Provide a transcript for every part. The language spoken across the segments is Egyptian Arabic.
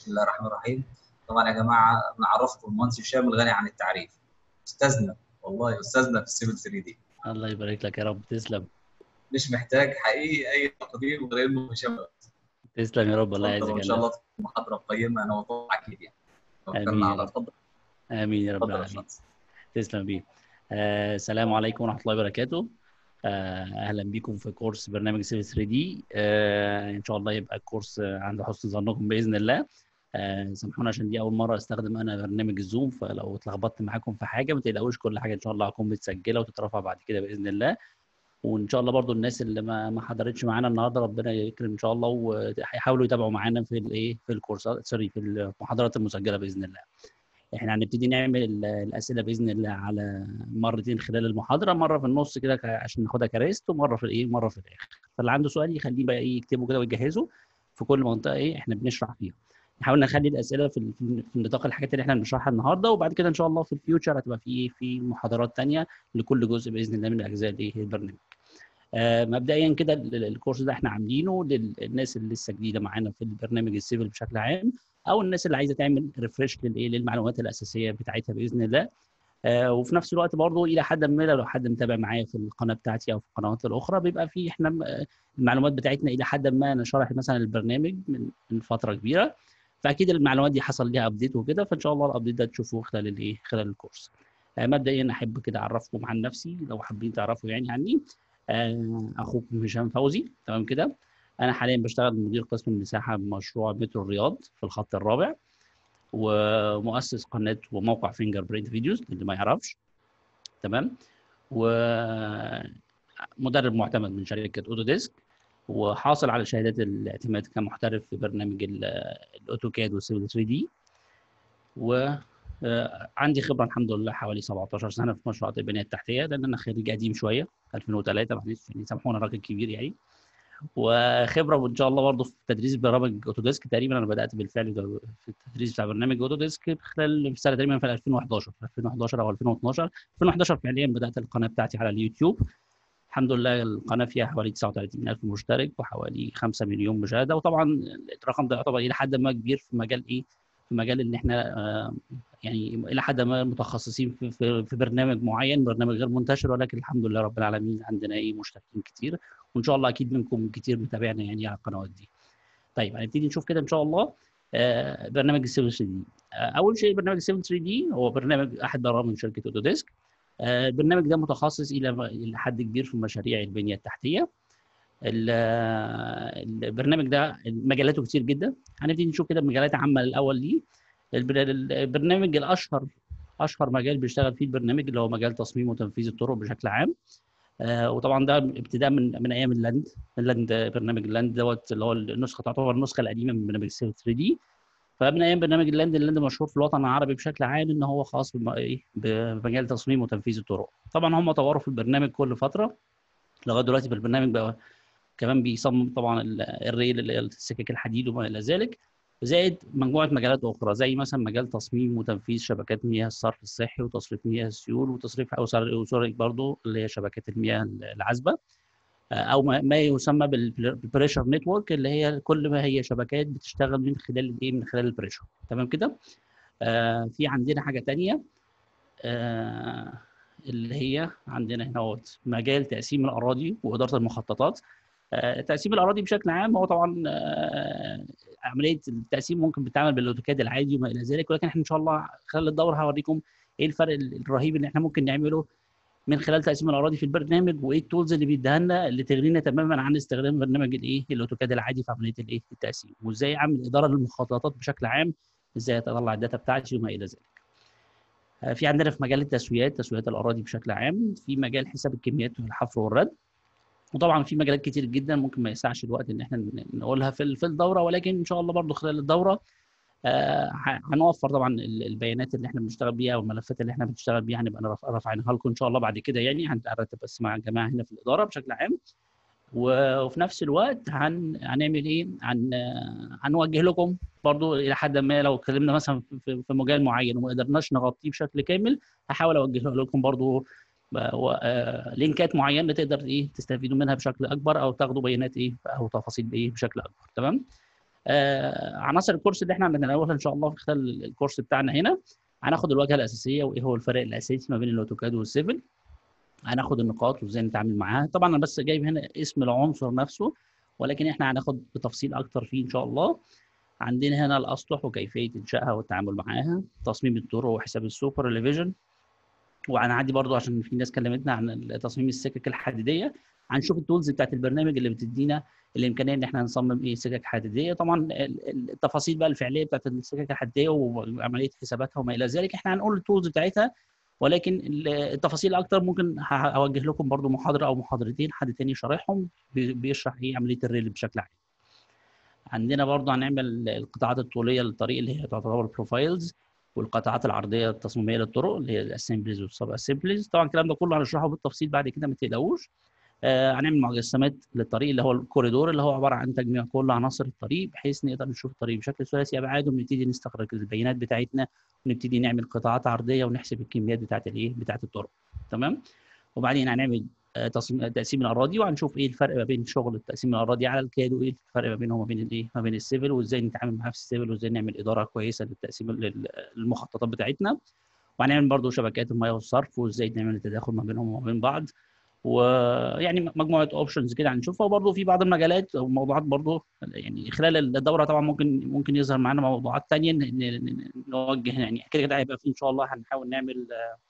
بسم الله الرحمن الرحيم طبعا يا جماعه نعرفكم المهندس هشام الغني عن التعريف استاذنا والله استاذنا في السيفل 3 دي الله يبارك لك يا رب تسلم مش محتاج حقيقي اي تقديم غير انه هشام تسلم يا رب الله اتفضل يعزك وان شاء الله تكون محاضره قيمه انا وطبعا اكيد يعني آمين توكلنا يا على رب. اتفضل امين يا رب اتفضل يا العالمين باشمهندس تسلم بيه آه السلام عليكم ورحمه الله وبركاته آه اهلا بكم في كورس برنامج سيفل 3 دي آه ان شاء الله يبقى الكورس آه، عند حسن ظنكم باذن الله آه سامحونا عشان دي اول مره استخدم انا برنامج الزوم فلو اتلخبطت معاكم في حاجه ما تقلقوش كل حاجه ان شاء الله هتكون متسجله وتترفع بعد كده باذن الله وان شاء الله برضو الناس اللي ما ما حضرتش معانا النهارده ربنا يكرم ان شاء الله وهيحاولوا يتابعوا معانا في الايه في الكورسات سوري في المحاضرات المسجله باذن الله احنا هنبتدي نعمل ال- الاسئله باذن الله على مرتين خلال المحاضره مره في النص كده ك- عشان ناخدها كريست ومره في الايه مره في الاخر فاللي عنده سؤال يخليه بقى ايه يكتبه كده ويجهزه في كل منطقه ايه احنا بنشرح فيها نحاول نخلي الاسئله في ال- في في نطاق الحاجات اللي احنا بنشرحها النهارده وبعد كده ان شاء الله في الفيوتشر هتبقى في ايه في محاضرات تانية لكل جزء باذن الله من اجزاء الايه البرنامج آه، مبدئيا كده ال- ال- الكورس ده احنا عاملينه للناس اللي لسه جديده معانا في البرنامج السيفل بشكل عام او الناس اللي عايزه تعمل ريفرش للايه للمعلومات الاساسيه بتاعتها باذن الله آه، وفي نفس الوقت برضه الى حد ما لو حد متابع معايا في القناه بتاعتي او في القنوات الاخرى بيبقى في احنا م- آه، المعلومات بتاعتنا الى حد ما انا شارح مثلا البرنامج من من فتره كبيره فاكيد المعلومات دي حصل ليها ابديت وكده فان شاء الله الابديت ده تشوفوه خلال الايه خلال الكورس آه، مبدئيا احب كده اعرفكم عن نفسي لو حابين تعرفوا يعني عني آه، اخوكم هشام فوزي تمام كده انا حاليا بشتغل مدير قسم المساحه بمشروع مترو الرياض في الخط الرابع ومؤسس قناه وموقع فينجر برينت فيديوز اللي ما يعرفش تمام ومدرب معتمد من شركه اوتوديسك وحاصل على شهادات الاعتماد كمحترف في برنامج ال- الاوتوكاد والسيفل 3 دي وعندي خبره الحمد لله حوالي 17 سنه في مشروعات البنيه التحتيه لان انا خريج قديم شويه 2003 معلش يعني سامحونا راجل كبير يعني وخبره وان شاء الله برضه في تدريس برامج اوتوديسك تقريبا انا بدات بالفعل في التدريس بتاع برنامج اوتوديسك خلال في سنه تقريبا في 2011 2011 او 2012 2011 فعليا بدات القناه بتاعتي على اليوتيوب الحمد لله القناه فيها حوالي 39000 مشترك وحوالي 5 مليون مشاهده وطبعا الرقم ده يعتبر الى حد ما كبير في مجال ايه في مجال ان احنا آه، يعني الى حد ما متخصصين في, في, في برنامج معين برنامج غير منتشر ولكن الحمد لله رب العالمين عندنا ايه مشتركين كتير وان شاء الله اكيد منكم كتير متابعنا يعني على القنوات دي طيب هنبتدي نشوف كده ان شاء الله آه، برنامج السيفل 3 دي اول شيء برنامج السيفل 3 دي هو برنامج احد برامج شركه اوتوديسك آه، البرنامج ده متخصص الى الى حد كبير في مشاريع البنيه التحتيه ال- البرنامج ده مجالاته كتير جدا هنبتدي نشوف كده مجالات عامه الاول ليه البر- البرنامج الاشهر اشهر مجال بيشتغل فيه البرنامج اللي هو مجال تصميم وتنفيذ الطرق بشكل عام آه، وطبعا ده ابتداء من من ايام اللاند اللاند برنامج اللاند دوت اللي هو النسخه تعتبر النسخه القديمه من برنامج سيل 3 دي فمن ايام برنامج اللاند اللاند مشهور في الوطن العربي بشكل عام ان هو خاص بم- إيه؟ بمجال تصميم وتنفيذ الطرق طبعا هم طوروا في البرنامج كل فتره لغايه دلوقتي في البرنامج بقى كمان بيصمم طبعا ال- الريل اللي هي السكك الحديد وما الى ذلك زائد مجموعه مجالات اخرى زي مثلا مجال تصميم وتنفيذ شبكات مياه الصرف الصحي وتصريف مياه السيول وتصريف او سوري برضه اللي هي شبكات المياه العذبه او ما ما يسمى بالبريشر نتورك اللي هي كل ما هي شبكات بتشتغل من خلال الايه من خلال البريشر تمام كده آه في عندنا حاجه تانية آه اللي هي عندنا هنا اهوت مجال تقسيم الاراضي واداره المخططات آه، تقسيم الاراضي بشكل عام هو طبعا آه، عمليه التقسيم ممكن بتتعمل بالاوتوكاد العادي وما الى ذلك ولكن احنا ان شاء الله خلال الدوره هوريكم ايه الفرق الرهيب اللي احنا ممكن نعمله من خلال تقسيم الاراضي في البرنامج وايه التولز اللي بيديها لنا اللي تغنينا تماما عن استخدام برنامج الايه الاوتوكاد العادي في عمليه الايه التقسيم وازاي اعمل اداره للمخططات بشكل عام ازاي اطلع الداتا بتاعتي وما الى ذلك آه، في عندنا في مجال التسويات تسويات الاراضي بشكل عام في مجال حساب الكميات والحفر والرد وطبعا في مجالات كتير جدا ممكن ما يسعش الوقت ان احنا ن- نقولها في ال- في الدوره ولكن ان شاء الله برضو خلال الدوره آه، ه- هنوفر طبعا ال- البيانات اللي احنا بنشتغل بيها والملفات اللي احنا بنشتغل بيها هنبقى نرف- رافعينها لكم ان شاء الله بعد كده يعني هنرتب بس مع الجماعه هنا في الاداره بشكل عام و- وفي نفس الوقت هن... هنعمل ايه؟ هن... هنوجه لكم برضو الى حد ما لو اتكلمنا مثلا في في مجال معين وما قدرناش نغطيه بشكل كامل هحاول اوجه لكم برضو ب- و- آه، لينكات معينه تقدر ايه تستفيدوا منها بشكل اكبر او تاخدوا بيانات ايه او تفاصيل ايه بشكل اكبر تمام؟ آه عناصر الكورس اللي احنا هنتناولها ان شاء الله في خلال الكورس بتاعنا هنا هناخد الواجهه الاساسيه وايه هو الفرق الاساسي ما بين الاوتوكاد والسيفل هناخد النقاط وازاي نتعامل معاها طبعا انا بس جايب هنا اسم العنصر نفسه ولكن احنا هناخد بتفصيل اكتر فيه ان شاء الله عندنا هنا الاسطح وكيفيه انشائها والتعامل معاها تصميم الطرق وحساب السوبر ليفيجن وهنعدي برضو عشان في ناس كلمتنا عن تصميم السكك الحديديه هنشوف التولز بتاعت البرنامج اللي بتدينا الامكانيه ان احنا نصمم ايه سكك حديديه طبعا التفاصيل بقى الفعليه بتاعت السكك الحديديه وعمليه حساباتها وما الى ذلك احنا هنقول التولز بتاعتها ولكن التفاصيل اكتر ممكن اوجه لكم برضو محاضره او محاضرتين حد تاني شارحهم بيشرح ايه عمليه الريل بشكل عام عندنا برضو هنعمل القطاعات الطوليه للطريق اللي هي تعتبر بروفايلز والقطاعات العرضيه التصميميه للطرق اللي هي الاسمبليز والسب اسمبليز طبعا الكلام ده كله هنشرحه بالتفصيل بعد كده ما تقلقوش آه هنعمل مجسمات للطريق اللي هو الكوريدور اللي هو عباره عن تجميع كل عناصر الطريق بحيث نقدر نشوف الطريق بشكل ثلاثي ابعاد ونبتدي نستخرج البيانات بتاعتنا ونبتدي نعمل قطاعات عرضيه ونحسب الكميات بتاعت الايه بتاعت الطرق تمام وبعدين هنعمل تصميم تقسيم الاراضي وهنشوف ايه الفرق ما بين شغل التقسيم الاراضي على الكاد وايه الفرق ما بينهم وما بين الايه ما بين السيفل وازاي نتعامل معاه في السيفل وازاي نعمل اداره كويسه للتقسيم للمخططات بتاعتنا وهنعمل برضو شبكات المياه والصرف وازاي نعمل التداخل ما بينهم وما بين بعض ويعني مجموعه اوبشنز كده هنشوفها وبرضه في بعض المجالات وموضوعات برضه يعني خلال الدوره طبعا ممكن ممكن يظهر معانا موضوعات ثانيه نوجه يعني كده كده هيبقى في ان شاء الله هنحاول نعمل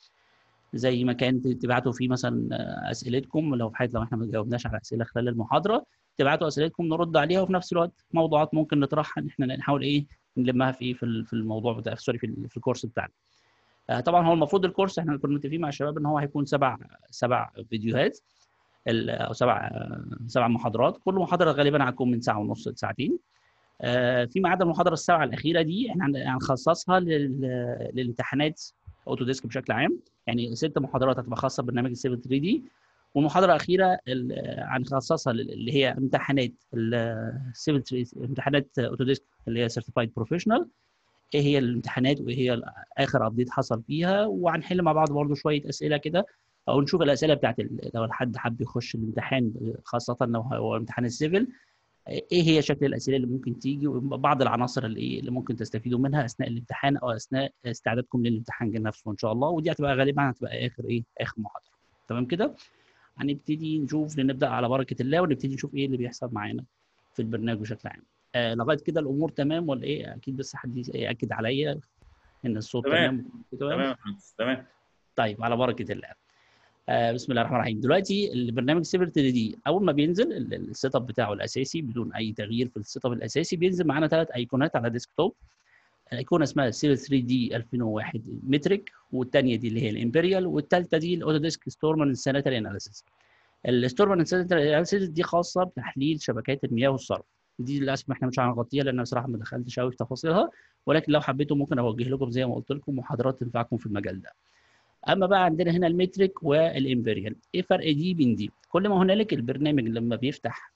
زي مكان تبعتوا فيه مثلا اسئلتكم لو في حاله لو احنا ما جاوبناش على اسئله خلال المحاضره تبعتوا اسئلتكم نرد عليها وفي نفس الوقت موضوعات ممكن نطرحها ان احنا نحاول ايه نلمها في ايه في الموضوع بتاع سوري في, في الكورس بتاعنا. طبعا هو المفروض الكورس احنا كنا متفقين مع الشباب ان هو هيكون سبع سبع فيديوهات او سبع سبع محاضرات كل محاضره غالبا هتكون من ساعه ونص لساعتين فيما عدا المحاضره السبعه الاخيره دي احنا هنخصصها للامتحانات اوتوديسك بشكل عام يعني ست محاضرات هتبقى خاصه ببرنامج السيفل 3 دي والمحاضره الاخيره هنخصصها اللي هي امتحانات السيفل امتحانات اوتوديسك اللي هي سيرتيفايد بروفيشنال ايه هي الامتحانات وايه هي اخر ابديت حصل فيها وهنحل مع بعض برضه شويه اسئله كده او نشوف الاسئله بتاعت لو حد حب يخش الامتحان خاصه لو هو امتحان السيفل ايه هي شكل الاسئله اللي ممكن تيجي وبعض العناصر اللي اللي ممكن تستفيدوا منها اثناء الامتحان او اثناء استعدادكم للامتحان نفسه ان شاء الله ودي هتبقى غالبا هتبقى اخر ايه اخر محاضره تمام كده هنبتدي نشوف نبدا على بركه الله ونبتدي نشوف ايه اللي بيحصل معانا في البرنامج بشكل عام آه لغايه كده الامور تمام ولا ايه اكيد بس حد ياكد عليا ان الصوت تمام تمام تمام طيب على بركه الله آه بسم الله الرحمن الرحيم دلوقتي البرنامج سيفر 3 دي اول ما بينزل السيت اب بتاعه الاساسي بدون اي تغيير في السيت اب الاساسي بينزل معانا ثلاث ايقونات على ديسكتوب الايقونه اسمها سيفر 3 دي 2001 متريك والثانيه دي اللي هي الامبريال والثالثه دي الاوتوديسك ستورمان سانيتري اناليسيس الستورمان سانيتري اناليسيس دي خاصه بتحليل شبكات المياه والصرف دي للاسف احنا مش هنغطيها لان بصراحه ما دخلتش قوي في تفاصيلها ولكن لو حبيتوا ممكن اوجه لكم زي ما قلت لكم محاضرات تنفعكم في المجال ده اما بقى عندنا هنا المتريك والامبريال ايه فرق دي بين دي كل ما هنالك البرنامج لما بيفتح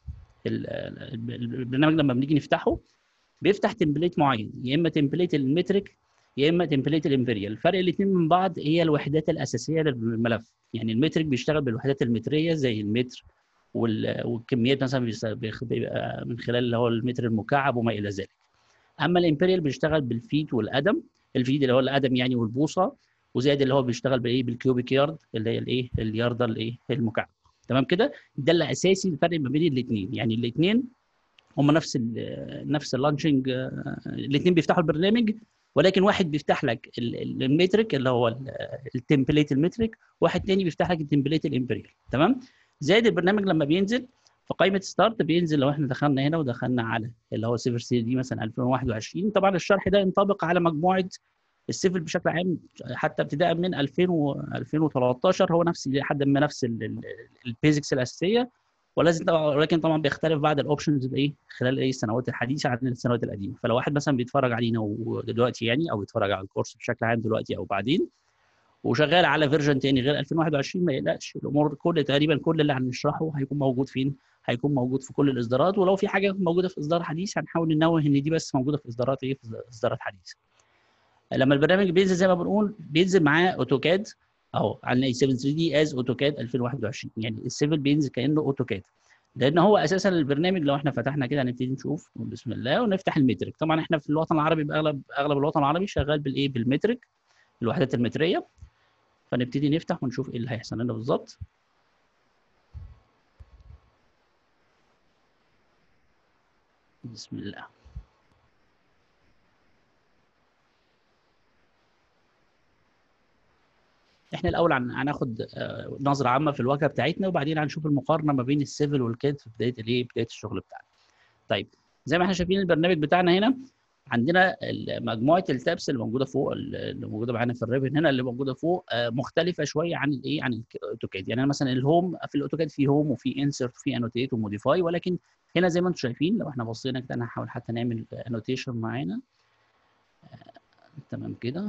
البرنامج لما بنيجي نفتحه بيفتح تمبليت معين يا اما تمبليت المتريك يا اما تمبليت الامبريال الفرق الاثنين من بعض هي الوحدات الاساسيه للملف يعني المتريك بيشتغل بالوحدات المتريه زي المتر والكميات مثلا بيبقى من خلال اللي هو المتر المكعب وما الى ذلك اما الامبريال بيشتغل بالفيت والقدم الفيت اللي هو القدم يعني والبوصه وزائد اللي هو بيشتغل بايه بالكيوبيك يارد اللي هي الايه الياردة الايه المكعب تمام كده ده اللي اساسي الفرق ما بين الاثنين يعني الاثنين هم نفس ال نفس اللانشنج الاثنين بيفتحوا البرنامج ولكن واحد بيفتح لك المترك اللي هو التمبليت المترك واحد تاني بيفتح لك التمبليت الامبريال تمام زائد البرنامج لما بينزل في قائمه ستارت بينزل لو احنا دخلنا هنا ودخلنا على اللي هو سيفر سي دي مثلا 2021 طبعا الشرح ده ينطبق على مجموعه السيفل بشكل عام حتى ابتداء من 2000 و 2013 هو نفس لحد ما نفس البيزكس الاساسيه ولازم ولكن طبعا بيختلف بعض الاوبشنز بايه خلال ايه السنوات الحديثه عن السنوات القديمه فلو واحد مثلا بيتفرج علينا دلوقتي يعني او بيتفرج على الكورس بشكل عام دلوقتي او بعدين وشغال على فيرجن تاني غير 2021 ما يقلقش الامور كل تقريبا كل اللي هنشرحه هيكون موجود فين؟ هيكون موجود في كل الاصدارات ولو في حاجه موجوده في اصدار حديث هنحاول ننوه ان دي بس موجوده في اصدارات ايه في اصدارات حديثه. لما البرنامج بينزل زي ما بنقول بينزل معاه اوتوكاد اهو على 7 3 دي از اوتوكاد 2021 يعني السيفل بينزل كانه اوتوكاد لان هو اساسا البرنامج لو احنا فتحنا كده هنبتدي نشوف بسم الله ونفتح المترك طبعا احنا في الوطن العربي باغلب اغلب الوطن العربي شغال بالايه بالمترك الوحدات المتريه فنبتدي نفتح ونشوف ايه اللي هيحصل لنا بالظبط بسم الله احنا الاول هناخد نظره عامه في الواجهه بتاعتنا وبعدين هنشوف المقارنه ما بين السيفل والكاد في بدايه الايه بدايه الشغل بتاعنا طيب زي ما احنا شايفين البرنامج بتاعنا هنا عندنا مجموعه التابس اللي موجوده فوق اللي موجوده معانا في الريبن هنا اللي موجوده فوق مختلفه شويه عن الايه عن الاوتوكاد يعني مثلا الهوم في الاوتوكاد في هوم وفي انسرت وفي انوتيت وموديفاي ولكن هنا زي ما انتم شايفين لو احنا بصينا كده انا هحاول حتى نعمل انوتيشن معانا تمام كده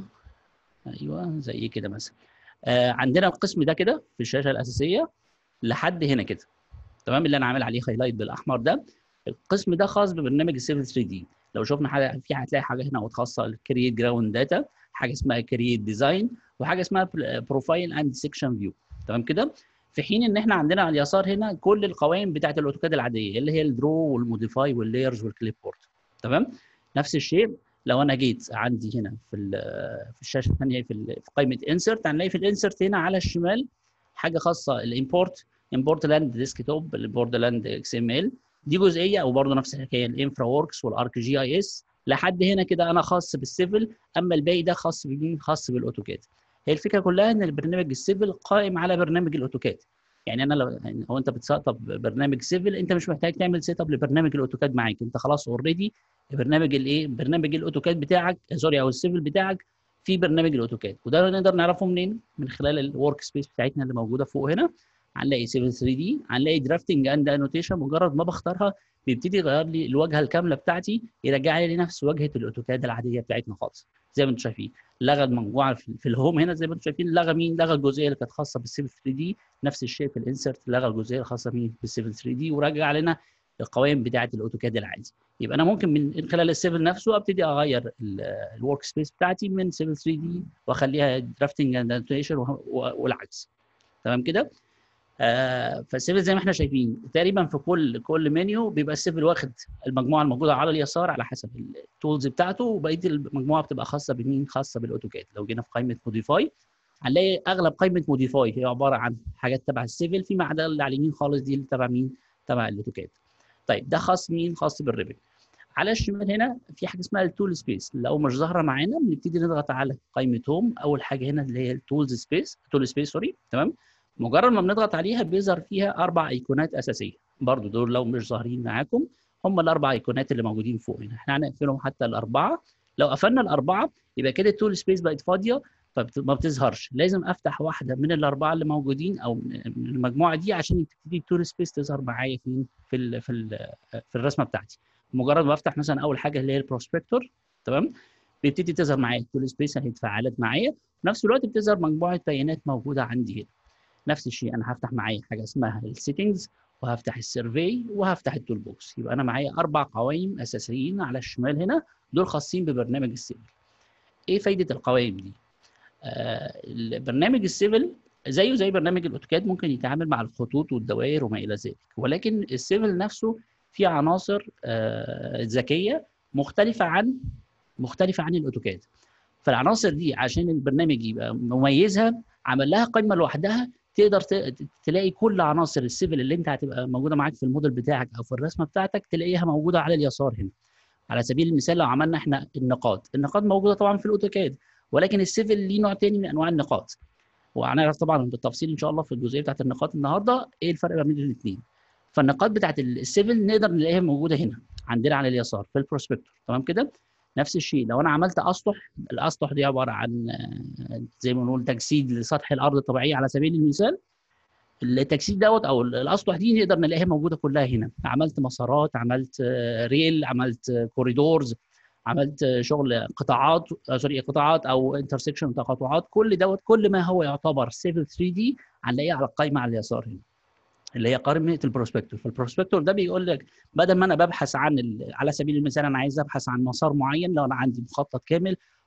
ايوه زي كده مثلا آه عندنا القسم ده كده في الشاشه الاساسيه لحد هنا كده تمام اللي انا عامل عليه هايلايت بالاحمر ده القسم ده خاص ببرنامج السيفل 3 دي لو شفنا حاجه في هتلاقي حاجه هنا خاصه الكرييت جراوند داتا حاجه اسمها كرييت ديزاين وحاجه اسمها بروفايل اند سيكشن فيو تمام كده في حين ان احنا عندنا على اليسار هنا كل القوائم بتاعه الاوتوكاد العاديه اللي هي الدرو والموديفاي واللايرز والكليب بورد تمام نفس الشيء لو انا جيت عندي هنا في في الشاشه الثانيه في, في قائمه انسرت هنلاقي في الانسرت هنا على الشمال حاجه خاصه الامبورت امبورت لاند ديسكتوب البورد لاند اكس ام ال دي جزئيه او برضه نفس الحكايه الانفرا وركس والارك جي اي اس لحد هنا كده انا خاص بالسيفل اما الباقي ده خاص بمين خاص بالاوتوكاد هي الفكره كلها ان البرنامج السيفل قائم على برنامج الاوتوكاد يعني انا لو يعني هو انت بتسطب برنامج سيفل انت مش محتاج تعمل سيت اب لبرنامج الاوتوكاد معاك انت خلاص اوريدي برنامج الايه برنامج الاوتوكاد بتاعك سوري او السيفل بتاعك في برنامج الاوتوكاد وده نقدر نعرفه منين من خلال الورك سبيس بتاعتنا اللي موجوده فوق هنا هنلاقي سيفل 3 دي هنلاقي درافتنج اند انوتيشن مجرد ما بختارها بيبتدي يغير لي الواجهه الكامله بتاعتي يرجع لي نفس واجهه الاوتوكاد العاديه بتاعتنا خالص زي ما انتم شايفين لغى مجموعه في الهوم هنا زي ما انتم شايفين لغى مين لغى الجزئيه اللي كانت خاصه بالسيفل 3 دي نفس الشيء في الانسرت لغى الجزئيه الخاصه مين بالسيفل 3 دي ورجع لنا القوائم بتاعه الاوتوكاد العادي يبقى انا ممكن من خلال السيفل نفسه ابتدي اغير الورك سبيس بتاعتي من سيفل 3 دي واخليها درافتنج اند انوتيشن والعكس تمام كده آه فالسيفل زي ما احنا شايفين تقريبا في كل كل منيو بيبقى السيفل واخد المجموعه الموجوده على اليسار على حسب التولز بتاعته وبقيه المجموعه بتبقى خاصه بمين خاصه بالاوتوكاد لو جينا في قائمه موديفاي هنلاقي اغلب قائمه موديفاي هي عباره عن حاجات تبع السيفل فيما عدا اللي على اليمين خالص دي اللي تبع مين تبع الاوتوكاد طيب ده خاص مين خاص بالريبن على الشمال هنا في حاجه اسمها التول سبيس لو مش ظاهره معانا بنبتدي نضغط على قائمه هوم اول حاجه هنا اللي هي التولز سبيس تول سبيس سوري تمام مجرد ما بنضغط عليها بيظهر فيها اربع ايقونات اساسيه برضو دول لو مش ظاهرين معاكم هم الاربع ايقونات اللي موجودين فوق هنا احنا هنقفلهم حتى الاربعه لو قفلنا الاربعه يبقى كده التول سبيس بقت فاضيه فما بتظهرش لازم افتح واحده من الاربعه اللي موجودين او من المجموعه دي عشان تبتدي التول سبيس تظهر معايا في في ال في ال في الرسمه بتاعتي مجرد ما افتح مثلا اول حاجه اللي هي البروسبكتور تمام بيبتدي تظهر معايا التول سبيس اهي اتفعلت معايا في نفس الوقت بتظهر مجموعه بيانات موجوده عندي هنا نفس الشيء انا هفتح معايا حاجه اسمها السيتنجز وهفتح السيرفي وهفتح التول بوكس يبقى انا معايا اربع قوائم اساسيين على الشمال هنا دول خاصين ببرنامج السيفل ايه فايده القوائم دي آه البرنامج السيفل زيه زي برنامج الاوتوكاد ممكن يتعامل مع الخطوط والدوائر وما الى ذلك ولكن السيفل نفسه فيه عناصر آه ذكيه مختلفه عن مختلفه عن الاوتوكاد فالعناصر دي عشان البرنامج يبقى مميزها عمل لها قائمه لوحدها تقدر تلاقي كل عناصر السيفل اللي انت هتبقى موجوده معاك في الموديل بتاعك او في الرسمه بتاعتك تلاقيها موجوده على اليسار هنا على سبيل المثال لو عملنا احنا النقاط النقاط موجوده طبعا في الاوتوكاد ولكن السيفل ليه نوع تاني من انواع النقاط وهنعرف طبعا بالتفصيل ان شاء الله في الجزئيه بتاعت النقاط النهارده ايه الفرق ما بين الاثنين فالنقاط بتاعت السيفل نقدر نلاقيها موجوده هنا عندنا على اليسار في البروسبكتور تمام كده نفس الشيء لو انا عملت اسطح الاسطح دي عباره عن زي ما نقول تجسيد لسطح الارض الطبيعيه على سبيل المثال التجسيد دوت او الاسطح دي نقدر نلاقيها موجوده كلها هنا عملت مسارات عملت ريل عملت كوريدورز عملت شغل قطاعات سوري قطاعات او انترسكشن تقاطعات كل دوت كل ما هو يعتبر سيفل 3 دي هنلاقيه على القائمه على اليسار هنا اللي هي قائمه البروسبكتور فالبروسبكتور ده بيقول لك بدل ما انا ببحث عن ال... على سبيل المثال انا عايز ابحث عن مسار معين لو انا عندي مخطط كامل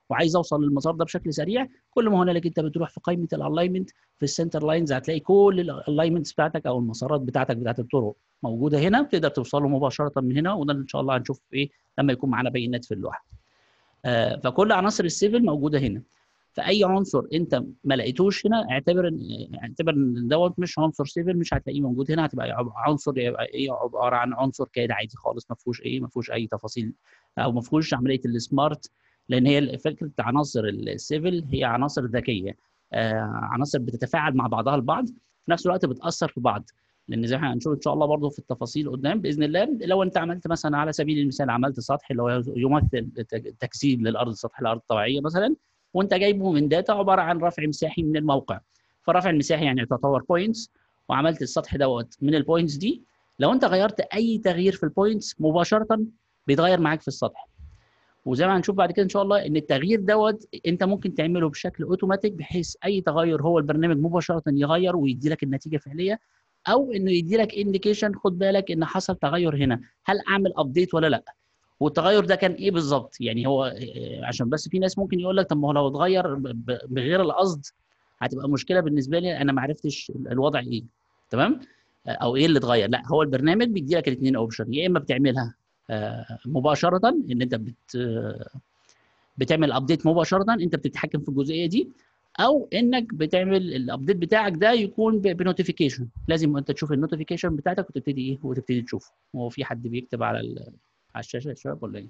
وعايز اوصل للمسار ده بشكل سريع كل ما هنالك انت بتروح في قائمه الالاينمنت في السنتر لاينز هتلاقي كل الالاينمنتس بتاعتك او المسارات بتاعتك بتاعت الطرق موجوده هنا تقدر توصل له مباشره من هنا وده ان شاء الله هنشوف ايه لما يكون معانا بيانات في اللوحه آه فكل عناصر السيفل موجوده هنا فاي عنصر انت ما لقيتوش هنا اعتبر ان اعتبر ان دوت مش عنصر سيفل مش هتلاقيه موجود هنا هتبقى عنصر يبقى ايه عباره عن عنصر كاد عادي خالص ما فيهوش ايه ما فيهوش اي تفاصيل او ما فيهوش عمليه السمارت لان هي فكره عناصر السيفل هي عناصر ذكيه آه عناصر بتتفاعل مع بعضها البعض في نفس الوقت بتاثر في بعض لان زي ما هنشوف ان شاء الله برضه في التفاصيل قدام باذن الله لو انت عملت مثلا على سبيل المثال عملت سطح اللي هو يمثل تجسيد للارض سطح الارض الطبيعيه مثلا وانت جايبه من داتا عباره عن رفع مساحي من الموقع فرفع المساحي يعني تعتبر بوينتس وعملت السطح دوت من البوينتس دي لو انت غيرت اي تغيير في البوينتس مباشره بيتغير معاك في السطح وزي ما هنشوف بعد كده ان شاء الله ان التغيير دوت انت ممكن تعمله بشكل اوتوماتيك بحيث اي تغير هو البرنامج مباشره يغير ويدي لك النتيجه فعليه او انه يدي لك انديكيشن خد بالك ان حصل تغير هنا هل اعمل ابديت ولا لا والتغير ده كان ايه بالظبط يعني هو عشان بس في ناس ممكن يقول لك طب ما هو لو اتغير بغير القصد هتبقى مشكله بالنسبه لي انا ما عرفتش الوضع ايه تمام او ايه اللي اتغير لا هو البرنامج بيدي لك الاثنين اوبشن يا اما بتعملها مباشره ان انت بت بتعمل ابديت مباشره انت بتتحكم في الجزئيه دي او انك بتعمل الابديت بتاعك ده يكون بنوتيفيكيشن لازم انت تشوف النوتيفيكيشن بتاعتك وتبتدي ايه وتبتدي تشوفه هو في حد بيكتب على على الشاشه يا شباب ولا ايه؟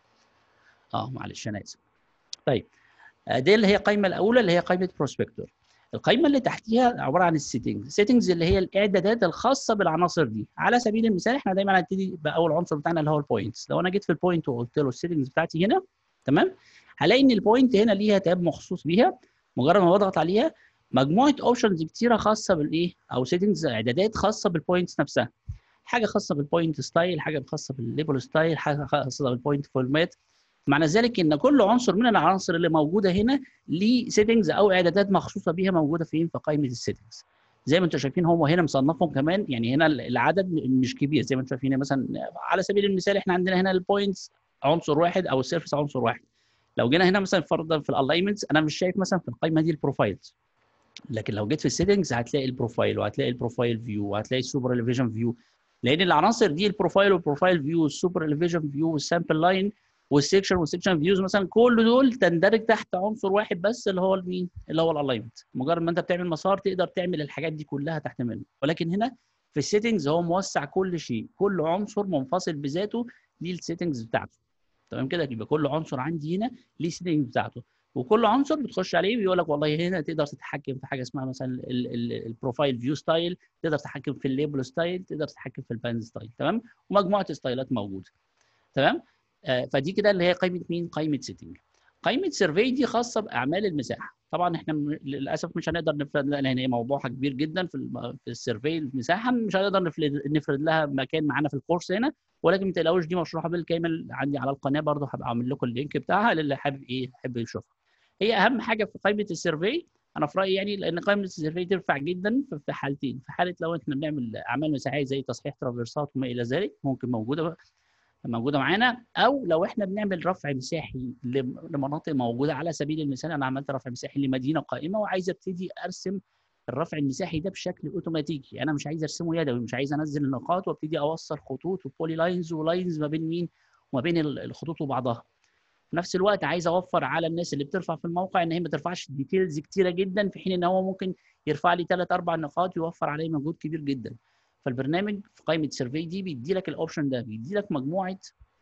اه معلش انا اسف. طيب دي اللي هي القائمه الاولى اللي هي قائمه بروسبكتور. القائمه اللي تحتيها عباره عن السيتنجز، السيتنجز اللي هي الاعدادات الخاصه بالعناصر دي، على سبيل المثال احنا دايما هنبتدي باول عنصر بتاعنا اللي هو البوينتس، لو انا جيت في البوينت وقلت له السيتنجز بتاعتي هنا تمام؟ هلاقي ان البوينت هنا ليها تاب مخصوص بيها مجرد ما بضغط عليها مجموعه اوبشنز كتيره خاصه بالايه؟ او سيتنجز اعدادات خاصه بالبوينتس نفسها. حاجه خاصه بالبوينت ستايل حاجه خاصه بالليبل ستايل حاجه خاصه بالبوينت فورمات معنى ذلك ان كل عنصر من العناصر اللي موجوده هنا ليه سيتنجز او اعدادات مخصوصه بيها موجوده فين في قائمه السيتنجز زي ما انتم شايفين هو هنا مصنفهم كمان يعني هنا العدد مش كبير زي ما انتم شايفين مثلا على سبيل المثال احنا عندنا هنا البوينتس عنصر واحد او السيرفيس عنصر واحد لو جينا هنا مثلا فرضا في الالاينمنتس انا مش شايف مثلا في القائمه دي البروفايلز لكن لو جيت في السيتنجز هتلاقي البروفايل وهتلاقي البروفايل فيو وهتلاقي السوبر اليفيجن فيو لان العناصر دي البروفايل والبروفايل فيو والسوبر اليفيجن فيو والسامبل لاين والسيكشن والسيكشن فيوز مثلا كل دول تندرج تحت عنصر واحد بس اللي هو مين؟ اللي هو الالاينمنت مجرد ما انت بتعمل مسار تقدر تعمل الحاجات دي كلها تحت منه ولكن هنا في السيتنجز هو موسع كل شيء كل عنصر منفصل بذاته ليه السيتنجز بتاعته تمام كده يبقى كل عنصر عندي هنا ليه السيتنجز بتاعته وكل عنصر بتخش عليه بيقول لك والله هنا تقدر تتحكم في حاجه اسمها مثلا البروفايل فيو ستايل تقدر تتحكم في الليبل ستايل تقدر تتحكم في الباند ستايل تمام ومجموعه ستايلات موجوده تمام آه فدي كده اللي هي قائمه مين قائمه سيتنج قائمه سيرفي دي خاصه باعمال المساحه طبعا احنا للاسف مش هنقدر نفرد لها لان هي موضوعها كبير جدا في في السيرفي المساحه مش هنقدر نفرد لها مكان معانا في الكورس هنا ولكن ما تقلقوش دي مشروحه بالكامل عندي على القناه برضه هبقى اعمل لكم اللينك بتاعها للي حابب ايه حابب يشوفها هي اهم حاجه في قائمه السيرفي انا في رايي يعني لان قائمه السيرفي تنفع جدا في حالتين في حاله لو احنا بنعمل اعمال مساحيه زي تصحيح ترافيرسات وما الى ذلك ممكن موجوده موجوده معانا او لو احنا بنعمل رفع مساحي لمناطق موجوده على سبيل المثال انا عملت رفع مساحي لمدينه قائمه وعايز ابتدي ارسم الرفع المساحي ده بشكل اوتوماتيكي انا مش عايز ارسمه يدوي مش عايز انزل النقاط وابتدي اوصل خطوط وبولي لاينز ولاينز ما بين مين وما بين الخطوط وبعضها في نفس الوقت عايز اوفر على الناس اللي بترفع في الموقع ان هي ما ترفعش ديتيلز كتيره جدا في حين ان هو ممكن يرفع لي ثلاث اربع نقاط يوفر عليه مجهود كبير جدا فالبرنامج في قائمه سيرفي دي بيدي لك الاوبشن ده بيدي لك مجموعه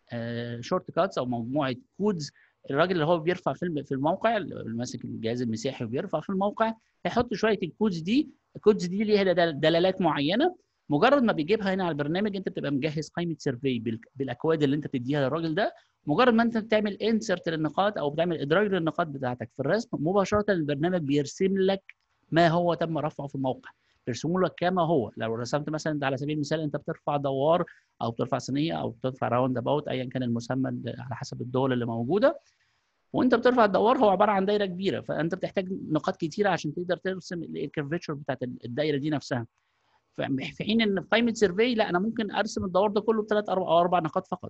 شورت كاتس او مجموعه كودز الراجل اللي هو بيرفع في في الموقع اللي ماسك الجهاز المساحي وبيرفع في الموقع هيحط شويه الكودز دي الكودز دي ليها دلالات معينه مجرد ما بيجيبها هنا على البرنامج انت بتبقى مجهز قائمه سيرفي بالاكواد اللي انت بتديها للراجل ده مجرد ما انت بتعمل انسرت للنقاط او بتعمل ادراج للنقاط بتاعتك في الرسم مباشره البرنامج بيرسم لك ما هو تم رفعه في الموقع بيرسمه لك كما هو لو رسمت مثلا على سبيل المثال انت بترفع دوار او بترفع صينيه او بترفع راوند اباوت ايا كان المسمى على حسب الدول اللي موجوده وانت بترفع الدوار هو عباره عن دايره كبيره فانت بتحتاج نقاط كتيره عشان تقدر ترسم الكيرفتشر بتاعت الدايره دي نفسها في حين ان في قائمه سيرفي لا انا ممكن ارسم الدوار ده كله بثلاث او اربع نقاط فقط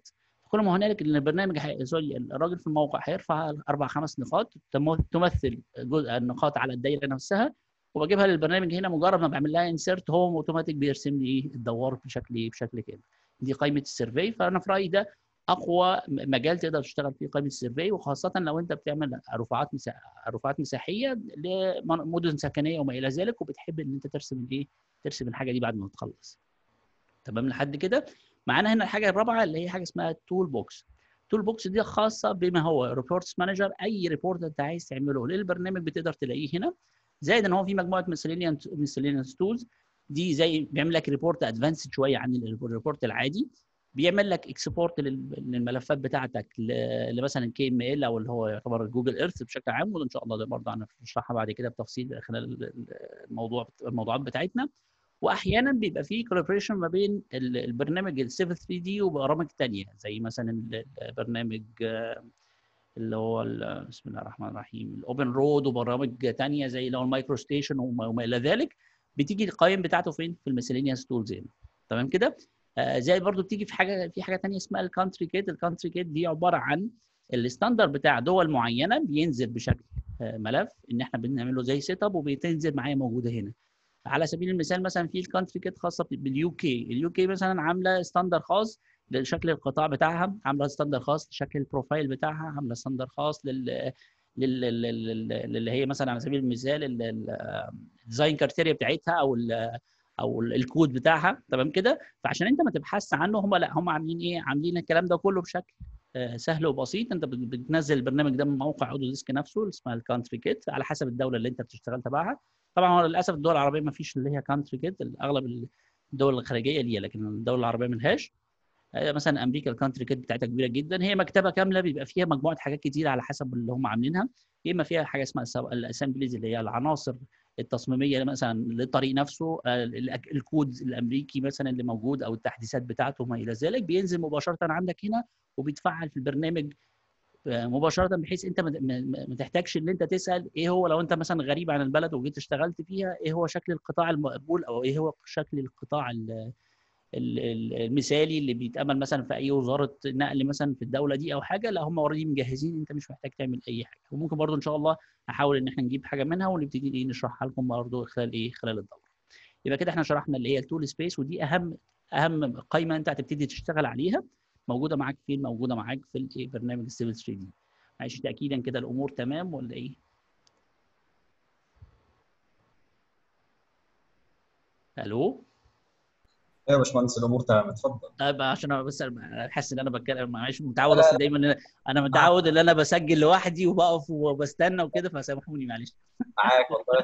كل ما هنالك ان البرنامج حي... سوري الراجل في الموقع هيرفع اربع خمس نقاط تمثل جزء النقاط على الدايره نفسها وبجيبها للبرنامج هنا مجرد ما بعمل لها انسيرت هو اوتوماتيك بيرسم لي ايه الدوار بشكل بشكل كده دي قائمه السيرفي فانا في رايي ده اقوى مجال تقدر تشتغل فيه قائمه السيرفي وخاصه لو انت بتعمل رفعات مسا... رفعات مساحيه لمدن سكنيه وما الى ذلك وبتحب ان انت ترسم الايه ترسم الحاجه دي بعد ما تخلص تمام لحد كده معانا هنا الحاجه الرابعه اللي هي حاجه اسمها تول بوكس تول بوكس دي خاصه بما هو ريبورتس مانجر اي ريبورت انت عايز تعمله للبرنامج بتقدر تلاقيه هنا زائد ان هو في مجموعه مسلينيوس تولز دي زي بيعمل لك ريبورت ادفانسد شويه عن الريبورت العادي بيعمل لك اكسبورت للملفات بتاعتك لمثلا كي ام ال او اللي هو يعتبر جوجل ايرث بشكل عام وان شاء الله ده برضه هنشرحها بعد كده بتفصيل خلال الموضوع الموضوعات بتاعتنا واحيانا بيبقى في كولابريشن ما بين البرنامج السيفل 3 دي وبرامج ثانيه زي مثلا البرنامج اللي هو بسم الله الرحمن الرحيم الاوبن رود وبرامج ثانيه زي اللي هو المايكرو ستيشن وما الى ذلك بتيجي القائم بتاعته فين في الميسلينيوس تولز هنا تمام كده آه زي برضو بتيجي في حاجه في حاجه ثانيه اسمها الكانتري كيت الكانتري كيت دي عباره عن الستاندر بتاع دول معينه بينزل بشكل آه ملف ان احنا بنعمل له زي سيت اب وبتنزل معايا موجوده هنا على سبيل المثال مثلا في الكانتري كيت خاصه باليو كي اليو كي مثلا عامله ستاندر خاص لشكل القطاع بتاعها عامله ستاندر خاص لشكل البروفايل بتاعها عامله ستاندر خاص لل اللي هي مثلا على سبيل المثال الديزاين كارتيريا بتاعتها او ال او الكود بتاعها تمام كده فعشان انت ما تبحث عنه هم لا هم عاملين ايه عاملين الكلام ده كله بشكل سهل وبسيط انت بتنزل البرنامج ده من موقع اودو ديسك نفسه اسمها الكانتري كيت على حسب الدوله اللي انت بتشتغل تبعها طبعا هو للاسف الدول العربيه ما فيش اللي هي كانتري كيت اغلب الدول الخارجيه ليها لكن الدول العربيه ملهاش مثلا امريكا الكانتري كيت بتاعتها كبيره جدا هي مكتبه كامله بيبقى فيها مجموعه حاجات كتيره على حسب اللي هم عاملينها يا اما فيها حاجه اسمها الاسامبليز اللي هي العناصر التصميميه مثلا للطريق نفسه الكود الامريكي مثلا اللي موجود او التحديثات بتاعته وما الى ذلك بينزل مباشره عندك هنا وبيتفعل في البرنامج مباشره بحيث انت ما تحتاجش ان انت تسال ايه هو لو انت مثلا غريب عن البلد وجيت اشتغلت فيها ايه هو شكل القطاع المقبول او ايه هو شكل القطاع المثالي اللي بيتامل مثلا في اي وزاره نقل مثلا في الدوله دي او حاجه لا هم اوريدي مجهزين انت مش محتاج تعمل اي حاجه وممكن برضو ان شاء الله نحاول ان احنا نجيب حاجه منها ونبتدي ايه نشرحها لكم برضو خلال ايه خلال الدوره يبقى كده احنا شرحنا اللي هي التول سبيس ودي اهم اهم قائمه انت هتبتدي تشتغل عليها موجوده معاك فين موجوده معاك في الايه برنامج السيفل 3 دي معلش تاكيدا كده الامور تمام ولا ايه الو ايوه يا باشمهندس الامور تمام اتفضل طيب عشان انا بس حاسس ان انا بتكلم معلش متعود اصلا دايما انا متعود ان انا بسجل لوحدي وبقف وبستنى وكده فسامحوني معلش معاك والله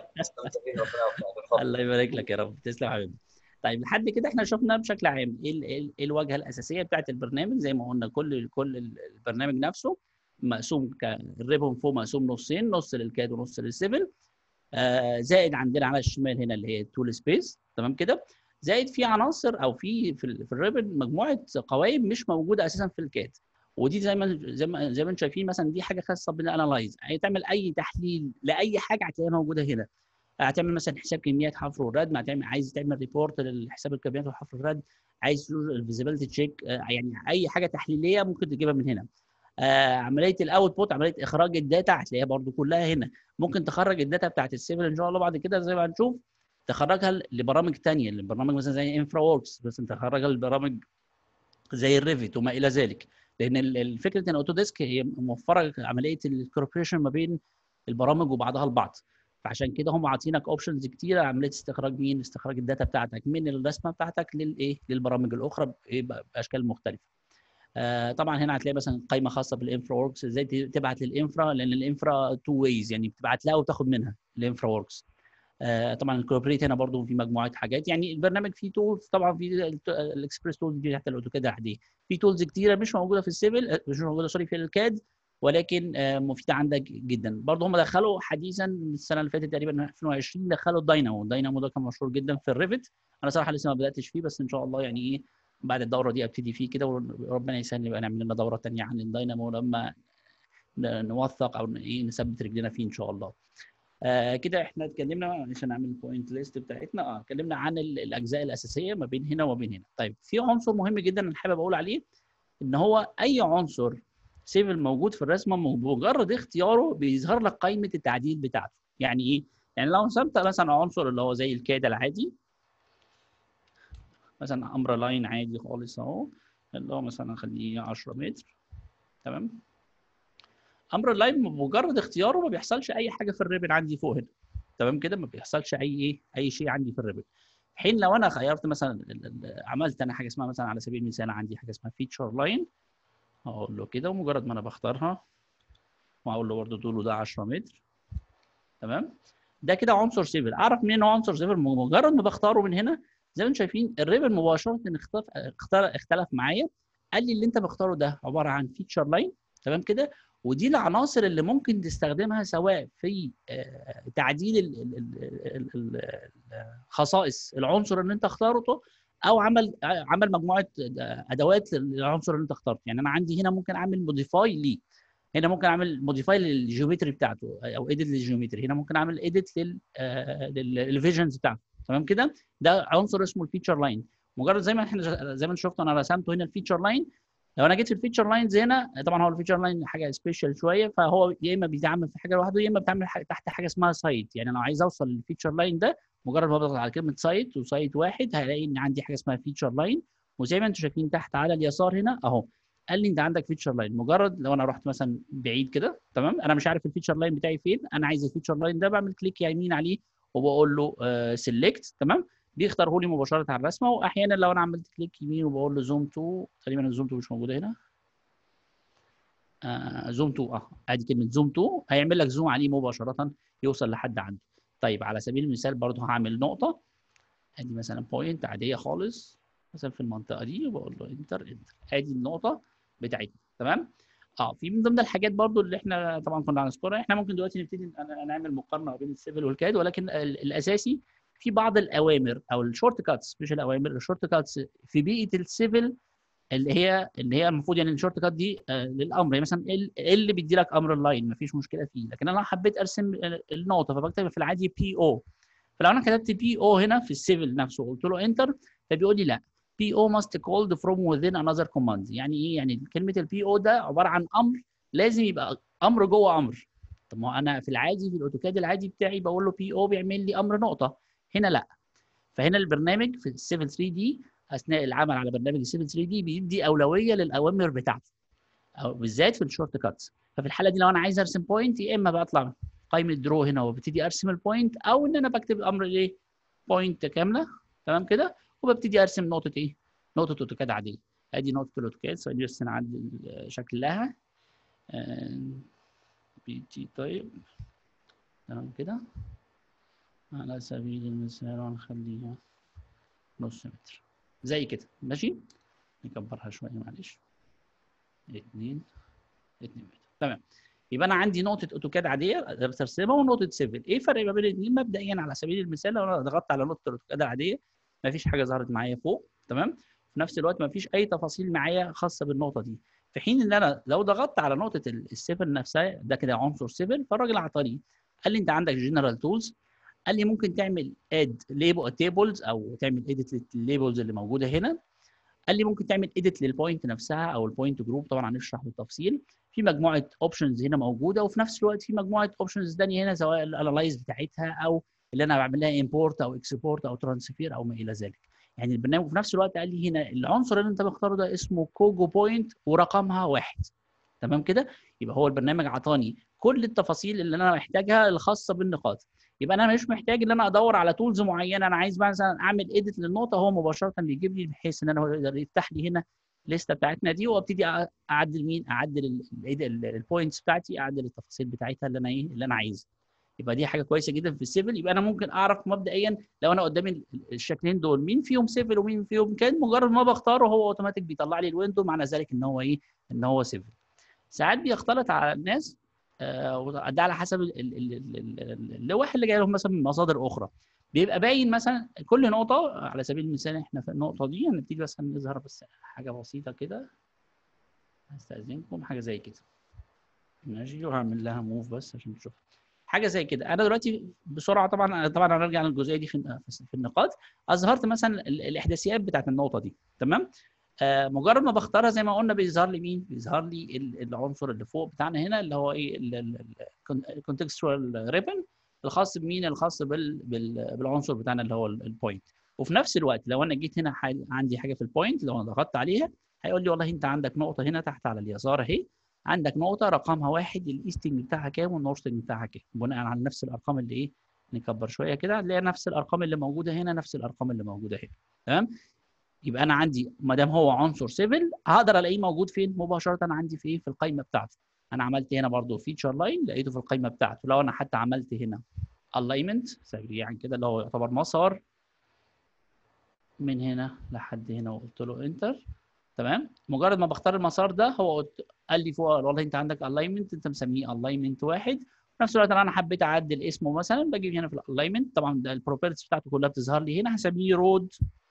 الله يبارك لك يا رب تسلم حبيبي طيب لحد كده احنا شفنا بشكل عام ايه ايه الواجهه الاساسيه بتاعت البرنامج زي ما قلنا كل كل البرنامج نفسه مقسوم الريبون فوق مقسوم نصين نص للكاد ونص للسيفل آه زائد عندنا على الشمال هنا اللي هي التول سبيس تمام كده زائد في عناصر او في في, في الريبن مجموعه قوائم مش موجوده اساسا في الكاد ودي زي ما زي ما زي ما انتم شايفين مثلا دي حاجه خاصه بالانالايز هتعمل اي تحليل لاي حاجه هتلاقيها موجوده هنا هتعمل مثلا حساب كميات حفر والردم هتعمل عايز تعمل ريبورت للحساب الكميات والحفر والردم عايز الفيزيبيليتي تشيك يعني اي حاجه تحليليه ممكن تجيبها من هنا آه عمليه الاوتبوت عمليه اخراج الداتا هتلاقيها برده كلها هنا ممكن تخرج الداتا بتاعت السيفل ان شاء الله بعد كده زي ما هنشوف تخرجها لبرامج ثانيه لبرامج مثلا زي انفرا ووركس مثلا تخرجها لبرامج زي الريفت وما الى ذلك لان الفكره ان اوتوديسك هي موفره عمليه الكوربريشن ما بين البرامج وبعضها البعض فعشان كده هم عاطينك اوبشنز كتيره عمليه استخراج مين استخراج الداتا بتاعتك من الرسمه بتاعتك للايه للبرامج الاخرى باشكال مختلفه آه طبعا هنا هتلاقي مثلا قائمه خاصه بالانفرا ووركس ازاي تبعت للانفرا لان الانفرا تو ويز يعني بتبعت لها وتاخد منها الانفرا ووركس آه طبعا الكوربريت هنا برضو في مجموعه حاجات يعني البرنامج فيه تولز طبعا في الاكسبريس تولز دي حتى الاوتوكاد العاديه في تولز كتيره مش موجوده في السيفل مش موجوده سوري في الكاد ولكن آه مفيده عندك جدا برضو هم دخلوا حديثا السنه اللي فاتت تقريبا 2020 دخلوا الداينامو الداينامو ده كان مشهور جدا في الريفت انا صراحه لسه ما بداتش فيه بس ان شاء الله يعني ايه بعد الدوره دي ابتدي فيه كده وربنا يسهل نبقى نعمل لنا دوره ثانيه عن الداينامو لما نوثق او ايه نثبت رجلنا فيه ان شاء الله آه كده احنا اتكلمنا عشان نعمل البوينت ليست بتاعتنا اه اتكلمنا عن الاجزاء الاساسيه ما بين هنا وما بين هنا طيب في عنصر مهم جدا انا حابب اقول عليه ان هو اي عنصر سيفل موجود في الرسمه بمجرد اختياره بيظهر لك قائمه التعديل بتاعته يعني ايه يعني لو رسمت مثلا عنصر اللي هو زي الكاد العادي مثلا امر لاين عادي خالص اهو اللي هو مثلا اخليه 10 متر تمام امر اللاين بمجرد اختياره ما بيحصلش اي حاجه في الريبن عندي فوق هنا تمام كده ما بيحصلش اي ايه اي شيء عندي في الريبن حين لو انا غيرت مثلا عملت انا حاجه اسمها مثلا على سبيل المثال عندي حاجه اسمها فيتشر لاين هقول له كده ومجرد ما انا بختارها وهقول له برده طوله ده 10 متر تمام ده كده عنصر سيفل اعرف منين هو عنصر سيفل مجرد ما بختاره من هنا زي ما انتم شايفين الريبن مباشره اختلف اختلف معايا قال لي اللي انت مختاره ده عباره عن فيتشر لاين تمام كده ودي العناصر اللي ممكن تستخدمها سواء في تعديل خصائص العنصر اللي انت اخترته او عمل عمل مجموعه ادوات للعنصر اللي انت اخترته يعني انا عندي هنا ممكن اعمل موديفاي ليه هنا ممكن اعمل موديفاي للجيومتري بتاعته او اديت للجيومتري هنا ممكن اعمل اديت للفيجنز بتاعته تمام كده ده عنصر اسمه الفيتشر لاين مجرد زي ما احنا زي ما انت شفت انا رسمته هنا الفيتشر لاين لو انا جيت في الفيتشر لاينز هنا طبعا هو الفيتشر لاين حاجه سبيشال شويه فهو يا اما بيتعمل في حاجه لوحده يا اما بتعمل تحت حاجه اسمها سايت يعني لو عايز اوصل للفيتشر لاين ده مجرد ما بضغط على كلمه سايت وسايت واحد هلاقي ان عندي حاجه اسمها فيتشر لاين وزي ما انتم شايفين تحت على اليسار هنا اهو قال لي انت عندك فيتشر لاين مجرد لو انا رحت مثلا بعيد كده تمام انا مش عارف الفيتشر لاين بتاعي فين انا عايز الفيتشر لاين ده بعمل كليك يمين عليه وبقول له سيلكت تمام بيختاره لي مباشره على الرسمه واحيانا لو انا عملت كليك يمين وبقول له زوم تو تقريبا الزوم تو مش موجوده هنا آه زوم تو اه ادي كلمه زوم تو هيعمل لك زوم عليه مباشره يوصل لحد عنده طيب على سبيل المثال برضه هعمل نقطه ادي مثلا بوينت عاديه خالص مثلا في المنطقه دي وبقول له انتر انتر ادي النقطه بتاعتنا تمام اه في من ضمن الحاجات برضو اللي احنا طبعا كنا هنذكرها احنا ممكن دلوقتي نبتدي نعمل مقارنه بين السيفل والكاد ولكن الاساسي في بعض الاوامر او الشورت كاتس مش الاوامر الشورت كاتس في بيئه السيفل اللي هي اللي هي المفروض يعني الشورت كات دي آه للامر يعني مثلا اللي بيدي لك امر اللاين مفيش مشكله فيه لكن انا حبيت ارسم النقطه فبكتب في العادي بي او فلو انا كتبت بي او هنا في السيفل نفسه قلت له انتر فبيقول لي لا بي او must called from within another command يعني ايه يعني كلمه البي او ده عباره عن امر لازم يبقى امر جوه امر طب ما انا في العادي في الاوتوكاد العادي بتاعي بقول له بي او بيعمل لي امر نقطه هنا لا فهنا البرنامج في السيفل 3 دي اثناء العمل على برنامج السيفل 3 دي بيدي اولويه للاوامر بتاعته او بالذات في الشورت كاتس ففي الحاله دي لو انا عايز ارسم بوينت يا اما بطلع قائمه درو هنا وببتدي ارسم البوينت او ان انا بكتب امر ايه بوينت كامله تمام كده وببتدي ارسم نقطه ايه نقطه اوتوكاد عاديه ادي نقطه الاوتوكاد ثواني بس نعدل شكلها بي تي طيب تمام كده على سبيل المثال هنخليها نص متر زي كده ماشي نكبرها شويه معلش اتنين اتنين متر تمام يبقى انا عندي نقطه اوتوكاد عاديه ترسمها ونقطه سيفل ايه الفرق ما بين الاثنين مبدئيا على سبيل المثال لو انا ضغطت على نقطه الاوتوكاد العاديه ما فيش حاجه ظهرت معايا فوق تمام في نفس الوقت ما فيش اي تفاصيل معايا خاصه بالنقطه دي في حين ان انا لو ضغطت على نقطه السيفل نفسها ده كده عنصر سيفل فالراجل اعطاني قال لي انت عندك جنرال تولز قال لي ممكن تعمل اد ليبل تيبلز او تعمل اديت للليبلز اللي موجوده هنا قال لي ممكن تعمل اديت للبوينت نفسها او البوينت جروب طبعا هنشرح بالتفصيل في مجموعه اوبشنز هنا موجوده وفي نفس الوقت في مجموعه اوبشنز ثانيه هنا سواء الانالايز بتاعتها او اللي انا بعمل لها امبورت او اكسبورت او ترانسفير او ما الى ذلك يعني البرنامج في نفس الوقت قال لي هنا العنصر اللي انت مختاره ده اسمه كوجو بوينت ورقمها واحد تمام كده يبقى هو البرنامج عطاني كل التفاصيل اللي انا محتاجها الخاصه بالنقاط يبقى انا مش محتاج ان انا ادور على تولز معينه انا عايز مثلا اعمل اديت للنقطه هو مباشره بيجيب لي بحيث ان انا هو يقدر يفتح لي هنا الليسته بتاعتنا دي وابتدي اعدل مين اعدل البوينتس بتاعتي اعدل التفاصيل بتاعتها اللي انا ايه اللي انا عايزها يبقى دي حاجه كويسه جدا في السيفل يبقى انا ممكن اعرف مبدئيا لو انا قدامي الشكلين دول مين فيهم سيفل ومين فيهم كان مجرد ما بختاره هو اوتوماتيك بيطلع لي الويندو معنى ذلك ان هو ايه ان هو سيفل ساعات بيختلط على الناس آه ده على حسب اللوح اللي جاي لهم مثلا من مصادر اخرى بيبقى باين مثلا كل نقطه على سبيل المثال احنا في النقطه دي هنبتدي بس نظهر بس حاجه بسيطه كده هستاذنكم حاجه زي كده ماشي وهعمل لها موف بس عشان تشوف حاجه زي كده انا دلوقتي بسرعه طبعا طبعا هنرجع للجزئيه دي في في النقاط اظهرت مثلا الاحداثيات بتاعت النقطه دي تمام آه مجرد ما بختارها زي ما قلنا بيظهر لي مين؟ بيظهر لي العنصر اللي فوق بتاعنا هنا اللي هو ايه الكونتكستوال ريبن الخاص بمين؟ الخاص بال بال بالعنصر بتاعنا اللي هو البوينت وفي نفس الوقت لو انا جيت هنا عندي حاجه في البوينت لو انا ضغطت عليها هيقول لي والله انت عندك نقطه هنا تحت على اليسار اهي عندك نقطه رقمها واحد الايستنج بتاعها كام والنورثنج بتاعها كام بناء على نفس الارقام اللي ايه نكبر شويه كده هنلاقي نفس الارقام اللي موجوده هنا نفس الارقام اللي موجوده هنا تمام يبقى انا عندي ما دام هو عنصر سيفل هقدر الاقيه موجود فين مباشره عندي في ايه في القائمه بتاعتي انا عملت هنا برضو فيتشر لاين لقيته في القائمه بتاعته لو انا حتى عملت هنا الاينمنت سريعا كده اللي هو يعتبر مسار من هنا لحد هنا وقلت له انتر تمام مجرد ما بختار المسار ده هو قال لي فوق والله انت عندك الاينمنت انت مسميه الاينمنت واحد في نفس الوقت انا حبيت اعدل اسمه مثلا بجيب هنا في الالاينمنت طبعا ده البروبرتيز بتاعته كلها بتظهر لي هنا هسميه رود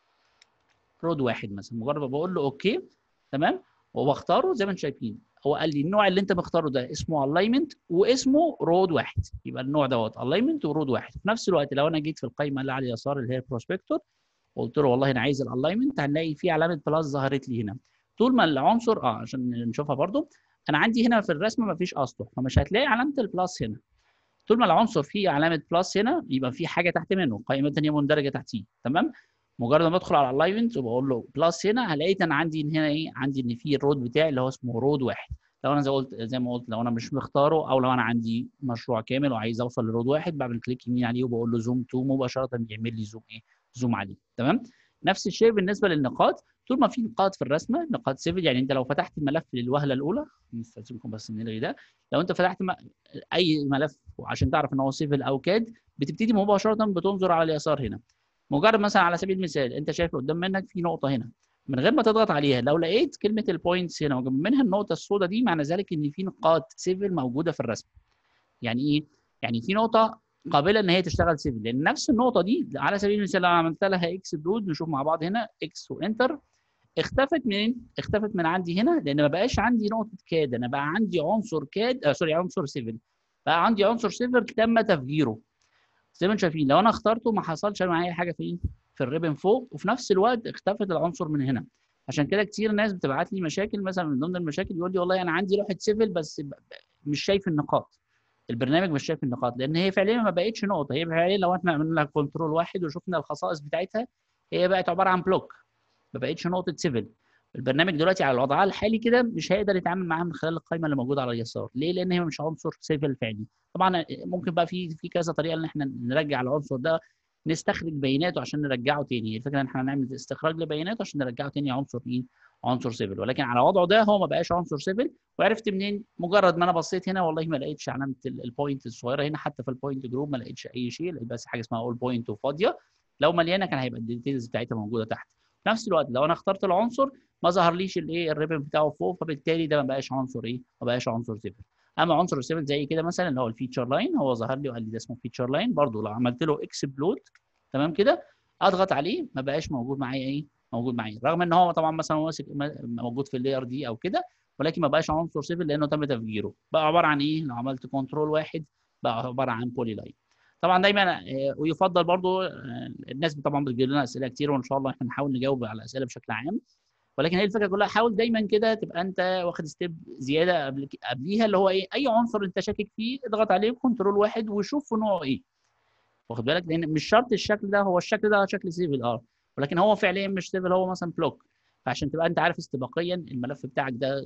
رود واحد مثلا مجرد ما بقول له اوكي تمام وبختاره زي ما انتم شايفين هو قال لي النوع اللي انت مختاره ده اسمه الاينمنت واسمه رود واحد يبقى النوع دوت الاينمنت ورود واحد في نفس الوقت لو انا جيت في القائمه اللي على اليسار اللي هي البروسبكتور وقلت له والله انا عايز الالاينمنت هنلاقي في علامه بلس ظهرت لي هنا طول ما العنصر اه عشان نشوفها برده انا عندي هنا في الرسمه ما فيش اسطح فمش هتلاقي علامه البلس هنا طول ما العنصر فيه علامه بلس هنا يبقى في حاجه تحت منه قائمه ثانيه مندرجه تحتيه تمام مجرد ما ادخل على الالاينمنت وبقول له بلس هنا هلاقيت انا عندي هنا ايه عندي ان في الرود بتاعي اللي هو اسمه رود واحد لو انا زي قلت زي ما قلت لو انا مش مختاره او لو انا عندي مشروع كامل وعايز اوصل لرود واحد بعمل كليك يمين عليه وبقول له زوم تو مباشره بيعمل لي زوم ايه زوم عليه تمام نفس الشيء بالنسبه للنقاط طول ما في نقاط في الرسمه نقاط سيفل يعني انت لو فتحت الملف للوهله الاولى نستاذنكم بس نلغي ده لو انت فتحت م... اي ملف عشان تعرف ان هو سيفل او كاد بتبتدي مباشره بتنظر على اليسار هنا مجرد مثلا على سبيل المثال انت شايف قدام منك في نقطه هنا من غير ما تضغط عليها لو لقيت كلمه البوينتس هنا وجنب منها النقطه السوداء دي معنى ذلك ان في نقاط سيفل موجوده في الرسم يعني ايه يعني في نقطه قابله ان هي تشتغل سيفل لان نفس النقطه دي على سبيل المثال لو عملت لها اكسبلود نشوف مع بعض هنا اكس وانتر اختفت من اختفت من عندي هنا لان ما بقاش عندي نقطه كاد انا بقى عندي عنصر كاد آه سوري عنصر سيفل بقى عندي عنصر سيفل تم تفجيره زي ما انتم شايفين لو انا اخترته ما حصلش معايا حاجه فين في الريبن فوق وفي نفس الوقت اختفت العنصر من هنا عشان كده كتير ناس بتبعت لي مشاكل مثلا من ضمن المشاكل يقول لي والله انا عندي لوحه سيفل بس مش شايف النقاط البرنامج مش شايف النقاط لان هي فعليا ما بقتش نقطه هي فعليا لو احنا عملنا لها كنترول واحد وشفنا الخصائص بتاعتها هي بقت عباره عن بلوك ما بقتش نقطه سيفل البرنامج دلوقتي على وضعها الحالي كده مش هيقدر يتعامل معاها من خلال القائمه اللي موجوده على اليسار ليه لان هي مش عنصر سيفل فعلي طبعا ممكن بقى في في كذا طريقه ان احنا نرجع العنصر ده نستخرج بياناته عشان نرجعه تاني الفكره ان احنا نعمل استخراج لبياناته عشان نرجعه تاني عنصر ايه عنصر سيفل ولكن على وضعه ده هو ما بقاش عنصر سيفل وعرفت منين مجرد ما انا بصيت هنا والله ما لقيتش علامه البوينت الصغيره هنا حتى في البوينت جروب ما لقيتش اي شيء لقيت بس حاجه اسمها اول بوينت وفاضيه لو مليانه كان هيبقى الديتيلز بتاعتها موجوده تحت في نفس الوقت لو انا اخترت العنصر ما ظهرليش الايه الريبن بتاعه فوق فبالتالي ده ما بقاش عنصر ايه ما بقاش عنصر سيفل اما عنصر سيفل زي كده مثلا اللي هو الفيتشر لاين هو ظهر لي وقال لي ده اسمه فيتشر لاين برده لو عملت له اكسبلود تمام كده اضغط عليه ما بقاش موجود معايا ايه موجود معايا رغم ان هو طبعا مثلا ماسك موجود في اللاير دي او كده ولكن ما بقاش عنصر سيفل لانه تم تفجيره بقى عباره عن ايه لو عملت كنترول واحد بقى عباره عن بولي لاين طبعا دايما ويفضل برضو الناس طبعا بتجيب لنا اسئله كتير وان شاء الله احنا نحاول نجاوب على الاسئله بشكل عام ولكن هي الفكره كلها حاول دايما كده تبقى انت واخد ستيب زياده قبل قبليها اللي هو ايه اي عنصر انت شاكك فيه اضغط عليه كنترول واحد وشوف نوعه ايه واخد بالك لان مش شرط الشكل ده هو الشكل ده شكل سيفل اه ولكن هو فعليا مش سيفل هو مثلا بلوك فعشان تبقى انت عارف استباقيا الملف بتاعك ده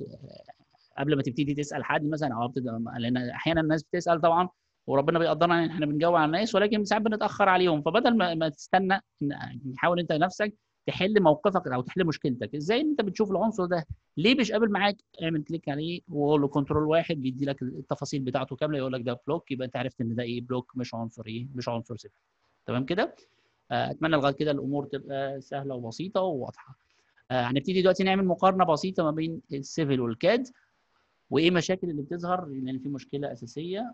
قبل ما تبتدي تسال حد مثلا او لان احيانا الناس بتسال طبعا وربنا بيقدرنا ان احنا بنجاوب على الناس ولكن ساعات بنتاخر عليهم فبدل ما, ما تستنى حاول انت نفسك تحل موقفك او تحل مشكلتك ازاي انت بتشوف العنصر ده ليه مش قابل معاك اعمل كليك عليه وقول له كنترول واحد بيدي لك التفاصيل بتاعته كامله يقول لك ده بلوك يبقى انت عرفت ان ده ايه بلوك مش عنصر ايه مش عنصر صفر تمام كده اتمنى لغايه كده الامور تبقى سهله وبسيطه وواضحه هنبتدي دلوقتي نعمل مقارنه بسيطه ما بين السيفل والكاد وايه المشاكل اللي بتظهر لان في مشكله اساسيه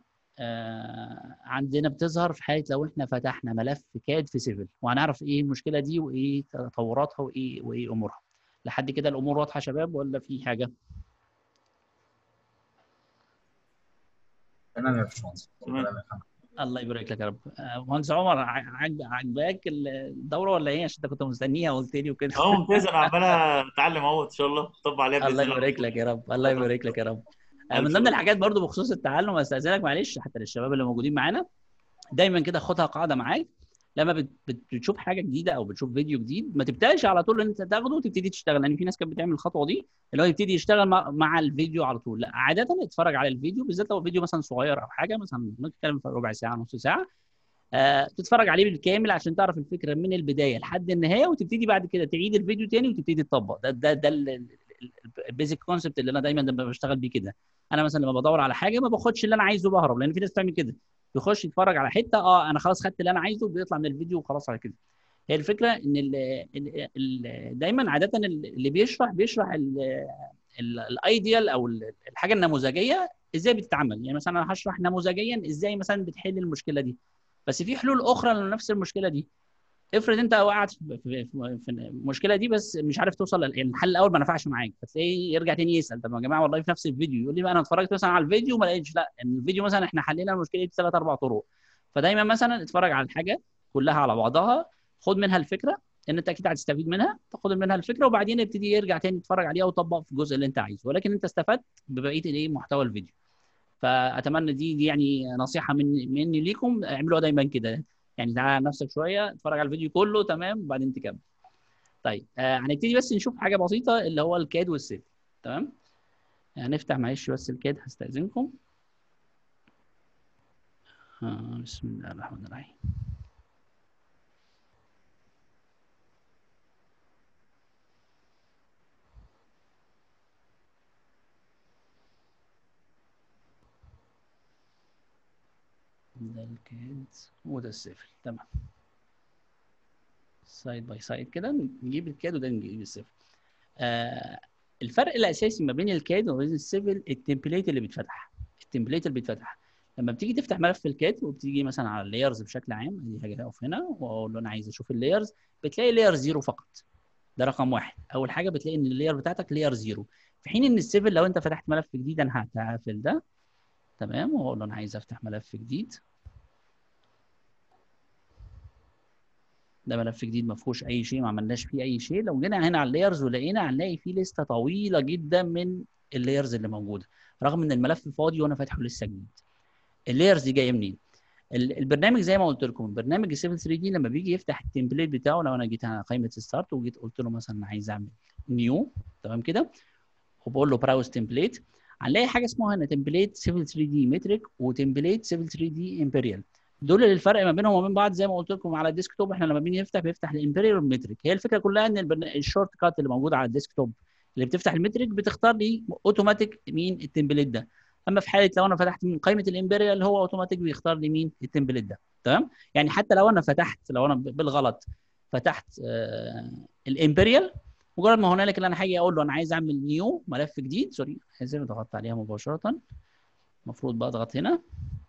آه عندنا بتظهر في حاله لو احنا فتحنا ملف كاد في سيفل وهنعرف ايه المشكله دي وايه تطوراتها وايه وايه امورها لحد كده الامور واضحه يا شباب ولا في حاجه تمام يا باشمهندس الله يبارك لك يا رب آه، مهندس عمر ع- عجب- عجباك الدوره ولا ايه عشان انت كنت مستنيها وقلت لي وكده اه ممتاز انا عمال اتعلم اهو ان شاء الله طب عليها باذن الله الله يبارك لك يا رب الله يبارك لك يا رب آه، من ألف ضمن شكر. الحاجات برضو بخصوص التعلم استاذنك معلش حتى للشباب اللي موجودين معانا دايما كده خدها قاعده معاك لما بت- بت- بتشوف حاجه جديده او بتشوف فيديو جديد ما تبداش على طول ان انت تاخده وتبتدي تشتغل لان في ناس كانت بتعمل الخطوه دي اللي هو يبتدي يشتغل مع, مع الفيديو على طول لا عاده اتفرج على الفيديو بالذات لو فيديو مثلا صغير او حاجه مثلا نتكلم في ربع ساعه نص ساعه آه تتفرج عليه بالكامل عشان تعرف الفكره من البدايه لحد النهايه وتبتدي بعد كده تعيد الفيديو تاني وتبتدي تطبق ده ده ده البيزك كونسبت اللي انا دايما لما بشتغل بيه كده انا مثلا لما بدور على حاجه ما باخدش اللي انا عايزه بهرب لان في ناس بتعمل كده يخش يتفرج على حته اه انا خلاص خدت اللي انا عايزه بيطلع من الفيديو وخلاص على كده هي الفكره ان ال ال ال دايما عاده اللي بيشرح بيشرح الايديال او ال- الحاجه النموذجيه ازاي بتتعمل يعني مثلا انا هشرح نموذجيا ازاي مثلا بتحل المشكله دي بس في حلول اخرى لنفس المشكله دي افرض انت وقعت في, في, في, في المشكله دي بس مش عارف توصل لل- يعني الحل الاول ما نفعش معاك فتلاقيه يرجع تاني يسال طب يا جماعه والله في نفس الفيديو يقول لي بقى انا اتفرجت مثلا على الفيديو وما لقيتش لا ان الفيديو مثلا احنا حلينا المشكله دي بثلاث اربع طرق فدايما مثلا اتفرج على الحاجه كلها على بعضها خد منها الفكره ان انت اكيد هتستفيد منها تاخد منها الفكره وبعدين ابتدي يرجع تاني تتفرج عليها وطبق في الجزء اللي انت عايزه ولكن انت استفدت ببقيه الايه محتوى الفيديو فاتمنى دي دي يعني نصيحه مني مني ليكم اعملوها دايما كده يعني تعالى على نفسك شويه اتفرج على الفيديو كله تمام وبعدين تكمل طيب آه هنبتدي بس نشوف حاجه بسيطه اللي هو الكاد والسيف تمام هنفتح معلش بس الكاد هستاذنكم آه بسم الله الرحمن الرحيم ده الكاد وده السيفل تمام سايد باي سايد كده نجيب الكاد وده نجيب السيفل آه الفرق الاساسي ما بين الكاد وما بين السيفل التمبليت اللي بيتفتح التمبليت اللي بيتفتح لما بتيجي تفتح ملف في الكاد وبتيجي مثلا على اللايرز بشكل عام دي حاجه اقف هنا واقول له انا عايز اشوف اللايرز بتلاقي لاير زيرو فقط ده رقم واحد اول حاجه بتلاقي ان اللاير بتاعتك لاير زيرو في حين ان السيفل لو انت فتحت ملف جديد انا هقفل ده تمام واقول له انا عايز افتح ملف جديد ده ملف جديد ما فيهوش اي شيء ما عملناش فيه اي شيء لو جينا هنا على اللايرز ولقينا هنلاقي فيه لسته طويله جدا من اللايرز اللي موجوده رغم ان الملف فاضي وانا فاتحه لسه جديد اللايرز دي جايه منين ال- البرنامج زي ما قلت لكم البرنامج 7 3 دي لما بيجي يفتح التمبليت بتاعه لو انا جيت على قائمه ستارت وجيت قلت له مثلا أنا عايز اعمل نيو تمام كده وبقول له براوز تمبليت هنلاقي حاجه اسمها هنا تمبليت 7 3 دي متريك وتمبليت 7 3 دي امبريال دول اللي الفرق ما بينهم وما بين بعض زي ما قلت لكم على الديسكتوب احنا لما بنيجي نفتح بيفتح الامبريال والمتريك هي الفكره كلها ان البرن- الشورت كات اللي موجود على الديسكتوب اللي بتفتح المتريك بتختار لي اوتوماتيك مين التمبليت ده اما في حاله لو انا فتحت من قائمه الامبريال هو اوتوماتيك بيختار لي مين التمبليت ده تمام يعني حتى لو انا فتحت لو انا بالغلط فتحت آه الامبريال مجرد ما هنالك اللي انا هاجي اقول له انا عايز اعمل نيو ملف جديد سوري اسف ضغطت عليها مباشره المفروض بضغط هنا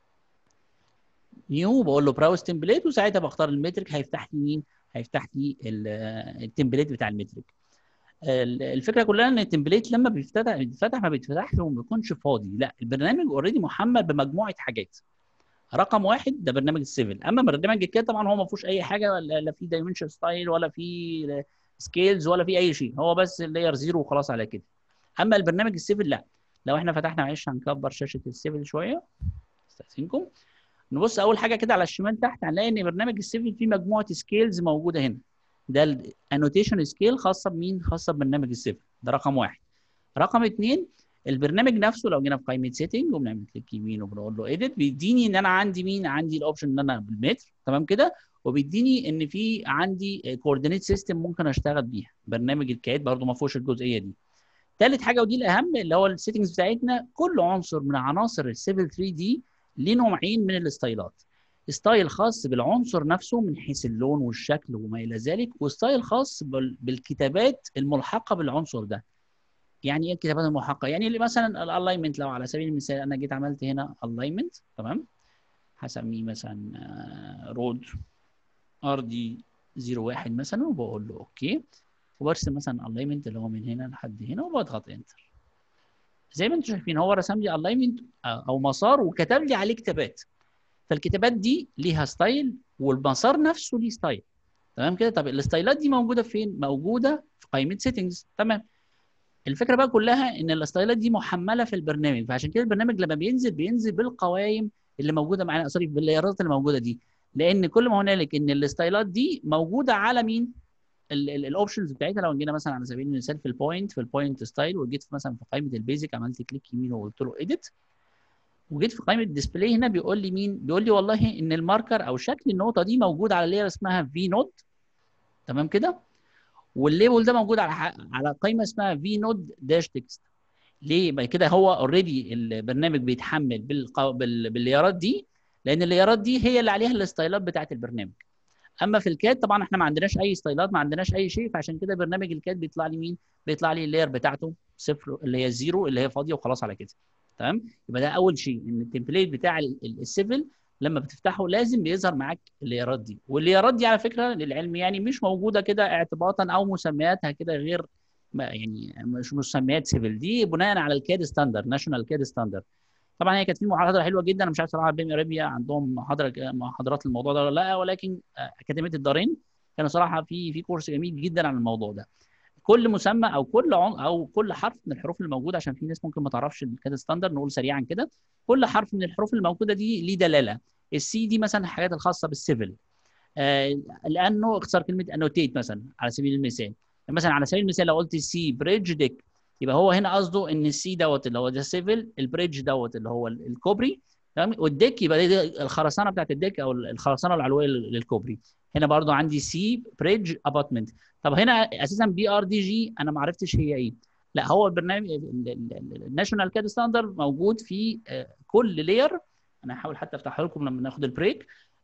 نيو بقول له براوز تمبليت وساعتها بختار المترك هيفتح لي مين؟ هيفتح لي ال- التمبليت بتاع المترك. ال- الفكره كلها ان التمبليت لما بيفتتح بيتفتح ما بيتفتحش وما بيكونش فاضي لا البرنامج اوريدي محمل بمجموعه حاجات. رقم واحد ده برنامج السيفل اما برنامج الكاد طبعا هو ما فيهوش اي حاجه لا لا في دايمنشن ستايل ولا في سكيلز ولا في اي شيء هو بس اللاير زيرو وخلاص على كده. اما البرنامج السيفل لا لو احنا فتحنا معلش هنكبر شاشه السيفل شويه استاذنكم نبص اول حاجه كده على الشمال تحت هنلاقي ان برنامج السيفل فيه مجموعه سكيلز موجوده هنا ده الانوتيشن سكيل خاصه بمين خاصه ببرنامج السيفل ده رقم واحد رقم اثنين البرنامج نفسه لو جينا في قائمه سيتنج وبنعمل كليك يمين وبنقول له ايديت بيديني ان انا عندي مين عندي الاوبشن ان انا بالمتر تمام كده وبيديني ان في عندي كوردينيت سيستم ممكن اشتغل بيها برنامج الكاد برضو ما فيهوش الجزئيه دي ثالث حاجه ودي الاهم اللي هو السيتنجز بتاعتنا كل عنصر من عناصر السيفل 3 دي ليه نوعين من الستايلات ستايل خاص بالعنصر نفسه من حيث اللون والشكل وما الى ذلك وستايل خاص بال- بالكتابات الملحقه بالعنصر ده يعني ايه الكتابات الملحقه يعني اللي مثلا الالاينمنت لو على سبيل المثال انا جيت عملت هنا الاينمنت تمام هسميه مثلا رود ار دي 01 مثلا وبقول له اوكي وبرسم مثلا الاينمنت اللي هو من هنا لحد هنا وبضغط انتر زي ما انتم شايفين هو رسم لي الاينمنت او مسار وكتب لي عليه كتابات فالكتابات دي ليها ستايل والمسار نفسه ليه ستايل تمام كده طب الستايلات دي موجوده فين موجوده في قائمه سيتنجز تمام الفكره بقى كلها ان الستايلات دي محمله في البرنامج فعشان كده البرنامج لما بينزل بينزل بالقوائم اللي موجوده معانا سوري بالليارات اللي موجوده دي لان كل ما هنالك ان الستايلات دي موجوده على مين الاوبشنز بتاعتها لو جينا مثلا على سبيل المثال في البوينت في البوينت ستايل وجيت مثلا في قائمه البيزك عملت كليك يمين وقلت له اديت وجيت في قائمه الديسبلاي هنا بيقول لي مين بيقول لي والله ان الماركر او شكل النقطه دي موجود على لير اسمها في نود تمام كده والليبل ده موجود على على قائمه اسمها في نود داش تكست ليه بقى كده هو اوريدي البرنامج بيتحمل بالقو... بال... بالليارات دي لان الليارات دي هي اللي عليها الستايلات بتاعه البرنامج اما في الكاد طبعا احنا ما عندناش اي ستايلات ما عندناش اي شيء فعشان كده برنامج الكاد بيطلع لي مين بيطلع لي اللاير بتاعته صفر اللي هي الزيرو اللي هي فاضيه وخلاص على كده تمام يبقى ده اول شيء ان التمبليت بتاع السيفل لما بتفتحه لازم بيظهر معاك الليارات دي والليارات دي على فكره للعلم يعني مش موجوده كده اعتباطا او مسمياتها كده غير يعني مش مسميات سيفل دي بناء على الكاد ستاندرد ناشونال كاد ستاندرد طبعا هي كانت في محاضره حلوه جدا انا مش عارف صراحه بين ارابيا عندهم محاضره محاضرات الموضوع ده ولا لا ولكن اكاديميه الدارين كانوا صراحه في في كورس جميل جدا عن الموضوع ده كل مسمى او كل عن او كل حرف من الحروف اللي موجوده عشان في ناس ممكن ما تعرفش الكاد ستاندرد نقول سريعا كده كل حرف من الحروف الموجوده دي ليه دلاله السي دي مثلا الحاجات الخاصه بالسيفل آه لانه اختصار كلمه انوتيت مثلا على سبيل المثال مثلا على سبيل المثال لو قلت سي بريدج ديك يبقى هو هنا قصده ان السي دوت اللي هو ده سيفل البريدج دوت اللي هو الكوبري تمام والديك يبقى دي الخرسانه بتاعت الديك او الخرسانه العلويه للكوبري هنا برضو عندي سي بريدج اباتمنت طب هنا اساسا بي ار دي جي انا ما عرفتش هي ايه لا هو البرنامج الناشونال كاد ستاندرد موجود في كل لاير انا هحاول حتى افتحها لكم لما ناخد البريك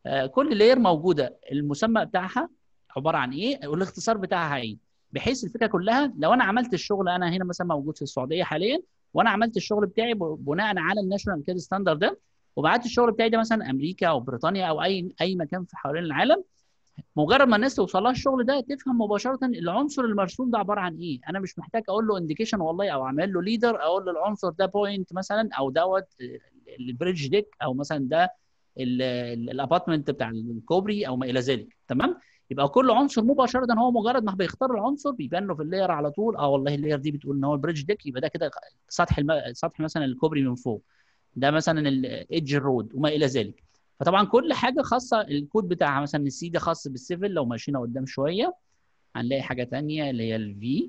كل لاير موجوده المسمى بتاعها عباره عن ايه والاختصار بتاعها ايه بحيث الفكره كلها لو انا عملت الشغل انا هنا مثلا موجود في السعوديه حاليا وانا عملت الشغل بتاعي بناء على الناشونال كاد ستاندرد ده وبعت الشغل بتاعي ده مثلا امريكا او بريطانيا او اي اي مكان في حوالين العالم مجرد ما الناس توصل لها الشغل ده تفهم مباشره العنصر المرسوم ده عباره عن ايه انا مش محتاج اقول له انديكيشن والله او اعمل له ليدر اقول له العنصر ده بوينت مثلا او دوت البريدج ديك او مثلا ده الابارتمنت بتاع الكوبري او ما الى ذلك تمام يبقى كل عنصر مباشره هو مجرد ما بيختار العنصر بيبان له في اللاير على طول اه والله اللاير دي بتقول ان هو البريدج ديك يبقى ده كده سطح الم... سطح مثلا الكوبري من فوق ده مثلا الايدج رود وما الى ذلك فطبعا كل حاجه خاصه الكود بتاعها مثلا السي ده خاص بالسيفل لو مشينا قدام شويه هنلاقي حاجه ثانيه اللي هي الفي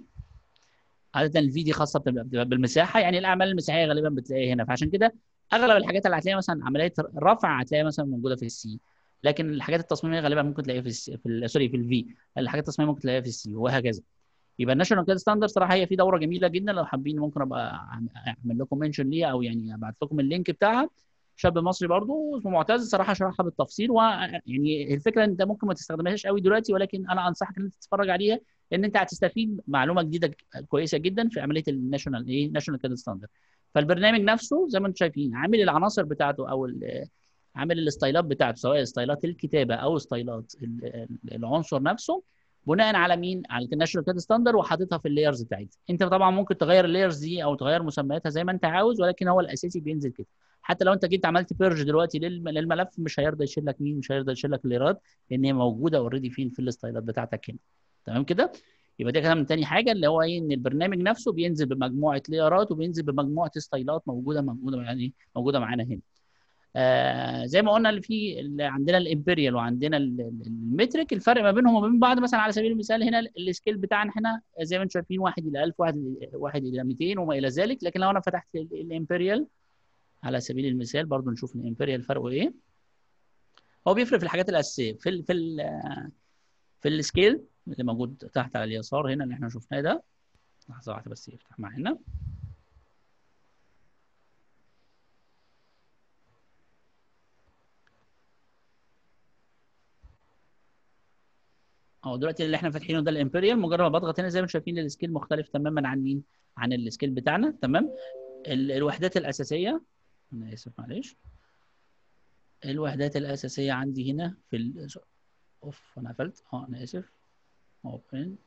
عاده الفي دي خاصه بالمساحه يعني الاعمال المساحيه غالبا بتلاقيها هنا فعشان كده اغلب الحاجات اللي هتلاقيها مثلا عمليه رفع هتلاقيها مثلا موجوده في السي لكن الحاجات التصميميه غالبا ممكن تلاقيها في السي في ال سوري في الفي الحاجات التصميميه ممكن تلاقيها في السي وهكذا يبقى الناشونال كاد ستاندرد صراحه هي في دوره جميله جدا لو حابين ممكن ابقى اعمل لكم منشن ليها او يعني ابعت لكم اللينك بتاعها شاب مصري برضه اسمه معتز صراحه شرحها بالتفصيل ويعني الفكره انت ممكن ما تستخدمهاش قوي دلوقتي ولكن انا انصحك ان انت تتفرج عليها لان انت هتستفيد معلومه جديده كويسه جدا في عمليه الناشونال ايه ناشونال كاد ستاندرد فالبرنامج نفسه زي ما انتم شايفين عامل العناصر بتاعته او عامل الستايلات بتاعته سواء ستايلات الكتابه او ستايلات العنصر نفسه بناء على مين؟ على الناشونال كاد ستاندرد وحاططها في اللايرز بتاعتها. انت طبعا ممكن تغير اللايرز دي او تغير مسمياتها زي ما انت عاوز ولكن هو الاساسي بينزل كده. حتى لو انت جيت عملت بيرج دلوقتي للملف مش هيرضى يشيل لك مين؟ مش هيرضى يشيل لك اللايرات لان هي موجوده اوريدي فين في الستايلات بتاعتك هنا. تمام كده؟ يبقى ده كده من تاني حاجه اللي هو ايه ان البرنامج نفسه بينزل بمجموعه لايرات وبينزل بمجموعه ستايلات موجوده موجوده يعني موجوده معانا هنا. آه زي ما قلنا اللي في اللي عندنا الامبريال وعندنا المترك الفرق ما بينهم وما بين بعض مثلا على سبيل المثال هنا السكيل بتاعنا هنا زي ما انتم شايفين 1 الى 1000 1 1 الى 200 وما الى ذلك لكن لو انا فتحت الامبريال على سبيل المثال برضو نشوف الامبريال فرقه ايه هو بيفرق في الحاجات الاساسيه في ال في ال في السكيل اللي موجود تحت على اليسار هنا اللي احنا شفناه ده لحظه واحده بس يفتح معانا اهو دلوقتي اللي احنا فاتحينه ده الامبريال مجرد ما بضغط هنا زي ما انتم شايفين السكيل مختلف تماما عن مين؟ عن السكيل بتاعنا تمام؟ ال الوحدات الاساسيه انا اسف معلش الوحدات الاساسيه عندي هنا في ال... اوف انا قفلت اه انا اسف اوبن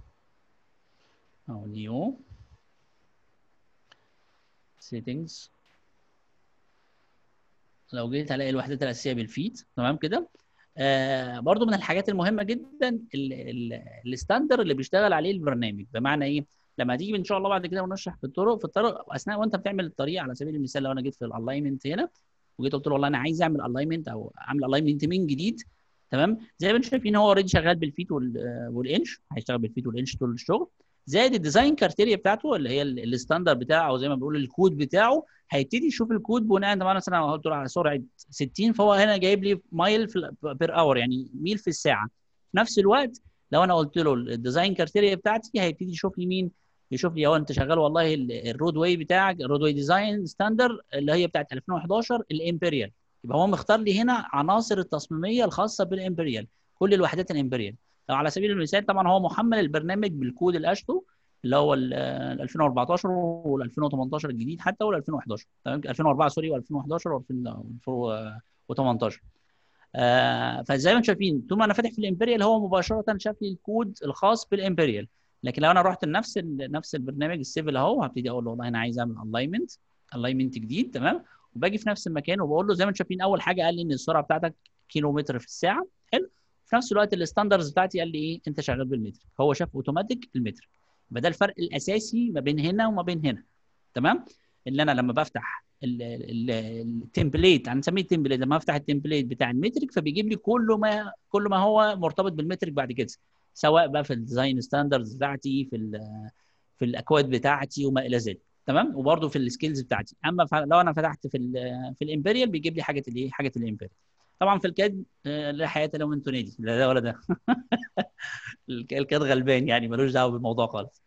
او نيو settings لو جيت هلاقي الوحدات الاساسيه بالفيت تمام كده آه برضو من الحاجات المهمه جدا الستاندر اللي بيشتغل عليه البرنامج بمعنى ايه لما تيجي ان شاء الله بعد كده ونشرح في الطرق في الطرق اثناء وانت بتعمل الطريق على سبيل المثال لو انا جيت في الالاينمنت هنا وجيت قلت له والله انا عايز اعمل الاينمنت او اعمل الاينمنت من جديد تمام زي ما انتم شايفين هو اوريدي شغال بالفيت والانش هيشتغل بالفيت والانش طول الشغل زائد الديزاين كارتيريا بتاعته اللي هي الستاندر بتاعه او زي ما بيقول الكود بتاعه هيبتدي يشوف الكود بناء طبعا مثلا قلت له على سرعه 60 فهو هنا جايب لي مايل بير اور يعني ميل في الساعه في نفس الوقت لو انا قلت له الديزاين كارتيريا بتاعتي هيبتدي يشوف لي مين يشوف لي هو انت شغال والله الرود واي بتاعك الرود واي ديزاين ستاندر اللي هي بتاعت 2011 الامبريال يبقى هو مختار لي هنا عناصر التصميميه الخاصه بالامبريال كل الوحدات الامبريال لو على سبيل المثال طبعا هو محمل البرنامج بالكود الاشتو اللي هو ال 2014 وال 2018 الجديد حتى وال 2011 تمام 2004 سوري و2011 و2018 آه فزي ما انتم شايفين طول ما انا فاتح في الامبريال هو مباشره شاف لي الكود الخاص بالامبريال لكن لو انا رحت لنفس نفس البرنامج السيفل اهو هبتدي اقول له والله انا عايز اعمل الاينمنت الاينمنت جديد تمام وباجي في نفس المكان وبقول له زي ما انتم شايفين اول حاجه قال لي ان السرعه بتاعتك كيلو متر في الساعه حلو في نفس الوقت الستاندرز بتاعتي قال لي ايه انت شغال بالمتر هو شاف اوتوماتيك المتر يبقى ده الفرق الاساسي ما بين هنا وما بين هنا تمام ان انا لما بفتح التمبليت هنسميه التمبليت لما افتح التمبليت بتاع المترك فبيجيب لي كل ما كل ما هو مرتبط بالمترك بعد كده سواء بقى في الديزاين ستاندردز بتاعتي في في الاكواد بتاعتي وما الى ذلك تمام وبرده في السكيلز بتاعتي اما لو انا فتحت في ال في الامبريال بيجيب لي حاجه الايه حاجه الامبريال طبعا في الكاد لا حياه له من تنادي لا ده ولا ده الكاد غلبان يعني ملوش دعوه بالموضوع خالص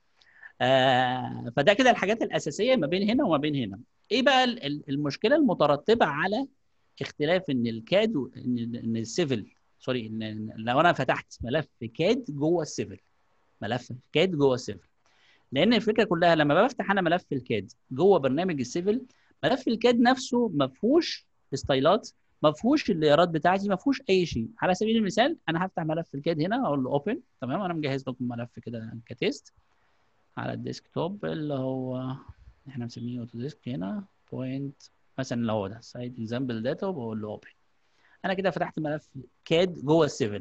آه فده كده الحاجات الاساسيه ما بين هنا وما بين هنا ايه بقى المشكله المترتبه على اختلاف ان الكاد ان ان السيفل سوري ان لو انا فتحت ملف كاد جوه السيفل ملف كاد جوه السيفل لان الفكره كلها لما بفتح انا ملف الكاد جوه برنامج السيفل ملف الكاد نفسه ما فيهوش ستايلات ما فيهوش الليارات بتاعتي ما فيهوش اي شيء على سبيل المثال انا هفتح ملف الكاد هنا اقول له اوبن تمام انا مجهز لكم ملف كده كتيست على الديسكتوب اللي هو احنا مسميه اوتوديسك هنا بوينت مثلا اللي هو ده سايت اكزامبل داتا وبقول له اوبن انا كده فتحت ملف كاد جوه السيفل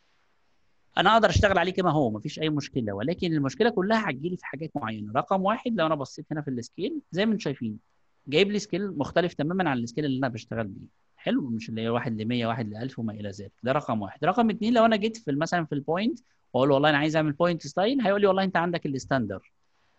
انا اقدر اشتغل عليه كما هو مفيش اي مشكله ولكن المشكله كلها هتجيلي في حاجات معينه رقم واحد لو انا بصيت هنا في السكيل زي ما انتم شايفين جايب لي سكيل مختلف تماما عن السكيل اللي انا بشتغل بيه حلو مش اللي هي 1 ل 100 1 ل 1000 وما الى ذلك ده رقم واحد رقم اثنين لو انا جيت في مثلا في البوينت واقول له والله انا عايز اعمل بوينت ستايل هيقول لي والله انت عندك الستاندر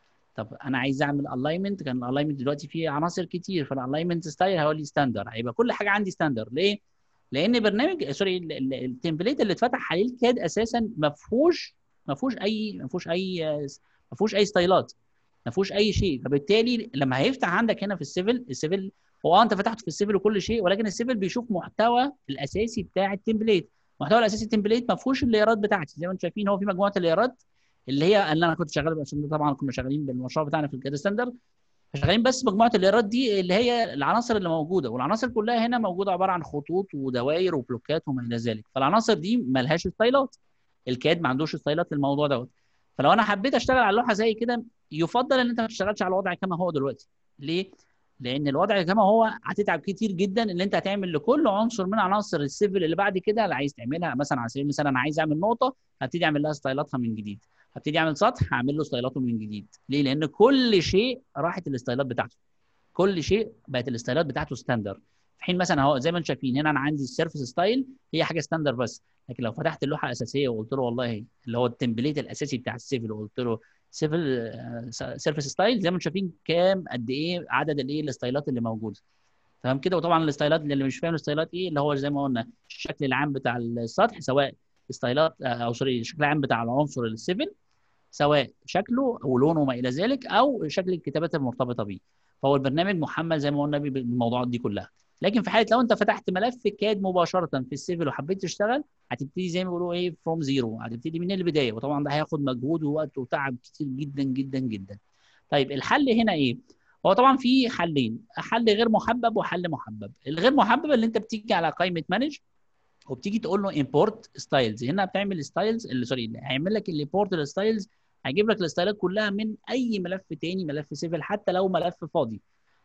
طب انا عايز اعمل الاينمنت كان الاينمنت دلوقتي فيه عناصر كتير فالاينمنت ستايل هيقول لي ستاندر هيبقى كل حاجه عندي ستاندر ليه؟ لان برنامج سوري التمبليت اللي اتفتح عليه الكاد اساسا ما فيهوش ما فيهوش اي ما فيهوش اي ما فيهوش اي ستايلات ما فيهوش اي شيء فبالتالي لما هيفتح عندك هنا في السيفل السيفل هو اه انت فتحته في السيفل وكل شيء ولكن السيفل بيشوف محتوى الاساسي بتاع التمبليت المحتوى الاساسي التمبليت ما فيهوش الليارات بتاعتي زي ما انتم شايفين هو في مجموعه الليارات اللي هي اللي انا كنت شغال عشان طبعا كنا شغالين بالمشروع بتاعنا في الكاد ستاندرد شغالين بس مجموعه الليارات دي اللي هي العناصر اللي موجوده والعناصر كلها هنا موجوده عباره عن خطوط ودوائر وبلوكات وما الى ذلك فالعناصر دي مالهاش ستايلات الكاد ما عندوش ستايلات للموضوع دوت فلو انا حبيت اشتغل على لوحه زي كده يفضل ان انت ما تشتغلش على الوضع كما هو دلوقتي ليه لان الوضع كما هو هتتعب كتير جدا ان انت هتعمل لكل عنصر من عناصر السيفل اللي بعد كده اللي عايز تعملها مثلا على سبيل المثال انا عايز اعمل نقطه هبتدي اعمل لها ستايلاتها من جديد هبتدي اعمل سطح هعمل له ستايلاته من جديد ليه لان كل شيء راحت الستايلات بتاعته كل شيء بقت الستايلات بتاعته ستاندر في حين مثلا اهو زي ما انتم شايفين هنا انا عندي السيرفس ستايل هي حاجه ستاندر بس لكن لو فتحت اللوحه الاساسيه وقلت له والله اللي هو التمبليت الاساسي بتاع السيفل وقلت له سيفل سيرفس ستايل زي ما انتم شايفين كام قد ايه عدد الايه الستايلات اللي موجوده تمام كده وطبعا الستايلات اللي مش فاهم الستايلات ايه اللي هو زي ما قلنا الشكل العام بتاع السطح سواء ستايلات او سوري الشكل العام بتاع العنصر السيفل سواء شكله او لونه وما الى ذلك او شكل الكتابات المرتبطه بيه فهو البرنامج محمل زي ما قلنا بالموضوعات دي كلها لكن في حاله لو انت فتحت ملف كاد مباشره في السيفل وحبيت تشتغل هتبتدي زي ما بيقولوا ايه فروم زيرو هتبتدي من البدايه وطبعا ده هياخد مجهود ووقت وتعب كتير جدا جدا جدا طيب الحل هنا ايه هو طبعا في حلين حل غير محبب وحل محبب الغير محبب اللي انت بتيجي على قائمه مانج وبتيجي تقول له امبورت ستايلز هنا بتعمل ستايلز اللي سوري هيعمل لك الامبورت الستايلز هيجيب لك الستايلات كلها من اي ملف تاني ملف سيفل حتى لو ملف فاضي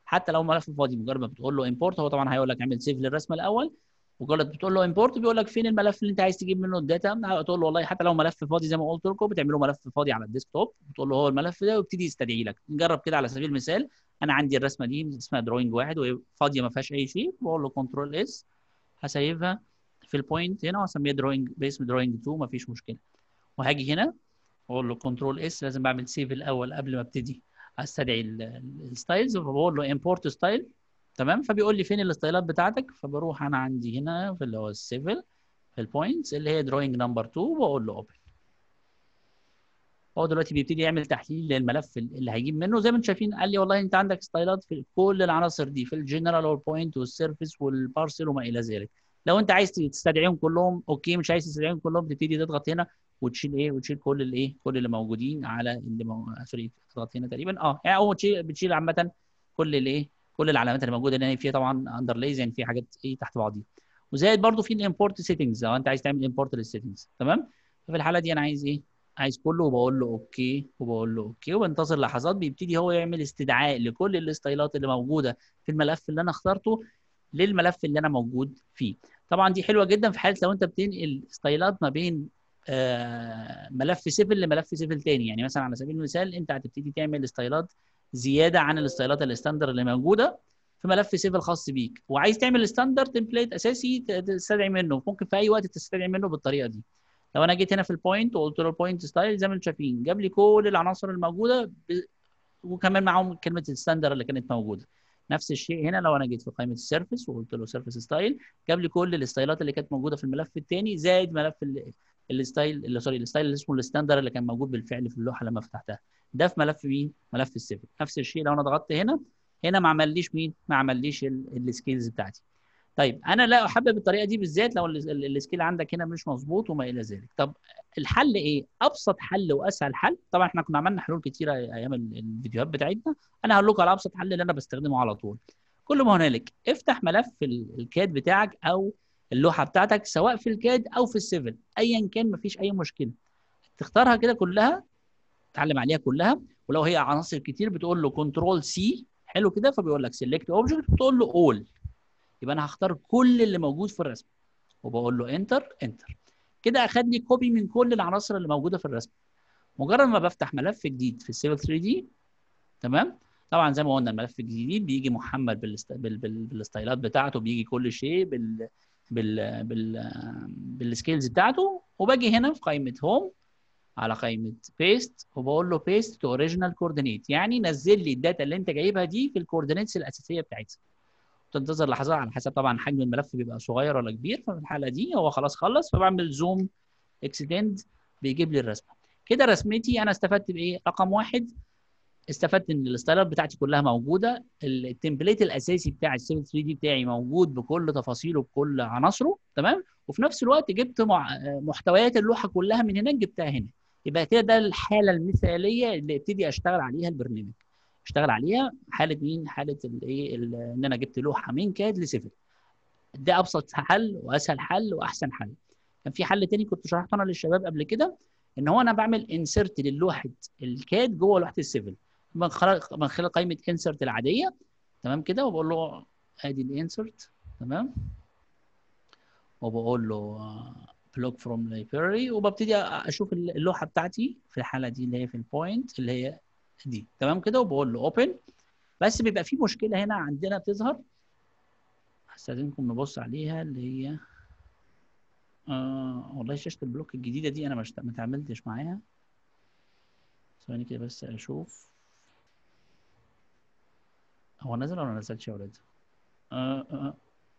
حتى لو ملف فاضي مجرد ما بتقول له امبورت هو طبعا هيقول لك اعمل سيف للرسمه الاول مجرد بتقول له امبورت بيقول لك فين الملف اللي انت عايز تجيب منه الداتا تقول له والله حتى لو ملف فاضي زي ما قلت لكم بتعملوا ملف فاضي على الديسك توب بتقول له هو الملف ده ويبتدي يستدعي لك نجرب كده على سبيل المثال انا عندي الرسمه دي اسمها دروينج واحد وهي فاضيه ما فيهاش اي شيء بقول له كنترول اس هسيفها في البوينت هنا واسميها دروينج باسم دروينج 2 ما فيش مشكله وهاجي هنا اقول له كنترول اس لازم بعمل سيف الاول قبل ما ابتدي استدعي الستايلز فبقول له امبورت ستايل تمام فبيقول لي فين الستايلات بتاعتك فبروح انا عندي هنا في اللي هو السيفل في البوينتس اللي هي دروينج نمبر 2 واقول له اوبن هو دلوقتي بيبتدي يعمل تحليل للملف اللي هيجيب منه زي ما انتم شايفين قال لي والله انت عندك ستايلات في كل العناصر دي في الجنرال والبوينت والسيرفيس والبارسل وما الى ذلك لو انت عايز تستدعيهم كلهم اوكي مش عايز تستدعيهم كلهم تبتدي تضغط هنا وتشيل ايه وتشيل كل الايه كل اللي موجودين على اللي مو... سوري تضغط هنا تقريبا اه يعني اول شيء بتشيل عامه كل الايه كل العلامات اللي موجوده هنا فيها طبعا اندرلايز يعني في حاجات ايه تحت بعضيها وزائد برضو في الامبورت سيتنجز لو انت عايز تعمل امبورت للسيتنجز تمام ففي الحاله دي انا عايز ايه عايز كله وبقول له اوكي وبقول له اوكي وبنتظر لحظات بيبتدي هو يعمل استدعاء لكل الستايلات اللي موجوده في الملف اللي انا اخترته للملف اللي انا موجود فيه طبعا دي حلوه جدا في حاله لو انت بتنقل ستايلات ما بين آه ملف سيفل لملف سيفل تاني يعني مثلا على سبيل المثال انت هتبتدي تعمل ستايلات زياده عن الستايلات الستاندر اللي موجوده في ملف سيفل خاص بيك وعايز تعمل ستاندر تمبليت اساسي تستدعي منه ممكن في اي وقت تستدعي منه بالطريقه دي لو انا جيت هنا في البوينت وقلت له البوينت ستايل زي ما انتم شايفين جاب لي كل العناصر الموجوده ب... وكمان معاهم كلمه الستاندر اللي كانت موجوده نفس الشيء هنا لو انا جيت في قائمه السيرفيس وقلت له سيرفيس ستايل جاب لي كل الستايلات اللي كانت موجوده في الملف الثاني زائد ملف الستايل اللي سوري الستايل اللي اسمه الستاندر اللي كان موجود بالفعل في اللوحه لما فتحتها ده في ملف مين ملف السيفل نفس الشيء لو انا ضغطت هنا هنا ما عمليش مين ما عمليش السكيلز بتاعتي طيب انا لا احبب الطريقه دي بالذات لو السكيل عندك هنا مش مظبوط وما الى ذلك طب الحل ايه ابسط حل واسهل حل طبعا احنا كنا عملنا حلول كتيره ايام الفيديوهات بتاعتنا انا هقول لكم على ابسط حل اللي انا بستخدمه على طول كل ما هنالك افتح ملف الكاد بتاعك او اللوحه بتاعتك سواء في الكاد او في السيفل ايا كان مفيش اي مشكله تختارها كده كلها تعلم عليها كلها ولو هي عناصر كتير بتقول له كنترول سي حلو كده فبيقول لك سيلكت اوبجكت بتقول له اول يبقى انا هختار كل اللي موجود في الرسم وبقول له انتر انتر كده اخد لي كوبي من كل العناصر اللي موجوده في الرسم مجرد ما بفتح ملف جديد في السيفل 3 دي تمام طبعا زي ما قلنا الملف الجديد بيجي محمل بالست... بال... بال... بالستايلات بتاعته بيجي كل شيء بال بال بال بالسكيلز بتاعته وباجي هنا في قائمه هوم على قائمه بيست وبقول له بيست تو اوريجينال كوردينيت يعني نزل لي الداتا اللي انت جايبها دي في الكوردينيتس الاساسيه بتاعتها تنتظر لحظات على حسب طبعا حجم الملف بيبقى صغير ولا كبير ففي الحاله دي هو خلاص خلص فبعمل زوم اكستند بيجيب لي الرسمه كده رسمتي انا استفدت بايه رقم واحد استفدت ان الستايلات بتاعتي كلها موجوده التمبليت الاساسي بتاع السيفل 3 دي بتاعي موجود بكل تفاصيله بكل عناصره تمام وفي نفس الوقت جبت محتويات اللوحه كلها من هناك جبتها هنا يبقى كده ده الحاله المثاليه اللي ابتدي اشتغل عليها البرنامج اشتغل عليها حاله مين حاله الايه ان انا جبت لوحه من كاد لسيفل ده ابسط حل واسهل حل واحسن حل كان في حل تاني كنت شرحته انا للشباب قبل كده ان هو انا بعمل انسرت للوحه الكاد جوه لوحه السيفل من خلال من خلال قائمه انسرت العاديه تمام كده وبقول له ادي الانسرت تمام وبقول له بلوك فروم لايبراري وببتدي اشوف اللوحه بتاعتي في الحاله دي اللي هي في البوينت اللي هي دي تمام كده وبقول له اوبن بس بيبقى في مشكله هنا عندنا بتظهر هستاذنكم نبص عليها اللي هي آه والله شاشه البلوك الجديده دي انا ما اتعاملتش معاها ثواني كده بس اشوف هو نزل ولا ما نزلش يا ولاد؟ آه آه.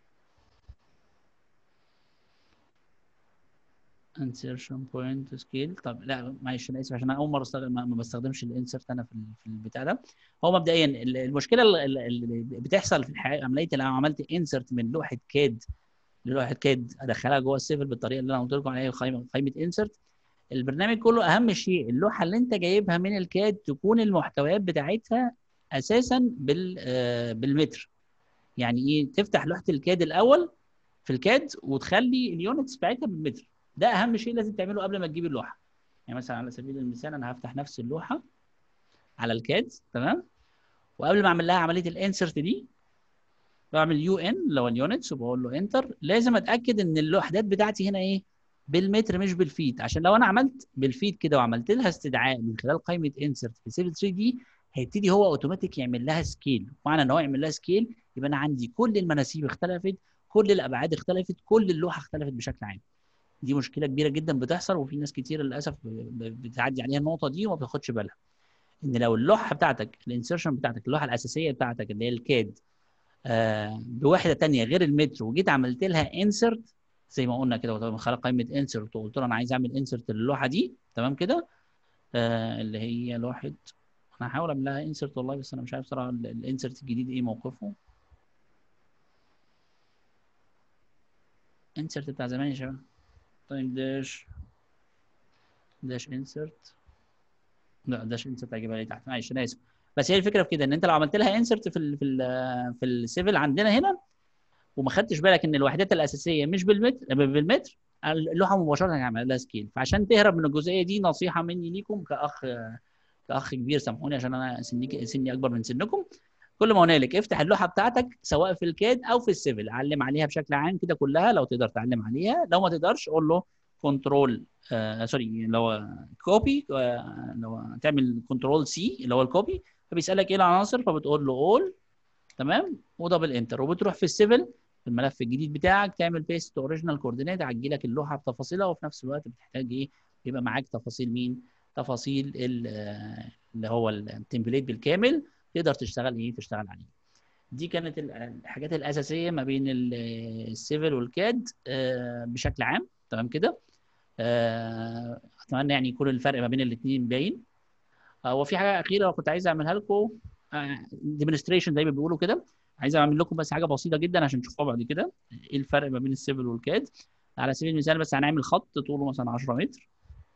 insertion point scale طب لا معلش انا اسف عشان انا اول مره استخدم ما بستخدمش الانسرت انا في في البتاع ده هو مبدئيا المشكله اللي بتحصل في الحقيقه عمليه لو عملت انسرت من لوحه كاد للوحه كاد ادخلها جوه السيفل بالطريقه اللي انا قلت لكم عليها قائمه قائمه انسرت البرنامج كله اهم شيء اللوحه اللي انت جايبها من الكاد تكون المحتويات بتاعتها اساسا بال بالمتر يعني ايه تفتح لوحه الكاد الاول في الكاد وتخلي اليونتس بتاعتها بالمتر ده اهم شيء لازم تعمله قبل ما تجيب اللوحه يعني مثلا على سبيل المثال انا هفتح نفس اللوحه على الكاد تمام وقبل ما اعمل لها عمليه الانسرت دي بعمل يو ان اللي هو اليونتس وبقول له انتر لازم اتاكد ان الوحدات بتاعتي هنا ايه بالمتر مش بالفيت عشان لو انا عملت بالفيت كده وعملت لها استدعاء من خلال قائمه انسرت في سيفل 3 دي هيبتدي هو اوتوماتيك يعمل لها سكيل معنى ان هو يعمل لها سكيل يبقى انا عندي كل المناسيب اختلفت كل الابعاد اختلفت كل اللوحه اختلفت بشكل عام دي مشكله كبيره جدا بتحصل وفي ناس كتير للاسف بتعدي عليها النقطه دي وما بتاخدش بالها ان لو اللوحه بتاعتك الانسرشن بتاعتك اللوحه الاساسيه بتاعتك اللي هي الكاد آه بوحده ثانيه غير المتر وجيت عملت لها انسرت زي ما قلنا كده من خلال قائمه انسرت وقلت له انا عايز اعمل انسرت للوحه دي تمام كده آه اللي هي لوحه انا هحاول اعمل لها انسرت والله بس انا مش عارف صراحه الانسرت الجديد ايه موقفه انسرت بتاع زمان يا شباب طيب داش داش انسرت لا داش انسرت هجيبها لي تحت معلش انا اسف بس هي الفكره في كده ان انت لو عملت لها انسرت في ال في ال في السيفل عندنا هنا وما خدتش بالك ان الوحدات الاساسيه مش بالمتر بالمتر اللوحه مباشره هعمل لها سكيل فعشان تهرب من الجزئيه دي نصيحه مني ليكم كاخ كاخ كبير سامحوني عشان انا سني سني اكبر من سنكم كل ما هنالك افتح اللوحه بتاعتك سواء في الكاد او في السيفل علم عليها بشكل عام كده كلها لو تقدر تعلم عليها لو ما تقدرش قول له كنترول آه سوري لو كوبي آه لو تعمل كنترول سي اللي هو الكوبي فبيسالك ايه العناصر فبتقول له اول تمام ودبل انتر وبتروح في السيفل في الملف الجديد بتاعك تعمل بيست اوريجينال كوردينيت هتجي لك اللوحه بتفاصيلها وفي نفس الوقت بتحتاج ايه يبقى معاك تفاصيل مين تفاصيل اللي هو التمبليت بالكامل تقدر تشتغل ايه تشتغل عليه دي كانت الحاجات الاساسيه ما بين السيفل والكاد بشكل عام تمام كده اتمنى يعني يكون الفرق ما بين الاثنين باين وفي حاجه اخيره كنت عايز اعملها لكم ديمونستريشن زي ما بيقولوا كده عايز اعمل لكم بس حاجه بسيطه جدا عشان تشوفوها بعد كده ايه الفرق ما بين السيفل والكاد على سبيل المثال بس هنعمل خط طوله مثلا 10 متر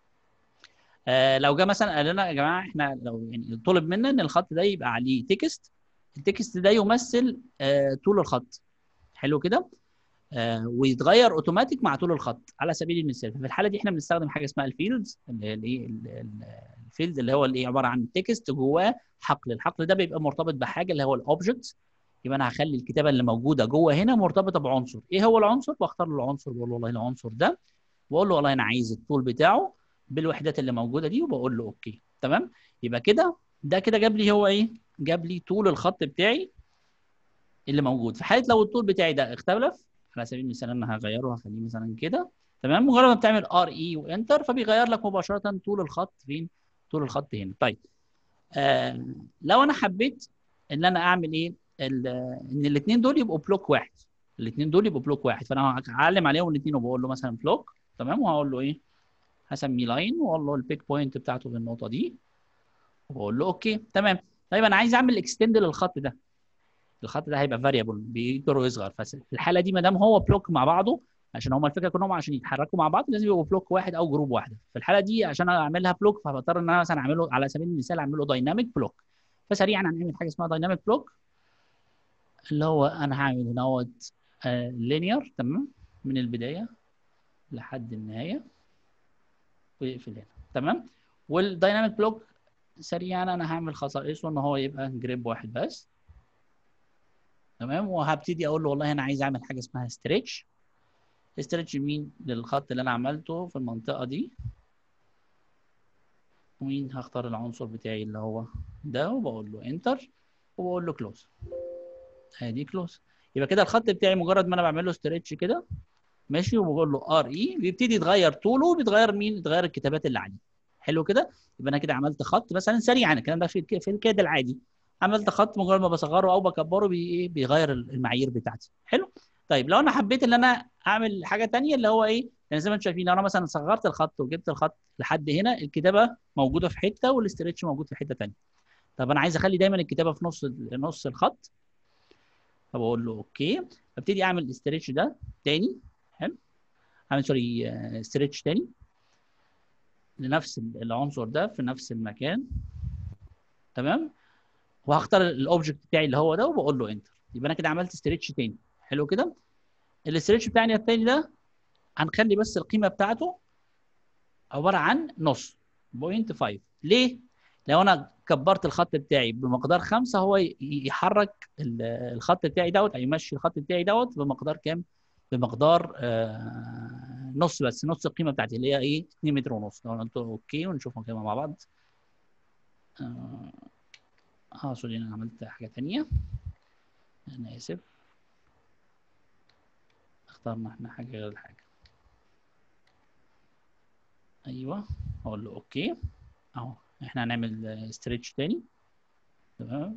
آه لو جه مثلا قال لنا يا جماعه احنا لو يعني طلب منا ان الخط ده يبقى عليه تكست التكست ده يمثل آه طول الخط حلو كده آه ويتغير اوتوماتيك مع طول الخط على سبيل المثال في الحاله دي احنا بنستخدم حاجه اسمها الفيلدز اللي هي الايه الفيلد اللي هو الايه عباره عن تكست جواه حقل الحقل ده بيبقى مرتبط بحاجه اللي هو الاوبجكت يبقى انا هخلي الكتابه اللي موجوده جوه هنا مرتبطه بعنصر ايه هو العنصر واختار له العنصر بقول له والله العنصر ده واقول له والله انا عايز الطول بتاعه بالوحدات اللي موجوده دي وبقول له اوكي تمام يبقى كده ده كده جاب لي هو ايه جاب لي طول الخط بتاعي اللي موجود في حاله لو الطول بتاعي ده اختلف على سبيل المثال انا هغيره هخليه مثلا كده تمام مجرد ما بتعمل ار اي وانتر فبيغير لك مباشره طول الخط فين طول الخط هنا طيب آه لو انا حبيت ان انا اعمل ايه ان الاثنين دول يبقوا بلوك واحد الاثنين دول يبقوا بلوك واحد فانا هعلم عليهم الاثنين وبقول له مثلا بلوك تمام وهقول له ايه هسميه لاين واقول له البيك بوينت بتاعته في النقطه دي وبقول له اوكي تمام طيب انا عايز اعمل اكستند للخط ده الخط ده هيبقى فاريبل بيكبر ويصغر ففي الحاله دي ما دام هو بلوك مع بعضه عشان هما الفكره كلهم عشان يتحركوا مع بعض لازم يبقوا بلوك واحد او جروب واحده في الحاله دي عشان اعملها بلوك فبضطر ان انا مثلا اعمله على سبيل المثال اعمله دايناميك بلوك فسريعا هنعمل حاجه اسمها دايناميك بلوك اللي هو انا هعمل هنا اهوت لينير تمام من البدايه لحد النهايه ويقفل هنا تمام والدايناميك بلوك سريعا انا هعمل خصائصه ان هو يبقى جريب واحد بس تمام وهبتدي اقول له والله انا عايز اعمل حاجه اسمها ستريتش ستريتش مين للخط اللي انا عملته في المنطقه دي ومين هختار العنصر بتاعي اللي هو ده وبقول له انتر وبقول له كلوز ادي كلوز يبقى كده الخط بتاعي مجرد ما انا بعمل له ستريتش كده ماشي وبقول له ار اي بيبتدي يتغير طوله وبيتغير مين يتغير الكتابات اللي عليه حلو كده يبقى انا كده عملت خط مثلا سريعا الكلام ده في في الكاد العادي عملت خط مجرد ما بصغره او بكبره بي ايه بيغير المعايير بتاعتي حلو طيب لو انا حبيت ان انا اعمل حاجه ثانيه اللي هو ايه يعني زي ما انتم شايفين لو انا مثلا صغرت الخط وجبت الخط لحد هنا الكتابه موجوده في حته والاسترتش موجود في حته ثانيه طب انا عايز اخلي دايما الكتابه في نص نص الخط فبقول له اوكي ابتدي اعمل الاسترتش ده تاني حلو اعمل سوري استرتش تاني لنفس العنصر ده في نفس المكان تمام وهختار الاوبجكت بتاعي اللي هو ده وبقول له انتر يبقى انا كده عملت استرتش تاني حلو كده الاسترتش بتاعنا التاني ده هنخلي بس القيمه بتاعته عباره عن نص بوينت 5 ليه؟ لو انا كبرت الخط بتاعي بمقدار خمسة هو ي- يحرك ال- الخط بتاعي دوت او يمشي الخط بتاعي دوت بمقدار كام؟ بمقدار آه نص بس نص القيمه بتاعتي اللي هي ايه 2 متر ونص لو قلت اوكي ونشوفهم كده مع بعض اه آه، سوري انا عملت حاجه ثانيه انا اسف اخترنا احنا حاجه غير الحاجه ايوه اقول له اوكي اهو احنا هنعمل ستريتش تاني تمام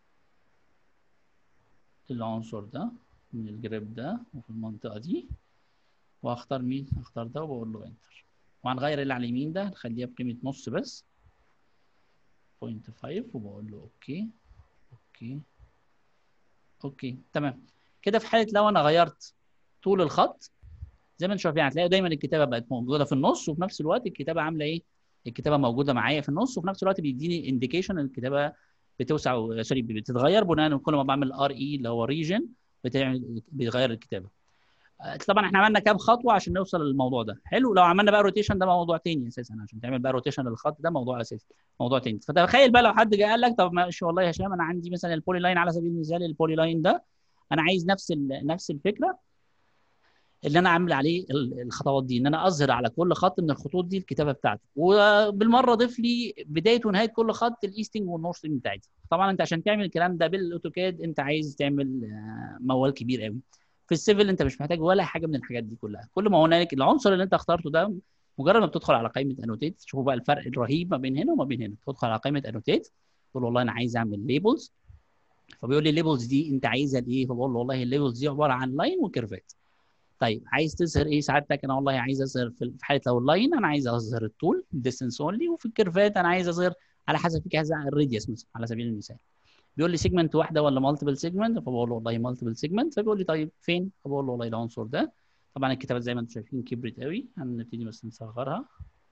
العنصر ده من الجريب ده وفي المنطقه دي وهختار مين هختار ده وبقول له انتر وهنغير اللي على اليمين ده نخليها بقيمه نص بس 0.5 وبقول له اوكي اوكي اوكي تمام كده في حاله لو انا غيرت طول الخط زي ما انتم شايفين هتلاقوا دايما الكتابه بقت موجوده في النص وفي نفس الوقت الكتابه عامله ايه؟ الكتابه موجوده معايا في النص وفي نفس الوقت بيديني انديكيشن الكتابه بتوسع و- سوري بتتغير بناء كل ما بعمل ار اي اللي هو ريجن بتعمل بيغير الكتابه. آه، طبعا احنا عملنا كام خطوه عشان نوصل للموضوع ده حلو لو عملنا بقى روتيشن ده موضوع تاني اساسا عشان تعمل بقى روتيشن للخط ده موضوع اساسي موضوع تاني فتخيل بقى لو حد جه قال لك طب ماشي والله يا هشام انا عندي مثلا البولي لاين على سبيل المثال البولي لاين ده انا عايز نفس ال- نفس الفكره اللي انا عامل عليه ال- الخطوات دي ان انا اظهر على كل خط من الخطوط دي الكتابه بتاعته وبالمره ضيف لي بدايه ونهايه كل خط الايستنج والنورثنج بتاعتي طبعا انت عشان تعمل الكلام ده بالاوتوكاد انت عايز تعمل آه، موال كبير قوي في السيفل انت مش محتاج ولا حاجه من الحاجات دي كلها كل ما هنالك العنصر اللي انت اخترته ده مجرد ما بتدخل على قائمه انوتيت شوفوا بقى الفرق الرهيب ما بين هنا وما بين هنا تدخل على قائمه انوتيت تقول والله انا عايز اعمل ليبلز فبيقول لي الليبلز دي انت عايزها لايه فبقول له والله الليبلز دي عباره عن لاين وكيرفات طيب عايز تظهر ايه سعادتك انا والله عايز اظهر في في حاله لو اللاين انا عايز اظهر الطول ديستنس اونلي وفي الكيرفات انا عايز اظهر على حسب في كذا الراديوس مثلا على سبيل المثال بيقول لي سيجمنت واحده ولا مالتيبل سيجمنت فبقول له والله مالتيبل سيجمنت فبيقول لي طيب فين فبقول له والله العنصر ده طبعا الكتابات زي ما انتم شايفين كبرت قوي هنبتدي بس نصغرها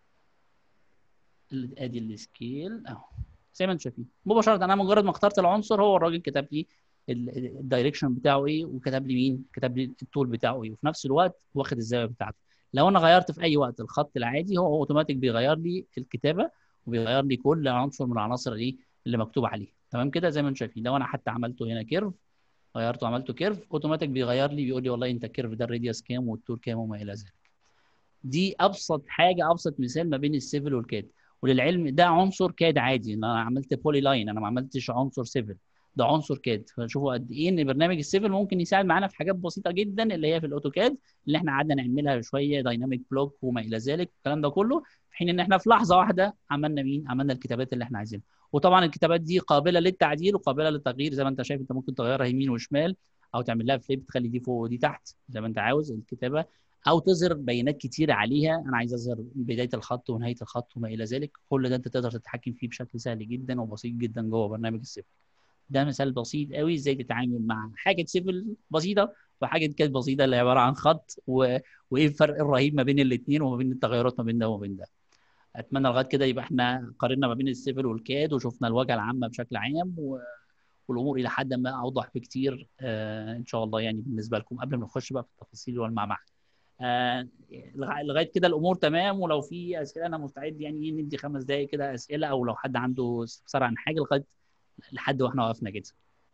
ال- ادي السكيل اهو زي ما انتم شايفين مباشره انا مجرد ما اخترت العنصر هو الراجل كتب لي الدايركشن بتاعه ايه وكتب لي مين كتب لي الطول بتاعه ايه وفي نفس الوقت واخد الزاويه بتاعته لو انا غيرت في اي وقت الخط العادي هو اوتوماتيك بيغير لي الكتابه وبيغير لي كل عنصر من العناصر ايه اللي مكتوب عليه تمام كده زي ما انتم شايفين لو انا حتى عملته هنا كيرف غيرته وعملته كيرف اوتوماتيك بيغير لي بيقول لي والله انت الكيرف ده الراديوس كام والطول كام وما الى ذلك دي ابسط حاجه ابسط مثال ما بين السيفل والكاد وللعلم ده عنصر كاد عادي ان انا عملت بولي لاين انا ما عملتش عنصر سيفل ده عنصر كاد فشوفوا قد ايه ان برنامج السيفل ممكن يساعد معانا في حاجات بسيطه جدا اللي هي في الاوتوكاد اللي احنا قعدنا نعملها شويه دايناميك بلوك وما الى ذلك الكلام ده كله في حين ان احنا في لحظه واحده عملنا مين عملنا الكتابات اللي احنا عايزينها وطبعا الكتابات دي قابله للتعديل وقابله للتغيير زي ما انت شايف انت ممكن تغيرها يمين وشمال او تعمل لها فليب تخلي دي فوق ودي تحت زي ما انت عاوز الكتابه او تظهر بيانات كتيره عليها انا عايز اظهر بدايه الخط ونهايه الخط وما الى ذلك كل ده انت تقدر تتحكم فيه بشكل سهل جدا وبسيط جدا جوه برنامج السيفل ده مثال بسيط قوي ازاي تتعامل مع حاجه سيفل بسيطه وحاجه كانت بسيطه اللي عباره عن خط و... وايه الفرق الرهيب ما بين الاثنين وما بين التغيرات ما بين ده وما بين ده اتمنى لغايه كده يبقى احنا قارنا ما بين السيفل والكاد وشفنا الواجهه العامه بشكل عام و... والامور الى حد ما اوضح بكتير آه ان شاء الله يعني بالنسبه لكم قبل ما نخش بقى في التفاصيل والمعمعة آه لغايه كده الامور تمام ولو في اسئله انا مستعد يعني ندي خمس دقائق كده اسئله او لو حد عنده استفسار عن حاجه لغايه لحد واحنا وقفنا كده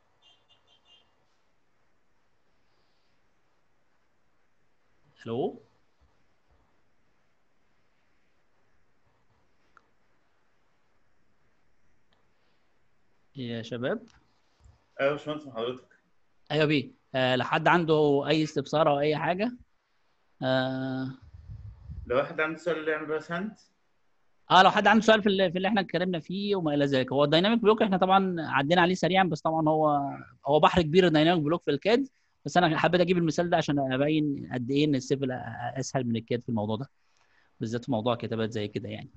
الو يا شباب ايوه يا باشمهندس مع حضرتك ايوه بيه آه لحد عنده اي استفسار او اي حاجه آه لو واحد عنده سؤال يعمل بس هاند اه لو حد عنده سؤال في اللي, في اللي احنا اتكلمنا فيه وما الى ذلك هو الدايناميك بلوك احنا طبعا عدينا عليه سريعا بس طبعا هو هو بحر كبير الدايناميك بلوك في الكاد بس انا حبيت اجيب المثال ده عشان ابين قد ايه ان السيفل اسهل من الكاد في الموضوع ده بالذات في موضوع كتابات زي كده يعني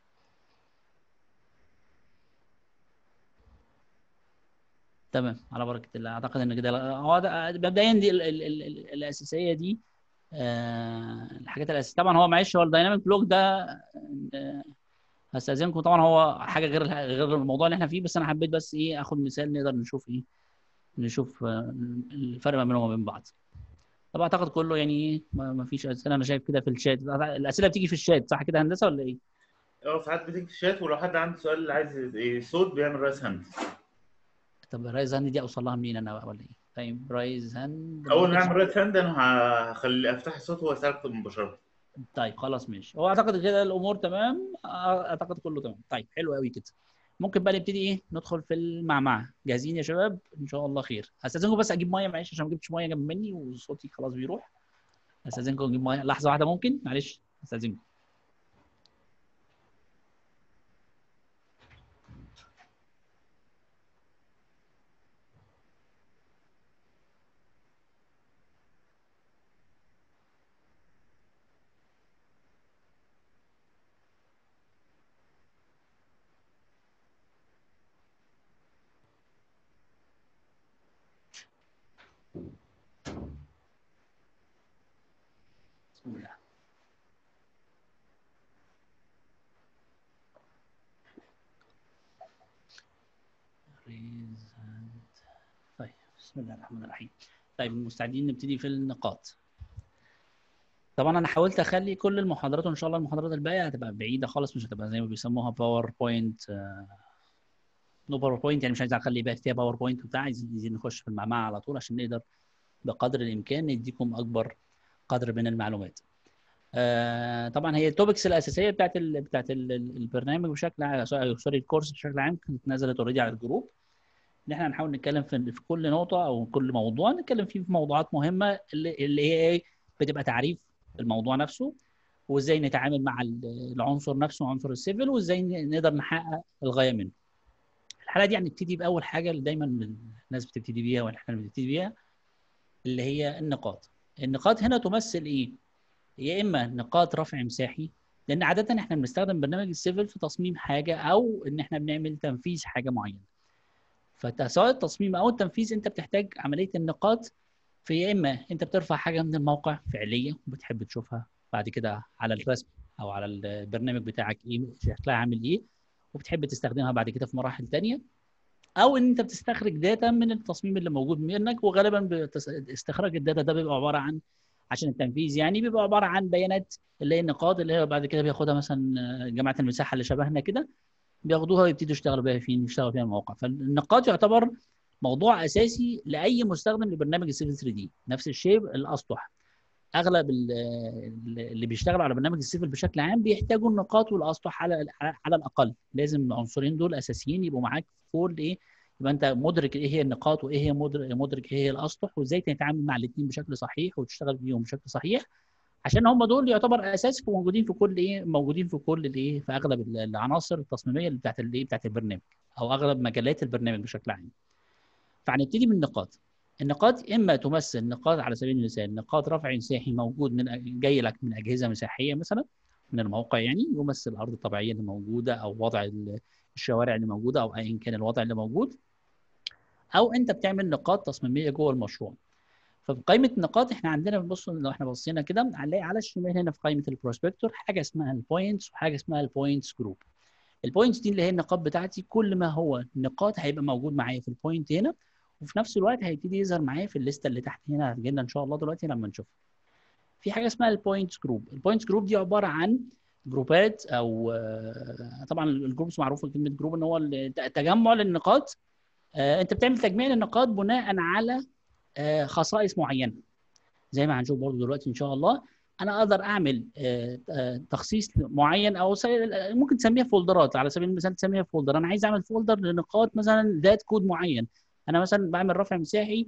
تمام على بركه الله اعتقد ان كده هو ده مبدئيا دي ال ال ال ال الاساسيه دي آه الحاجات الاساسيه طبعا هو معلش هو الدايناميك بلوك ده آه هستاذنكم طبعا هو حاجه غير غير الموضوع اللي احنا فيه بس انا حبيت بس ايه اخد مثال نقدر نشوف ايه نشوف آه الفرق ما بينهم وما بين بعض طب اعتقد كله يعني ايه ما فيش اسئله انا شايف كده في الشات الاسئله بتيجي في الشات صح كده هندسه ولا ايه؟ اه ساعات بتكتب شات ولو حد عنده سؤال عايز إيه، صوت بيعمل رايس هاند طب رايز هاند دي اوصل لها منين انا بقى ولا ايه؟ طيب رايز هاند اول ما نعمل رايس هاند انا هخلي افتح الصوت وهو يسالك مباشره طيب خلاص ماشي هو اعتقد كده الامور تمام اعتقد كله تمام طيب حلو قوي كده ممكن بقى نبتدي ايه ندخل في المعمعه جاهزين يا شباب ان شاء الله خير استاذنكم بس اجيب ميه معلش عشان ما جبتش ميه جنب مني وصوتي خلاص بيروح استاذنكم اجيب ميه لحظه واحده ممكن معلش استاذنكم بسم الله Raise hand. طيب بسم الله الرحمن الرحيم طيب مستعدين نبتدي في النقاط طبعا انا حاولت اخلي كل المحاضرات وان شاء الله المحاضرات الباقيه هتبقى بعيده خالص مش هتبقى زي ما بيسموها باوربوينت نو باوربوينت يعني مش عايز اخلي بقى فيها باوربوينت وبتاع عايزين عايزين نخش في المعمعه على طول عشان نقدر بقدر الامكان نديكم اكبر قدر من المعلومات آه طبعا هي التوبكس الاساسيه بتاعت ال بتاعت ال البرنامج بشكل عام سوري الكورس بشكل عام كانت نزلت اوريدي على الجروب ان احنا هنحاول نتكلم في في كل نقطه او كل موضوع نتكلم فيه في موضوعات مهمه اللي, اللي هي ايه بتبقى تعريف الموضوع نفسه وازاي نتعامل مع العنصر نفسه عنصر السيفل وازاي نقدر نحقق الغايه منه. الحلقه دي هنبتدي باول حاجه اللي دايما الناس بتبتدي بيها واحنا بنبتدي بيها اللي هي النقاط. النقاط هنا تمثل ايه؟ يا اما نقاط رفع مساحي لان عاده احنا بنستخدم برنامج السيفل في تصميم حاجه او ان احنا بنعمل تنفيذ حاجه معينه. فسواء التصميم او التنفيذ انت بتحتاج عمليه النقاط في يا اما انت بترفع حاجه من الموقع فعليه وبتحب تشوفها بعد كده على الرسم او على البرنامج بتاعك ايه شكلها عامل ايه وبتحب تستخدمها بعد كده في مراحل ثانيه او ان انت بتستخرج داتا من التصميم اللي موجود منك وغالبا استخراج الداتا ده بيبقى عباره عن عشان التنفيذ يعني بيبقى عباره عن بيانات اللي هي النقاط اللي هي بعد كده بياخدها مثلا جماعه المساحه اللي شبهنا كده بياخدوها ويبتدوا يشتغلوا بيها فين يشتغلوا فيها المواقع فالنقاط يعتبر موضوع اساسي لاي مستخدم لبرنامج السيفل 3 دي نفس الشيء الاسطح اغلب اللي بيشتغلوا على برنامج السيفل بشكل عام بيحتاجوا النقاط والاسطح على على الاقل لازم العنصرين دول اساسيين يبقوا معاك في كل ايه يبقى انت مدرك ايه هي النقاط وايه هي مدرك, مدرك ايه هي الاسطح وازاي تتعامل مع الاثنين بشكل صحيح وتشتغل بيهم بشكل صحيح عشان هم دول يعتبر اساس موجودين في كل ايه موجودين في كل الايه في اغلب العناصر التصميميه اللي بتاعت الايه بتاعت البرنامج او اغلب مجالات البرنامج بشكل عام فهنبتدي من النقاط النقاط اما تمثل نقاط على سبيل المثال نقاط رفع مساحي موجود من جاي لك من اجهزه مساحيه مثلا من الموقع يعني يمثل الارض الطبيعيه اللي موجوده او وضع الشوارع اللي موجوده او ايا كان الوضع اللي موجود او انت بتعمل نقاط تصميميه جوه المشروع ففي قائمه النقاط احنا عندنا بص لو احنا بصينا كده هنلاقي على الشمال هنا في قائمه البروسبكتور حاجه اسمها البوينتس وحاجه اسمها البوينتس جروب البوينتس دي اللي هي النقاط بتاعتي كل ما هو نقاط هيبقى موجود معايا في البوينت هنا وفي نفس الوقت هيبتدي يظهر معايا في الليسته اللي تحت هنا هتجي لنا ان شاء الله دلوقتي لما نشوفها في حاجه اسمها البوينتس جروب البوينتس جروب دي عباره عن جروبات او طبعا الجروبس معروفه كلمه جروب ان هو تجمع للنقاط انت بتعمل تجميع للنقاط بناء على خصائص معينه زي ما هنشوف برضو دلوقتي ان شاء الله انا اقدر اعمل تخصيص معين او ممكن تسميها فولدرات على سبيل المثال تسميها فولدر انا عايز اعمل فولدر لنقاط مثلا ذات كود معين انا مثلا بعمل رفع مساحي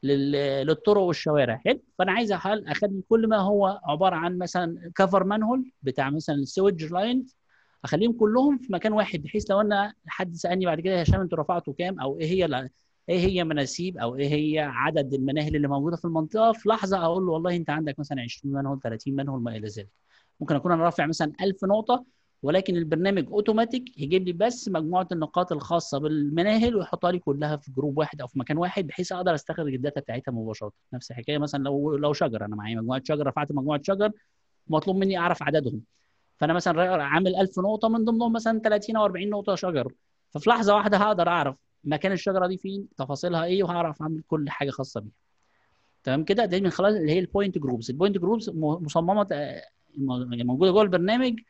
للطرق والشوارع حلو فانا عايز اخلي كل ما هو عباره عن مثلا كفر مانهول بتاع مثلا السويدج لاين اخليهم كلهم في مكان واحد بحيث لو انا حد سالني بعد كده يا هشام انتوا رفعتوا كام او ايه هي ايه هي مناسيب او ايه هي عدد المناهل اللي موجوده في المنطقه في لحظه اقول له والله انت عندك مثلا 20 منهل 30 منهل ما الى ذلك ممكن اكون انا رافع مثلا 1000 نقطه ولكن البرنامج اوتوماتيك يجيب لي بس مجموعه النقاط الخاصه بالمناهل ويحطها لي كلها في جروب واحد او في مكان واحد بحيث اقدر استخرج الداتا بتاعتها مباشره نفس الحكايه مثلا لو لو شجر انا معايا مجموعه شجر رفعت مجموعه شجر مطلوب مني اعرف عددهم فانا مثلا عامل 1000 نقطه من ضمنهم مثلا 30 او 40 نقطه شجر ففي لحظه واحده هقدر اعرف مكان الشجره دي فين تفاصيلها ايه وهعرف اعمل كل حاجه خاصه بيها تمام كده دي من خلال اللي هي البوينت جروبز البوينت جروبز مصممه موجوده جوه البرنامج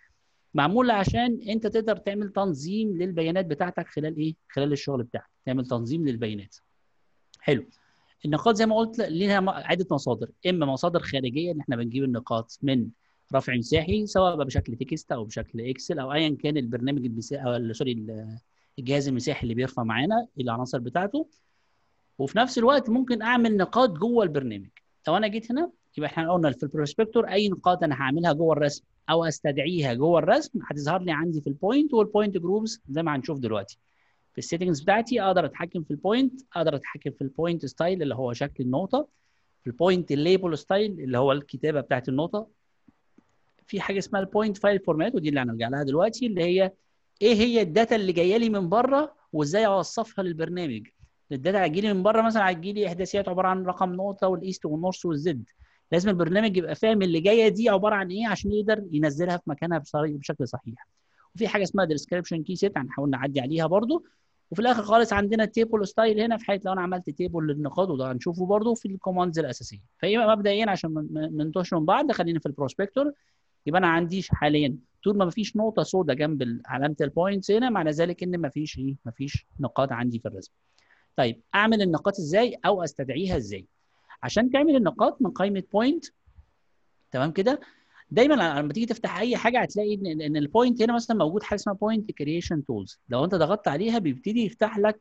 معموله عشان انت تقدر تعمل تنظيم للبيانات بتاعتك خلال ايه خلال الشغل بتاعك تعمل تنظيم للبيانات حلو النقاط زي ما قلت ليها عده مصادر اما مصادر خارجيه ان احنا بنجيب النقاط من رفع مساحي سواء بقى بشكل تكست او بشكل اكسل او ايا كان البرنامج المساحي او سوري الجهاز المساحي اللي بيرفع معانا العناصر بتاعته وفي نفس الوقت ممكن اعمل نقاط جوه البرنامج لو انا جيت هنا يبقى احنا قلنا في البروسبكتور اي نقاط انا هعملها جوه الرسم او استدعيها جوه الرسم هتظهر لي عندي في البوينت والبوينت جروبز زي ما هنشوف دلوقتي في السيتنجز بتاعتي اقدر اتحكم في البوينت اقدر اتحكم في البوينت ستايل اللي هو شكل النقطه في البوينت الليبل ستايل اللي هو الكتابه بتاعت النقطه في حاجه اسمها البوينت فايل فورمات ودي اللي هنرجع لها دلوقتي اللي هي ايه هي الداتا اللي جايه لي من بره وازاي اوصفها للبرنامج الداتا هتجي لي من بره مثلا هتجي لي احداثيات عباره عن رقم نقطه والايست والنورث والزد لازم البرنامج يبقى فاهم اللي جايه دي عباره عن ايه عشان يقدر ينزلها في مكانها بشكل صحيح وفي حاجه اسمها ديسكربشن كي سيت هنحاول نعدي عليها برده وفي الاخر خالص عندنا التيبل ستايل هنا في حاله لو انا عملت تيبل للنقاط وده هنشوفه برده في الكوماندز الاساسيه فيبقى مبدئيا عشان ما ننتهش من بعض خلينا في البروسبكتور يبقى انا عنديش حاليا طول ما مفيش نقطه سوداء جنب علامه البوينتس هنا معنى ذلك ان مفيش ايه مفيش نقاط عندي في الرسم طيب اعمل النقاط ازاي او استدعيها ازاي عشان تعمل النقاط من قائمه بوينت تمام كده دايما لما تيجي تفتح اي حاجه هتلاقي ان ان البوينت هنا مثلا موجود حاجه اسمها بوينت كرييشن تولز لو انت ضغطت عليها بيبتدي يفتح لك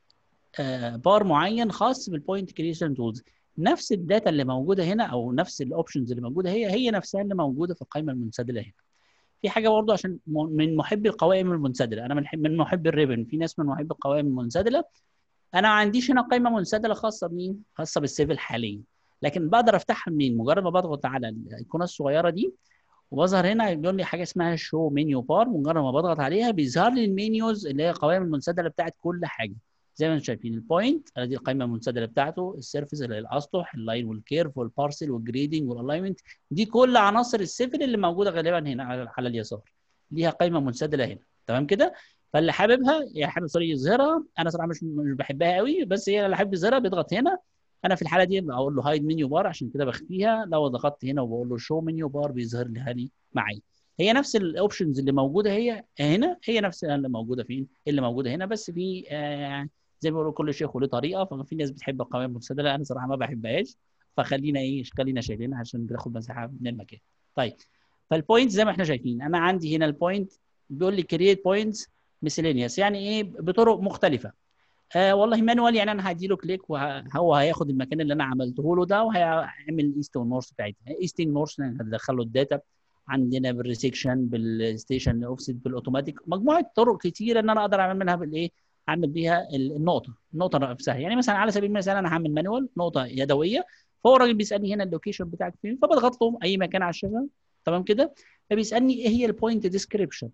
بار معين خاص بالبوينت كرييشن تولز نفس الداتا اللي موجوده هنا او نفس الاوبشنز اللي موجوده هي هي نفسها اللي موجوده في القائمه المنسدله هنا في حاجه برضو عشان من محبي القوائم المنسدله انا من من محبي الريبن في ناس من محبي القوائم المنسدله انا ما عنديش هنا قائمه منسدله خاصه بمين خاصه بالسيفل حاليا لكن بقدر افتحها منين مجرد ما بضغط على الايقونه الصغيره دي وبظهر هنا بيقول لي حاجه اسمها شو منيو بار مجرد ما بضغط عليها بيظهر لي المنيوز اللي هي القوائم المنسدله بتاعت كل حاجه زي ما انتم شايفين البوينت دي القائمه المنسدله بتاعته السيرفيس اللي هي الاسطح اللاين والكيرف والبارسل والجريدنج والالاينمنت دي كل عناصر السيفل اللي موجوده غالبا هنا على, على اليسار ليها قائمه منسدله هنا تمام كده فاللي حاببها يا حابب سوري يظهرها انا صراحه مش مش بحبها قوي بس هي اللي حابب يظهرها بيضغط هنا انا في الحاله دي بقول له هايد منيو بار عشان كده بخفيها لو ضغطت هنا وبقول له شو منيو بار بيظهر لي لي معايا هي نفس الاوبشنز اللي موجوده هي هنا هي نفس اللي موجوده فين اللي موجوده هنا بس في آه زي ما بيقولوا كل شيخ وله طريقه ففي ناس بتحب القوائم المنسدله انا صراحه ما بحبهاش فخلينا ايه خلينا شايلينها عشان بتاخد مساحه من المكان طيب فالبوينت زي ما احنا شايفين انا عندي هنا البوينت بيقول لي كرييت بوينتس مسيلينيوس يعني ايه بطرق مختلفه آه والله مانوال يعني انا هدي له كليك وهو هياخد المكان اللي انا عملته له ده وهيعمل ايست والنورث بتاعتها ايست نورث هدخل له الداتا عندنا بالريسكشن بالستيشن اوفست بالاوتوماتيك مجموعه طرق كتيره ان انا اقدر اعمل منها بالايه اعمل بيها النقطه النقطه نفسها يعني مثلا على سبيل المثال انا هعمل مانوال نقطه يدويه فهو الراجل بيسالني هنا اللوكيشن بتاعك فين فبضغط له اي مكان على الشاشه تمام كده فبيسالني ايه هي البوينت ديسكريبشن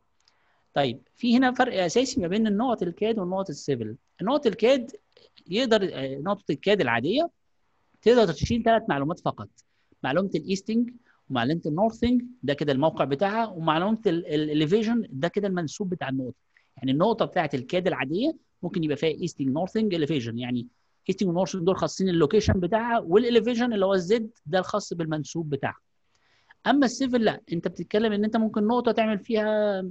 طيب في هنا فرق اساسي ما بين النقط الكاد والنقط السيفل النقط الكاد يقدر نقطه الكاد العاديه تقدر تشيل ثلاث معلومات فقط معلومه الايستنج ومعلومه النورثنج ده كده الموقع بتاعها ومعلومه الاليفيشن ده كده المنسوب بتاع النقطه يعني النقطه بتاعه الكاد العاديه ممكن يبقى فيها ايستنج نورثنج اليفيشن يعني ايستنج ونورثنج دول خاصين اللوكيشن بتاعها والاليفيشن اللي هو الزد ده الخاص بالمنسوب بتاعها اما السيفل لا انت بتتكلم ان انت ممكن نقطه تعمل فيها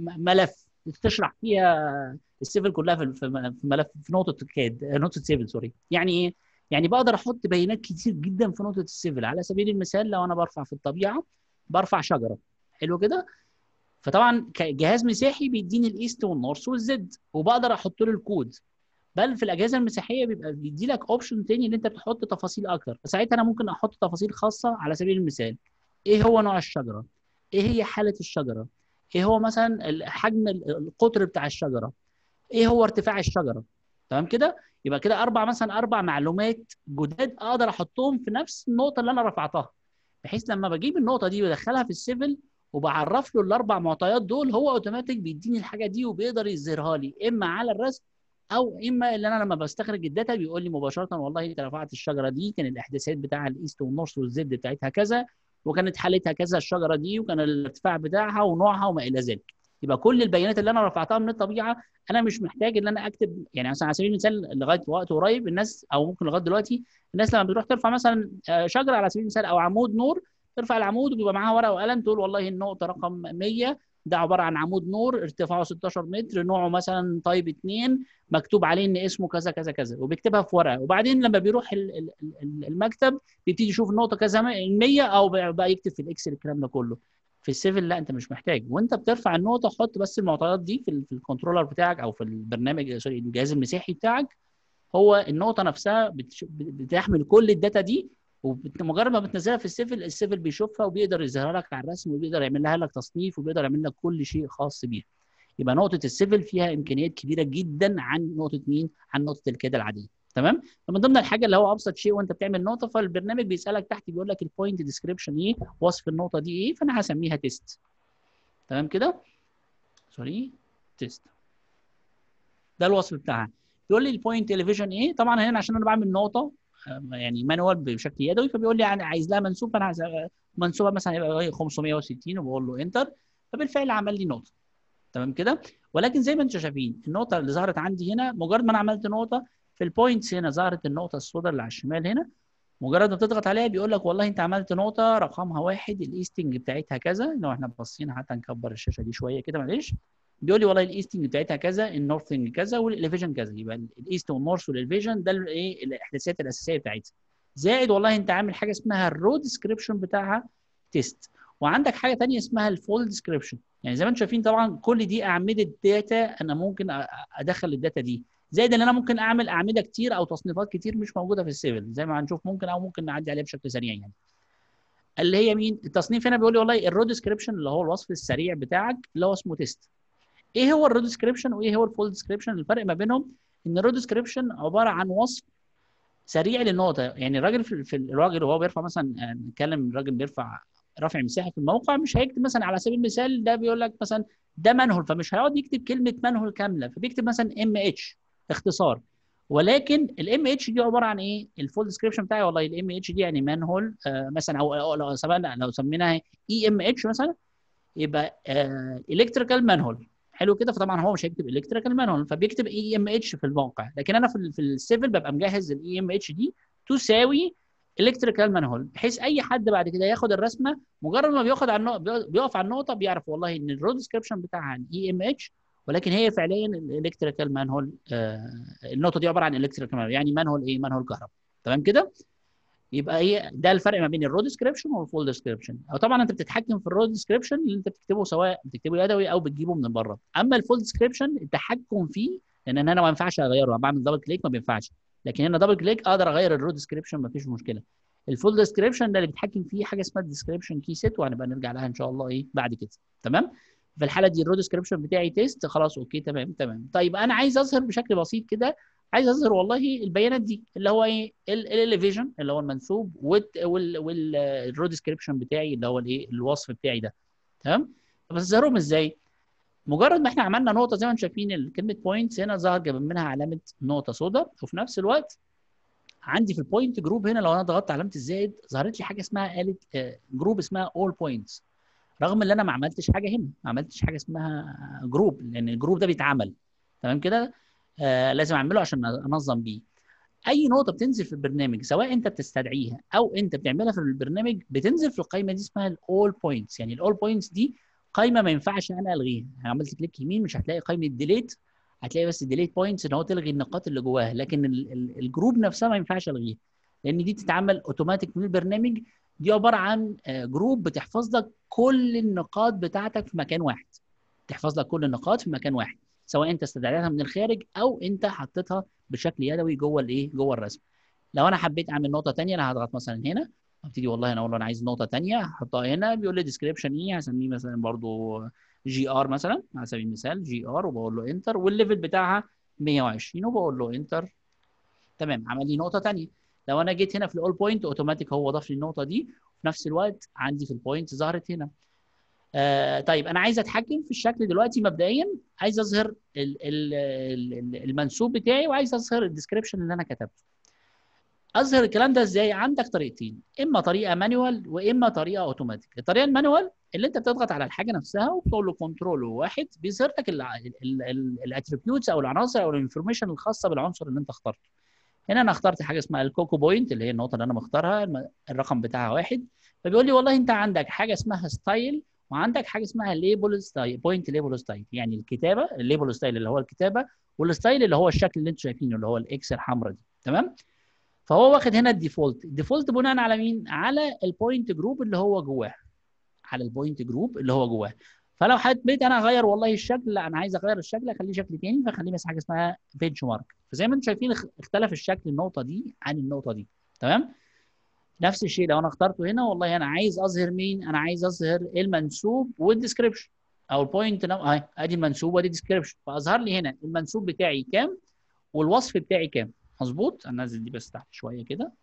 ملف تشرح فيها السيفل كلها في في ملف في نقطه كاد نقطه سيفل سوري يعني ايه يعني بقدر احط بيانات كتير جدا في نقطه السيفل على سبيل المثال لو انا برفع في الطبيعه برفع شجره حلو كده فطبعا كجهاز مساحي بيديني الايست والنورث والزد وبقدر احط له الكود بل في الاجهزه المساحيه بيبقى بيدي لك اوبشن تاني ان انت تحط تفاصيل اكتر فساعتها انا ممكن احط تفاصيل خاصه على سبيل المثال ايه هو نوع الشجره ايه هي حاله الشجره ايه هو مثلا حجم القطر بتاع الشجره ايه هو ارتفاع الشجره تمام كده يبقى كده اربع مثلا اربع معلومات جداد اقدر احطهم في نفس النقطه اللي انا رفعتها بحيث لما بجيب النقطه دي وادخلها في السيفل وبعرف له الاربع معطيات دول هو اوتوماتيك بيديني الحاجه دي وبيقدر يظهرها لي اما على الرسم او اما اللي انا لما بستخرج الداتا بيقول لي مباشره والله انت رفعت الشجره دي كان الاحداثيات بتاع الايست والنورث والزد بتاعتها كذا وكانت حالتها كذا الشجره دي وكان الارتفاع بتاعها ونوعها وما الى ذلك يبقى كل البيانات اللي انا رفعتها من الطبيعه انا مش محتاج ان انا اكتب يعني مثلا على سبيل المثال لغايه وقت قريب الناس او ممكن لغايه دلوقتي الناس لما بتروح ترفع مثلا شجره على سبيل المثال او عمود نور ترفع العمود وبيبقى معاها ورقه وقلم تقول والله النقطه رقم 100 ده عباره عن عمود نور ارتفاعه 16 متر نوعه مثلا تايب 2 مكتوب عليه ان اسمه كذا كذا كذا وبيكتبها في ورقه وبعدين لما بيروح المكتب بيبتدي يشوف النقطه كذا 100 او بقى يكتب في الاكسل الكلام ده كله في السيفل لا انت مش محتاج وانت بترفع النقطه حط بس المعطيات دي في, في الكنترولر بتاعك او في البرنامج سوري الجهاز المساحي بتاعك هو النقطه نفسها بتحمل كل الداتا دي ومجرد ما بتنزلها في السيفل السيفل بيشوفها وبيقدر يظهرها لك على الرسم وبيقدر يعمل لها لك تصنيف وبيقدر يعمل لك كل شيء خاص بيها يبقى نقطه السيفل فيها امكانيات كبيره جدا عن نقطه مين عن نقطه الكاده العاديه تمام فمن ضمن الحاجه اللي هو ابسط شيء وانت بتعمل نقطه فالبرنامج بيسالك تحت بيقول لك البوينت ديسكريبشن ايه وصف النقطه دي ايه فانا هسميها تيست تمام كده سوري تيست ده الوصف بتاعها يقول لي البوينت اليفيشن ايه طبعا هنا عشان انا بعمل نقطه يعني مانوال بشكل يدوي فبيقول لي يعني عايز لها منسوب فانا عايز منسوبه مثلا يبقى 560 وبقول له انتر فبالفعل عمل لي نقطه تمام كده ولكن زي ما انتم شايفين النقطه اللي ظهرت عندي هنا مجرد ما انا عملت نقطه في البوينتس هنا ظهرت النقطه السوداء اللي على الشمال هنا مجرد ما تضغط عليها بيقول لك والله انت عملت نقطه رقمها واحد الايستنج بتاعتها كذا لو احنا باصين حتى نكبر الشاشه دي شويه كده معلش بيقول لي والله الايستنج بتاعتها كذا النورثنج كذا والاليفيجن كذا يبقى الايست والنورث والاليفيجن ده الايه الاحداثيات الاساسيه بتاعتها زائد والله انت عامل حاجه اسمها الرو ديسكريبشن بتاعها تيست وعندك حاجه ثانيه اسمها الفول ديسكريبشن يعني زي ما انتم شايفين طبعا كل دي اعمده داتا انا ممكن ادخل الداتا دي زائد ان انا ممكن اعمل اعمده كتير او تصنيفات كتير مش موجوده في السيفل زي ما هنشوف ممكن او ممكن نعدي عليها بشكل سريع يعني اللي هي مين التصنيف هنا بيقول لي والله الرو ديسكريبشن اللي هو الوصف السريع بتاعك اللي هو اسمه تيست ايه هو الرو ديسكريبشن وايه هو الفول ديسكريبشن الفرق ما بينهم ان الرو ديسكريبشن عباره عن وصف سريع للنقطه يعني الراجل في, في الراجل وهو بيرفع مثلا نتكلم الراجل بيرفع رافع مساحه في الموقع مش هيكتب مثلا على سبيل المثال ده بيقول لك مثلا ده منهول فمش هيقعد يكتب كلمه منهول كامله فبيكتب مثلا ام اتش اختصار ولكن الام اتش دي عباره عن ايه؟ الفول ديسكريبشن بتاعي والله الام اتش دي يعني مانهول آه مثلا او لو سمينا لو سميناها اي ام اتش مثلا يبقى الكتريكال مانهول حلو كده فطبعا هو مش هيكتب الكتريكال مانهول فبيكتب اي ام اتش في الموقع لكن انا في في السيفل ببقى مجهز الاي ام اتش دي تساوي الكتريكال مانهول بحيث اي حد بعد كده ياخد الرسمه مجرد ما بياخد على النقطه بيقف على النقطه بيعرف والله ان الرو ديسكريبشن بتاعها اي ام اتش ولكن هي فعليا الالكتريكال مانهول آه النقطه دي عباره عن الكتريكال مانهول يعني مانهول ايه مانهول كهرباء تمام كده يبقى هي ده الفرق ما بين الرو ديسكريبشن والفول ديسكريبشن او طبعا انت بتتحكم في الرو ديسكريبشن اللي انت بتكتبه سواء بتكتبه يدوي او بتجيبه من بره اما الفول ديسكريبشن التحكم فيه لان انا ما ينفعش اغيره بعمل دبل كليك ما بينفعش لكن هنا دبل كليك اقدر اغير الرو ديسكريبشن ما فيش مشكله الفول ديسكريبشن ده اللي بيتحكم فيه حاجه اسمها الديسكريبشن كي سيت وهنبقى نرجع لها ان شاء الله ايه بعد كده تمام في الحاله دي الرو ديسكريبشن بتاعي تيست خلاص اوكي تمام تمام طيب انا عايز اظهر بشكل بسيط كده عايز اظهر والله البيانات دي اللي هو ايه الاليفيجن اللي هو المنسوب والرو ديسكريبشن بتاعي اللي هو الايه الوصف بتاعي ده تمام طب اظهرهم ازاي مجرد ما احنا عملنا نقطه زي ما انتم شايفين كلمه بوينتس هنا ظهر جنب منها علامه نقطه سوداء وفي نفس الوقت عندي في البوينت جروب هنا لو انا ضغطت علامه الزائد ظهرت لي حاجه اسمها قالت جروب اسمها اول بوينتس رغم ان انا ما عملتش حاجه هنا ما عملتش حاجه اسمها جروب لان الجروب ده بيتعمل تمام كده آه لازم اعمله عشان انظم بيه اي نقطه بتنزل في البرنامج سواء انت بتستدعيها او انت بتعملها في البرنامج بتنزل في القائمه دي اسمها الاول بوينتس يعني الاول بوينتس دي قائمه ما ينفعش انا الغيها عملت كليك يمين مش هتلاقي قائمه ديليت هتلاقي بس ديليت بوينتس ان هو تلغي النقاط اللي جواها لكن الجروب نفسها ما ينفعش الغيها لان دي تتعمل اوتوماتيك من البرنامج دي عباره عن جروب بتحفظ لك كل النقاط بتاعتك في مكان واحد تحفظ لك كل النقاط في مكان واحد سواء انت استدعيتها من الخارج او انت حطيتها بشكل يدوي جوه الايه جوه الرسم لو انا حبيت اعمل نقطه ثانيه انا هضغط مثلا هنا ابتدي والله انا اقول له انا عايز نقطه ثانيه هحطها هنا بيقول لي ديسكريبشن ايه هسميه مثلا برضو جي ار مثلا على سبيل المثال جي ار وبقول له انتر والليفل بتاعها 120 وبقول له انتر تمام عمل لي نقطه ثانيه لو انا جيت هنا في الاول بوينت اوتوماتيك هو ضاف لي النقطه دي في نفس الوقت عندي في البوينت ظهرت هنا آه طيب انا عايز اتحكم في الشكل دلوقتي مبدئيا عايز اظهر ال ال ال المنسوب بتاعي وعايز اظهر الديسكريبشن اللي انا كتبته اظهر الكلام ده ازاي عندك طريقتين اما طريقه مانوال واما طريقه اوتوماتيك الطريقه المانوال اللي انت بتضغط على الحاجه نفسها وبتقول له كنترول واحد بيظهر لك الاتريبيوتس او العناصر او الانفورميشن الخاصه بالعنصر اللي انت اخترته هنا انا اخترت حاجه اسمها الكوكو بوينت اللي هي النقطه اللي انا مختارها الرقم بتاعها واحد فبيقول لي والله انت عندك حاجه اسمها ستايل وعندك حاجه اسمها ليبل ستايل بوينت ليبل ستايل يعني الكتابه الليبل ستايل اللي هو الكتابه والستايل اللي هو الشكل اللي انتم شايفينه اللي هو الاكس الحمراء دي تمام فهو واخد هنا الديفولت الديفولت بناء على مين على البوينت جروب اللي هو جواه على البوينت جروب اللي هو جواه فلو حبيت انا اغير والله الشكل لا انا عايز اغير الشكل اخليه شكل تاني فاخليه بس حاجه اسمها بنش مارك فزي ما انتم شايفين اختلف الشكل النقطه دي عن النقطه دي تمام نفس الشيء لو انا اخترته هنا والله انا عايز اظهر مين انا عايز اظهر المنسوب والديسكربشن او البوينت اهي ادي المنسوب وادي الديسكربشن فاظهر لي هنا المنسوب بتاعي كام والوصف بتاعي كام مظبوط انزل دي بس تحت شويه كده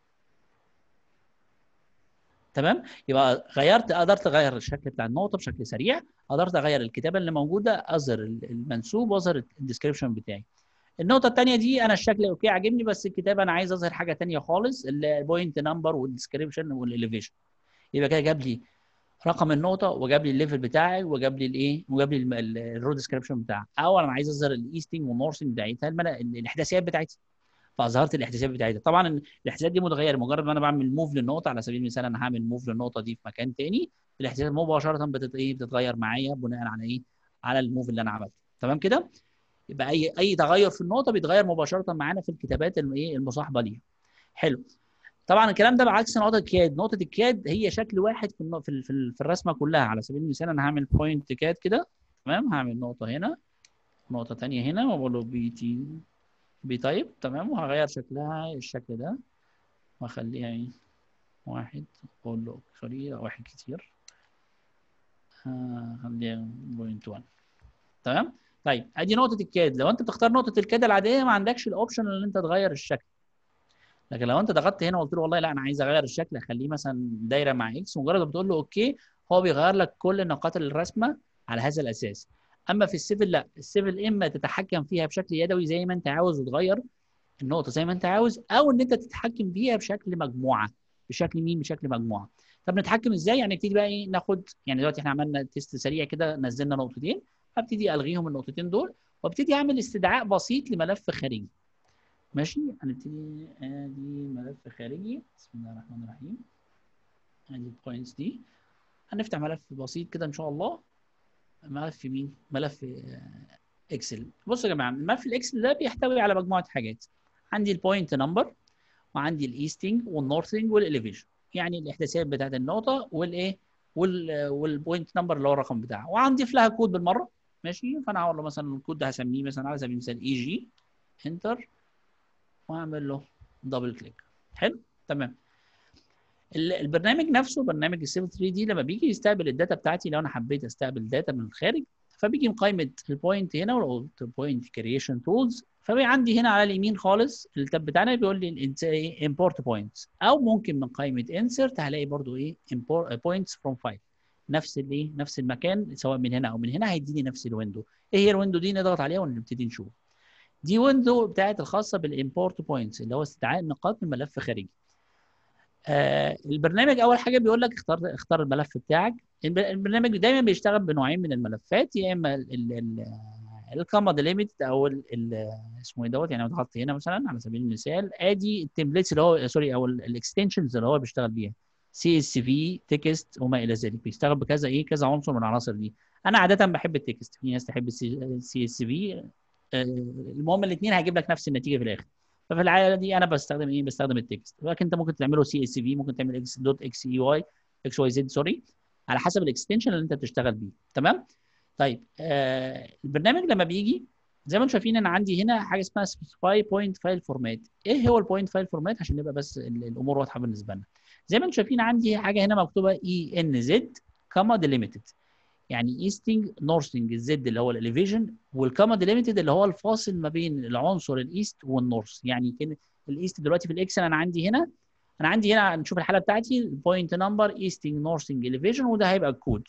تمام يبقى غيرت قدرت اغير الشكل بتاع النقطه بشكل سريع قدرت اغير الكتابه اللي موجوده اظهر المنسوب واظهر الديسكربشن بتاعي النقطة الثانية دي أنا الشكل أوكي عاجبني بس الكتابة أنا عايز أظهر حاجة ثانيه خالص البوينت نمبر والديسكربشن والإليفيشن يبقى كده جاب لي رقم النقطة وجاب لي الليفل بتاعي وجاب لي الإيه وجاب لي الرو ديسكربشن بتاعها أو أنا عايز أظهر الإيستنج والنورثنج بتاعتها الإحداثيات بتاعتها فاظهرت الاحداثيات بتاعتها طبعا الاحداثيات دي متغيره مجرد ما انا بعمل موف للنقطه على سبيل المثال انا هعمل موف للنقطه دي في مكان ثاني الاحداثيات مباشره بتت... ايه بتتغير معايا بناء على ايه على الموف اللي انا عملته تمام كده يبقى اي اي تغير في النقطه بيتغير مباشره معانا في الكتابات الايه المصاحبه ليها حلو طبعا الكلام ده بعكس نقطه الكاد نقطه الكاد هي شكل واحد في في, في, في الرسمه كلها على سبيل المثال انا هعمل بوينت كاد كده تمام هعمل نقطه هنا نقطه ثانيه هنا واقول له بي تي بي تايب تمام وهغير شكلها الشكل ده واخليها ايه واحد اقول له سوري واحد كتير هخليها بوينت 1 تمام طيب ادي نقطه الكاد لو انت بتختار نقطه الكاد العاديه ما عندكش الاوبشن ان انت تغير الشكل لكن لو انت ضغطت هنا وقلت له والله لا انا عايز اغير الشكل اخليه مثلا دايره مع اكس مجرد ما بتقول له اوكي هو بيغير لك كل نقاط الرسمه على هذا الاساس اما في السيفل لا السيفل اما تتحكم فيها بشكل يدوي زي ما انت عاوز وتغير النقطه زي ما انت عاوز او ان انت تتحكم فيها بشكل مجموعه بشكل مين بشكل مجموعه طب نتحكم ازاي يعني نبتدي بقى ايه ناخد يعني دلوقتي احنا عملنا تيست سريع كده نزلنا نقطتين هبتدي الغيهم النقطتين دول وابتدي اعمل استدعاء بسيط لملف خارجي ماشي هنبتدي ادي ملف خارجي بسم الله الرحمن الرحيم ادي البوينتس دي هنفتح ملف بسيط كده ان شاء الله ملف مين ملف اكسل بصوا يا جماعه ملف الاكسل ده بيحتوي على مجموعه حاجات عندي البوينت نمبر وعندي الايستنج والنورثنج والاليفيشن يعني الاحداثيات بتاعت النقطه والايه والبوينت نمبر اللي هو الرقم بتاعها وعندي لها كود بالمره ماشي فانا هقول له مثلا الكود ده هسميه مثلا على سبيل المثال اي جي انتر واعمل له دبل كليك حلو تمام البرنامج نفسه برنامج السيفل 3 دي لما بيجي يستقبل الداتا بتاعتي لو انا حبيت استقبل داتا من الخارج فبيجي مقايمه البوينت هنا وقلت بوينت كرييشن تولز فبقى عندي هنا على اليمين خالص التاب بتاعنا بيقول لي امبورت بوينتس او ممكن من قائمه انسرت هلاقي برضو ايه بوينتس فروم فايل نفس الايه نفس المكان سواء من هنا او من هنا هيديني نفس الويندو ايه هي الويندو دي نضغط عليها ونبتدي نشوف دي ويندو بتاعت الخاصه بالامبورت بوينتس اللي هو استدعاء النقاط من ملف خارجي آه البرنامج اول حاجه بيقول لك اختار اختار الملف بتاعك البرنامج دايما بيشتغل بنوعين من الملفات يا اما الكامد ليميت او ال ال اسمه ايه دوت يعني لو ضغطت هنا مثلا على سبيل المثال ادي التمبلتس اللي هو سوري او الاكستنشنز اللي هو بيشتغل بيها سي اس في تكست وما الى ذلك بيشتغل بكذا ايه كذا عنصر من العناصر دي انا عاده بحب التكست في ناس تحب السي اس في المهم الاثنين هيجيب لك نفس النتيجه في الاخر ففي الحاله دي انا بستخدم ايه بستخدم التكست لكن انت ممكن تعمله سي اس في ممكن تعمل اكس دوت اكس اي واي اكس واي زد سوري على حسب الاكستنشن اللي انت بتشتغل بيه تمام طيب آه البرنامج لما بيجي زي ما انتم شايفين انا عندي هنا حاجه اسمها سبيسيفاي بوينت فايل فورمات ايه هو البوينت فايل فورمات عشان نبقى بس الامور واضحه بالنسبه لنا زي ما انتم شايفين عندي حاجه هنا مكتوبه اي ان زد كاما ديليميتد يعني ايستنج نورثنج الزد اللي هو الاليفيشن والكاما ديليميتد اللي هو الفاصل ما بين العنصر الايست والنورث يعني كان الايست دلوقتي في الاكسل انا عندي هنا انا عندي هنا نشوف الحاله بتاعتي البوينت نمبر ايستنج نورثنج اليفيشن وده هيبقى الكود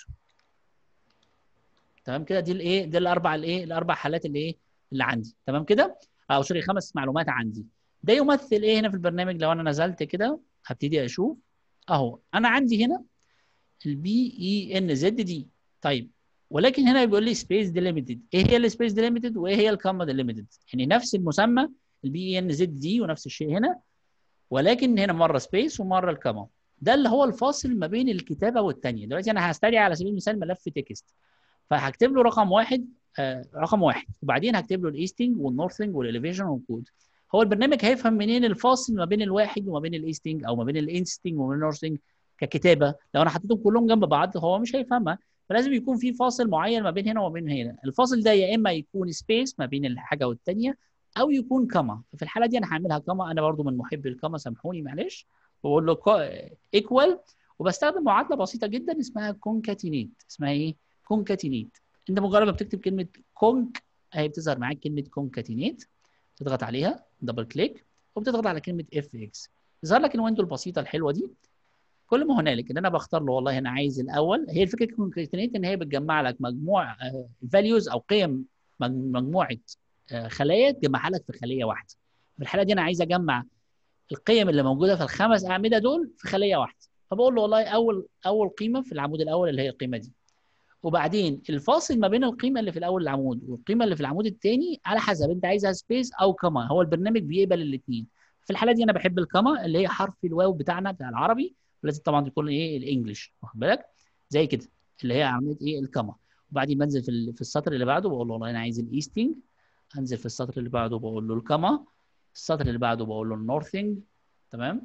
تمام كده دي الايه دي الاربع الايه الاربع حالات اللي ايه اللي عندي تمام كده او سوري خمس معلومات عندي ده يمثل ايه هنا في البرنامج لو انا نزلت كده هبتدي اشوف اهو انا عندي هنا البي اي ان زد دي طيب ولكن هنا بيقول لي سبيس ديليميتد ايه هي السبيس ديليميتد وايه هي الكاما ديليميتد يعني نفس المسمى البي اي ان زد دي ونفس الشيء هنا ولكن هنا مره سبيس ومره الكاما ده اللي هو الفاصل ما بين الكتابه والثانيه دلوقتي انا هستدعي على سبيل المثال ملف تكست فهكتب له رقم واحد آه رقم واحد وبعدين هكتب له الايستنج والنورثنج والاليفيشن والكود هو البرنامج هيفهم منين الفاصل ما بين الواحد وما بين الايستنج او ما بين الانستنج وما بين النورثنج ككتابه لو انا حطيتهم كلهم جنب بعض هو مش هيفهمها فلازم يكون في فاصل معين ما بين هنا وما بين هنا الفاصل ده يا اما يكون سبيس ما بين الحاجه والثانيه او يكون كما في الحاله دي انا هعملها كما انا برضو من محبي الكما سامحوني معلش بقول له ايكوال وبستخدم معادله بسيطه جدا اسمها كونكاتينيت اسمها ايه كونكاتينيت انت مجرد ما بتكتب كلمه كونك اهي بتظهر معاك كلمه كونكاتينيت تضغط عليها دبل كليك وبتضغط على كلمه اف اكس يظهر لك الويندو البسيطه الحلوه دي كل ما هنالك ان انا بختار له والله انا عايز الاول هي الفكره كونكاتينيت ان هي بتجمع لك مجموع فاليوز او قيم مجموعه خلايا تجمعها لك في خليه واحده في الحاله دي انا عايز اجمع القيم اللي موجوده في الخمس اعمده دول في خليه واحده فبقول له والله اول اول قيمه في العمود الاول اللي هي القيمه دي وبعدين الفاصل ما بين القيمه اللي في الاول العمود والقيمه اللي في العمود الثاني على حسب انت عايزها سبيس او كما هو البرنامج بيقبل الاثنين في الحاله دي انا بحب الكما اللي هي حرف الواو بتاعنا بتاع العربي ولازم طبعا تكون ايه الانجليش واخد بالك زي كده اللي هي عمليه ايه الكما وبعدين بنزل في, في السطر اللي بعده بقول له والله انا عايز الايستنج انزل في السطر اللي بعده بقول له الكما السطر اللي بعده بقول له النورثنج تمام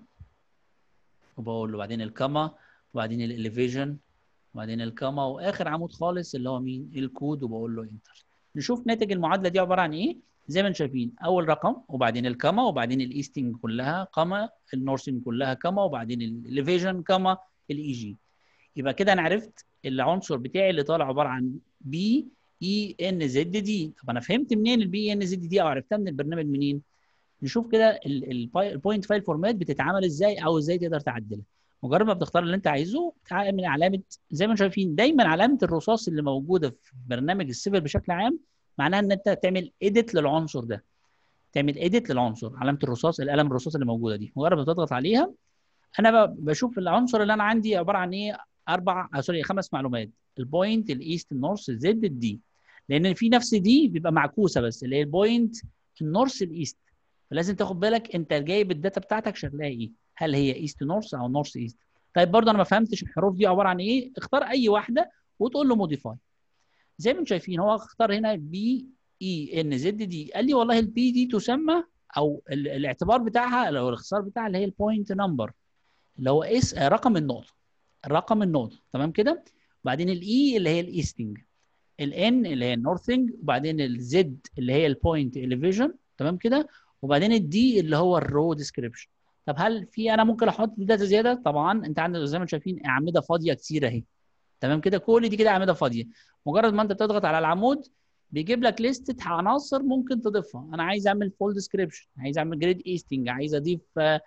وبقول له بعدين الكما وبعدين الاليفيجن وبعدين الكما واخر عمود خالص اللي هو مين الكود وبقول له انتر نشوف ناتج المعادله دي عباره عن ايه زي ما انتم شايفين اول رقم وبعدين الكما وبعدين الايستنج كلها كما النورثنج كلها كما وبعدين الاليفيجن كما الاي جي يبقى كده انا عرفت العنصر بتاعي اللي طالع عباره عن بي اي ان زد دي طب انا فهمت منين البي ان زد دي او عرفتها من البرنامج منين نشوف كده البوينت فايل فورمات بتتعمل ازاي او ازاي تقدر تعدلها مجرد ما بتختار اللي انت عايزه من علامه زي ما انتم شايفين دايما علامه الرصاص اللي موجوده في برنامج السيفل بشكل عام معناها ان انت تعمل ايديت للعنصر ده تعمل ايديت للعنصر علامه الرصاص القلم الرصاص اللي موجوده دي مجرد ما تضغط عليها انا بشوف العنصر اللي انا عندي عباره عن ايه اربع آه سوري خمس معلومات البوينت الايست النورث الزد الدي لان في نفس دي بيبقى معكوسه بس اللي هي البوينت النورث الايست فلازم تاخد بالك انت جايب الداتا بتاعتك شكلها ايه هل هي ايست نورث او نورث ايست طيب برضه انا ما فهمتش الحروف دي عباره عن ايه اختار اي واحده وتقول له موديفاي زي ما انتم شايفين هو اختار هنا بي اي ان زد دي قال لي والله البي دي تسمى او الاعتبار بتاعها او الاختصار بتاعها اللي هي البوينت نمبر اللي هو اس رقم النقطه رقم النقطه تمام كده وبعدين الاي اللي هي الايستنج الان اللي هي النورثنج وبعدين الزد اللي هي البوينت اليفيجن تمام كده وبعدين الدي اللي هو الرو ديسكريبشن طب هل في انا ممكن احط داتا زياده طبعا انت عندك زي ما انتم شايفين اعمده فاضيه كتير اهي تمام كده كل دي كده اعمده فاضيه مجرد ما انت تضغط على العمود بيجيب لك لستة عناصر ممكن تضيفها انا عايز اعمل فول ديسكريبشن عايز اعمل جريد ايستنج عايز اضيف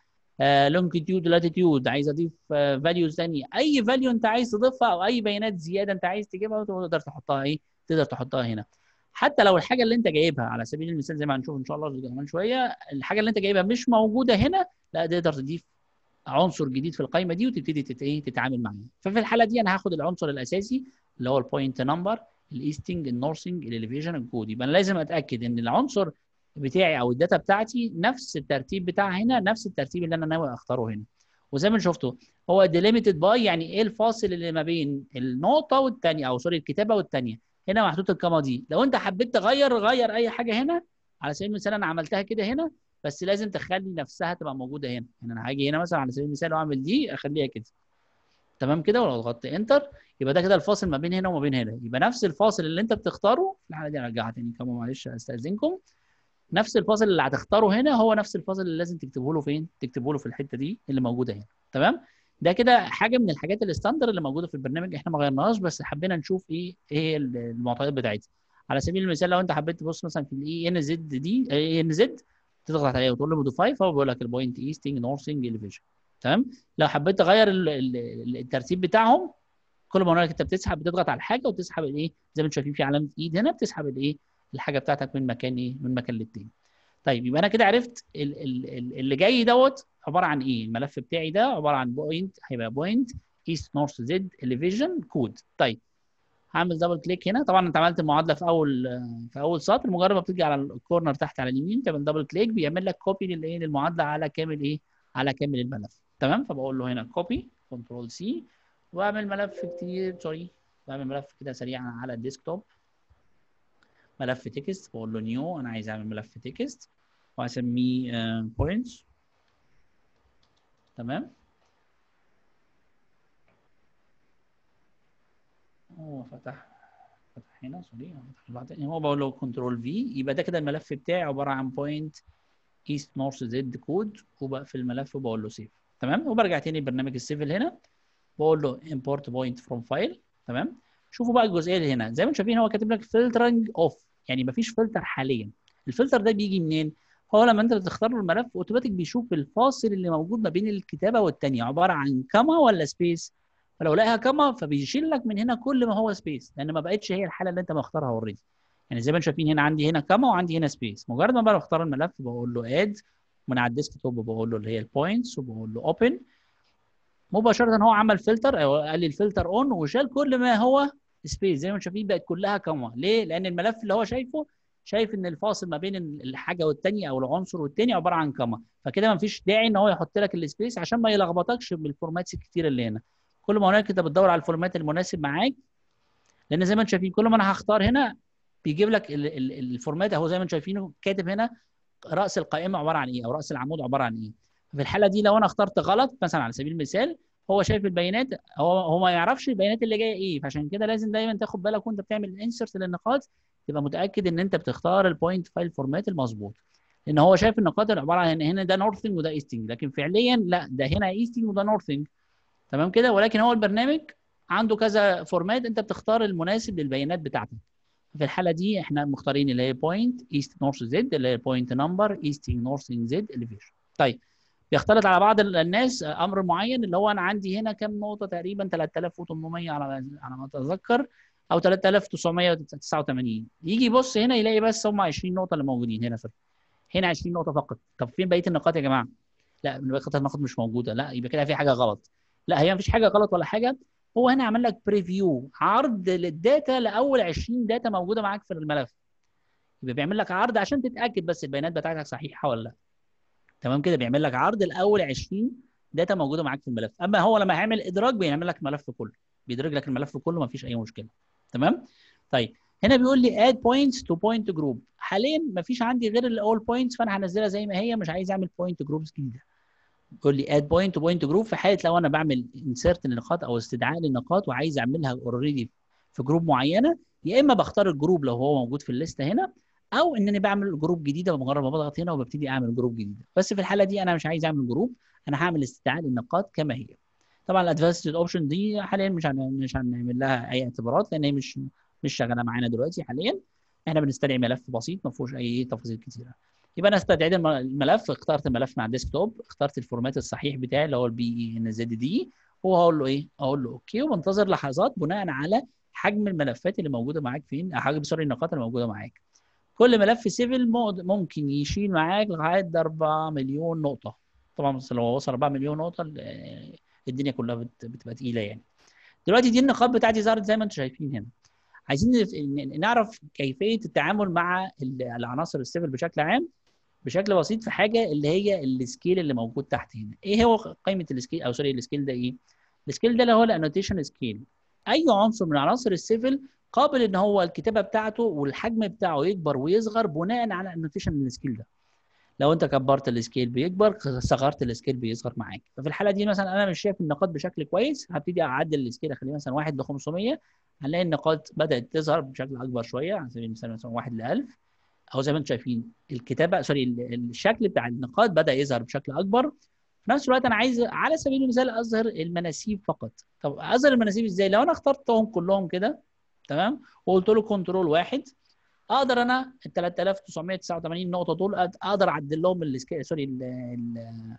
لونجيتيود لاتيتيود عايز اضيف فاليوز ثانيه اي فاليو انت عايز تضيفها او اي بيانات زياده انت عايز تجيبها تقدر تحطها ايه تقدر تحطها هنا حتى لو الحاجه اللي انت جايبها على سبيل المثال زي ما هنشوف ان شاء الله كمان شويه الحاجه اللي انت جايبها مش موجوده هنا لا تقدر تضيف عنصر جديد في القائمه دي وتبتدي تت... ايه تتعامل معاه ففي الحاله دي انا هاخد العنصر الاساسي اللي هو البوينت نمبر الايستنج النورثنج الاليفيشن الكود يبقى انا لازم اتاكد ان العنصر بتاعي او الداتا بتاعتي نفس الترتيب بتاعها هنا نفس الترتيب اللي انا ناوي اختاره هنا وزي ما شفتوا هو ديليميتد باي يعني ايه الفاصل اللي ما بين النقطه والثانيه او سوري الكتابه والثانيه هنا محطوط الكاما دي لو انت حبيت تغير غير اي حاجه هنا على سبيل المثال انا عملتها كده هنا بس لازم تخلي نفسها تبقى موجوده هنا يعني انا هاجي هنا مثلا على سبيل المثال واعمل دي اخليها كده تمام كده ولو ضغطت انتر يبقى ده كده الفاصل ما بين هنا وما بين هنا يبقى نفس الفاصل اللي انت بتختاره في الحاله دي ارجعها تاني كمان معلش استاذنكم نفس الفاصل اللي هتختاره هنا هو نفس الفاصل اللي لازم تكتبه له فين تكتبه له في الحته دي اللي موجوده هنا تمام ده كده حاجه من الحاجات الستاندر اللي موجوده في البرنامج احنا ما غيرناهاش بس حبينا نشوف ايه ايه المعطيات بتاعتها على سبيل المثال لو انت حبيت تبص مثلا في الاي ان زد دي اي ان زد تضغط عليها وتقول له موديفاي فهو بيقول لك البوينت ايستنج نورثنج اليفيشن تمام لو حبيت تغير الترتيب بتاعهم كل ما هنالك انت بتسحب بتضغط على الحاجه وتسحب الايه زي ما انتم شايفين في علامه ايد هنا بتسحب الايه الحاجه بتاعتك من مكان ايه من مكان للتاني طيب يبقى انا كده عرفت ال ال اللي جاي دوت عباره عن ايه الملف بتاعي ده عباره عن بوينت هيبقى بوينت ايست نورث زد اليفيجن كود طيب هعمل دبل كليك هنا طبعا انت عملت المعادله في اول في اول سطر مجرد ما بتيجي على الكورنر تحت على اليمين تعمل دبل كليك بيعمل لك كوبي للايه للمعادله على كامل ايه على كامل الملف تمام فبقول له هنا كوبي كنترول سي واعمل ملف كتير سوري بعمل ملف كده سريعا على الديسكتوب ملف تكست بقول له نيو انا عايز اعمل ملف تكست واسميه بوينتس تمام هو فتح فتح هنا سوري فتح بعدين هو بقول له كنترول في يبقى ده كده الملف بتاعي عباره عن بوينت ايست نورث زد كود وبقفل الملف وبقول له سيف تمام وبرجع تاني برنامج السيفل هنا بقول له import point from file تمام شوفوا بقى الجزئيه اللي هنا زي ما انتم شايفين هو كاتب لك filtering off يعني مفيش فلتر حاليا الفلتر ده بيجي منين هو لما انت بتختار له الملف اوتوماتيك بيشوف الفاصل اللي موجود ما بين الكتابه والثانيه عباره عن كما ولا سبيس فلو لقاها كما فبيشيل لك من هنا كل ما هو سبيس لان ما بقتش هي الحاله اللي انت مختارها اوريدي يعني زي ما انتم شايفين هنا عندي هنا كما وعندي هنا سبيس مجرد ما بقى بختار الملف بقول له اد من على الديسك توب بقول له اللي هي البوينتس وبقول له اوبن مباشره هو عمل فلتر او قال لي الفلتر اون وشال كل ما هو سبيس زي ما انتم شايفين بقت كلها كما ليه؟ لان الملف اللي هو شايفه شايف ان الفاصل ما بين الحاجه والثانيه او العنصر والثاني عباره عن كما فكده ما فيش داعي ان هو يحط لك السبيس عشان ما يلخبطكش بالفورماتس الكتير اللي هنا كل ما هناك انت بتدور على الفورمات المناسب معاك لان زي ما انتم شايفين كل ما انا هختار هنا بيجيب لك الفورمات اهو زي ما انتم شايفينه كاتب هنا راس القائمه عباره عن ايه او راس العمود عباره عن ايه في الحاله دي لو انا اخترت غلط مثلا على سبيل المثال هو شايف البيانات هو هو ما يعرفش البيانات اللي جايه ايه فعشان كده لازم دايما تاخد بالك وانت بتعمل انسرت للنقاط تبقى متاكد ان انت بتختار البوينت فايل فورمات المظبوط لان هو شايف النقاط اللي عباره عن هنا ده نورثنج وده ايستنج لكن فعليا لا ده هنا ايستنج وده نورثنج تمام كده ولكن هو البرنامج عنده كذا فورمات انت بتختار المناسب للبيانات بتاعتك في الحاله دي احنا مختارين اللي هي بوينت ايست نورث زد اللي هي بوينت نمبر ايستنج نورثنج زد اليفيشن طيب بيختلط على بعض الناس امر معين اللي هو انا عندي هنا كام نقطه تقريبا 3800 على على ما اتذكر او 3989 يجي يبص هنا يلاقي بس هم 20 نقطه اللي موجودين هنا في هنا 20 نقطه فقط طب فين بقيه النقاط يا جماعه لا بقيه النقاط مش موجوده لا يبقى كده في حاجه غلط لا هي مفيش حاجه غلط ولا حاجه هو هنا عمل لك بريفيو عرض للداتا لاول 20 داتا موجوده معاك في الملف يبقى بيعمل لك عرض عشان تتاكد بس البيانات بتاعتك صحيحه ولا لا تمام كده بيعمل لك عرض الاول 20 داتا موجوده معاك في الملف اما هو لما هيعمل ادراج بيعمل لك الملف كله بيدرج لك الملف كله مفيش اي مشكله تمام طيب هنا بيقول لي اد بوينتس تو بوينت جروب حاليا مفيش عندي غير الاول بوينتس فانا هنزلها زي ما هي مش عايز اعمل بوينت جروبز جديده بيقول لي اد بوينت تو بوينت جروب في حاله لو انا بعمل انسيرت للنقاط او استدعاء للنقاط وعايز اعملها اوريدي في جروب معينه يا اما بختار الجروب لو هو موجود في الليسته هنا او ان انا بعمل جروب جديده بمجرد ما بضغط هنا وببتدي اعمل جروب جديده بس في الحاله دي انا مش عايز اعمل جروب انا هعمل استدعاء للنقاط كما هي طبعا الادفانسد اوبشن دي حاليا مش مش هنعمل لها اي اعتبارات لان هي مش مش شغاله معانا دلوقتي حاليا احنا بنستدعي ملف بسيط ما فيهوش اي تفاصيل كثيره يبقى انا استدعيت الملف اخترت الملف مع الديسكتوب اخترت الفورمات الصحيح بتاعي اللي هو البي اي ان زد دي وهقول له ايه اقول له اوكي وبنتظر لحظات بناء على حجم الملفات اللي موجوده معاك فين حجم سوري النقاط اللي موجوده معاك كل ملف سيفل ممكن يشيل معاك لغايه 4 مليون نقطه طبعا لو وصل 4 مليون نقطه الدنيا كلها بتبقى تقيله يعني دلوقتي دي النقاط بتاعتي ظهرت زي ما انتم شايفين هنا عايزين نعرف كيفيه التعامل مع العناصر السيفل بشكل عام بشكل بسيط في حاجه اللي هي السكيل اللي موجود تحت هنا ايه هو قيمه السكيل او سوري السكيل ده ايه السكيل ده اللي هو الانوتيشن سكيل اي عنصر من عناصر السيفل قابل ان هو الكتابه بتاعته والحجم بتاعه يكبر ويصغر بناء على انوتيشن السكيل ده لو انت كبرت السكيل بيكبر صغرت السكيل بيصغر معاك ففي الحاله دي مثلا انا مش شايف النقاط بشكل كويس هبتدي اعدل السكيل اخليه مثلا 1 ل 500 هنلاقي النقاط بدات تظهر بشكل اكبر شويه على سبيل المثال مثلا 1 ل 1000 او زي ما انتم شايفين الكتابه سوري الشكل بتاع النقاط بدا يظهر بشكل اكبر في نفس الوقت انا عايز على سبيل المثال اظهر المناسيب فقط طب اظهر المناسيب ازاي لو انا اخترتهم كلهم كده تمام وقلت له كنترول واحد اقدر انا ال 3989 نقطه دول اقدر اعدل لهم السكيل سوري ال ال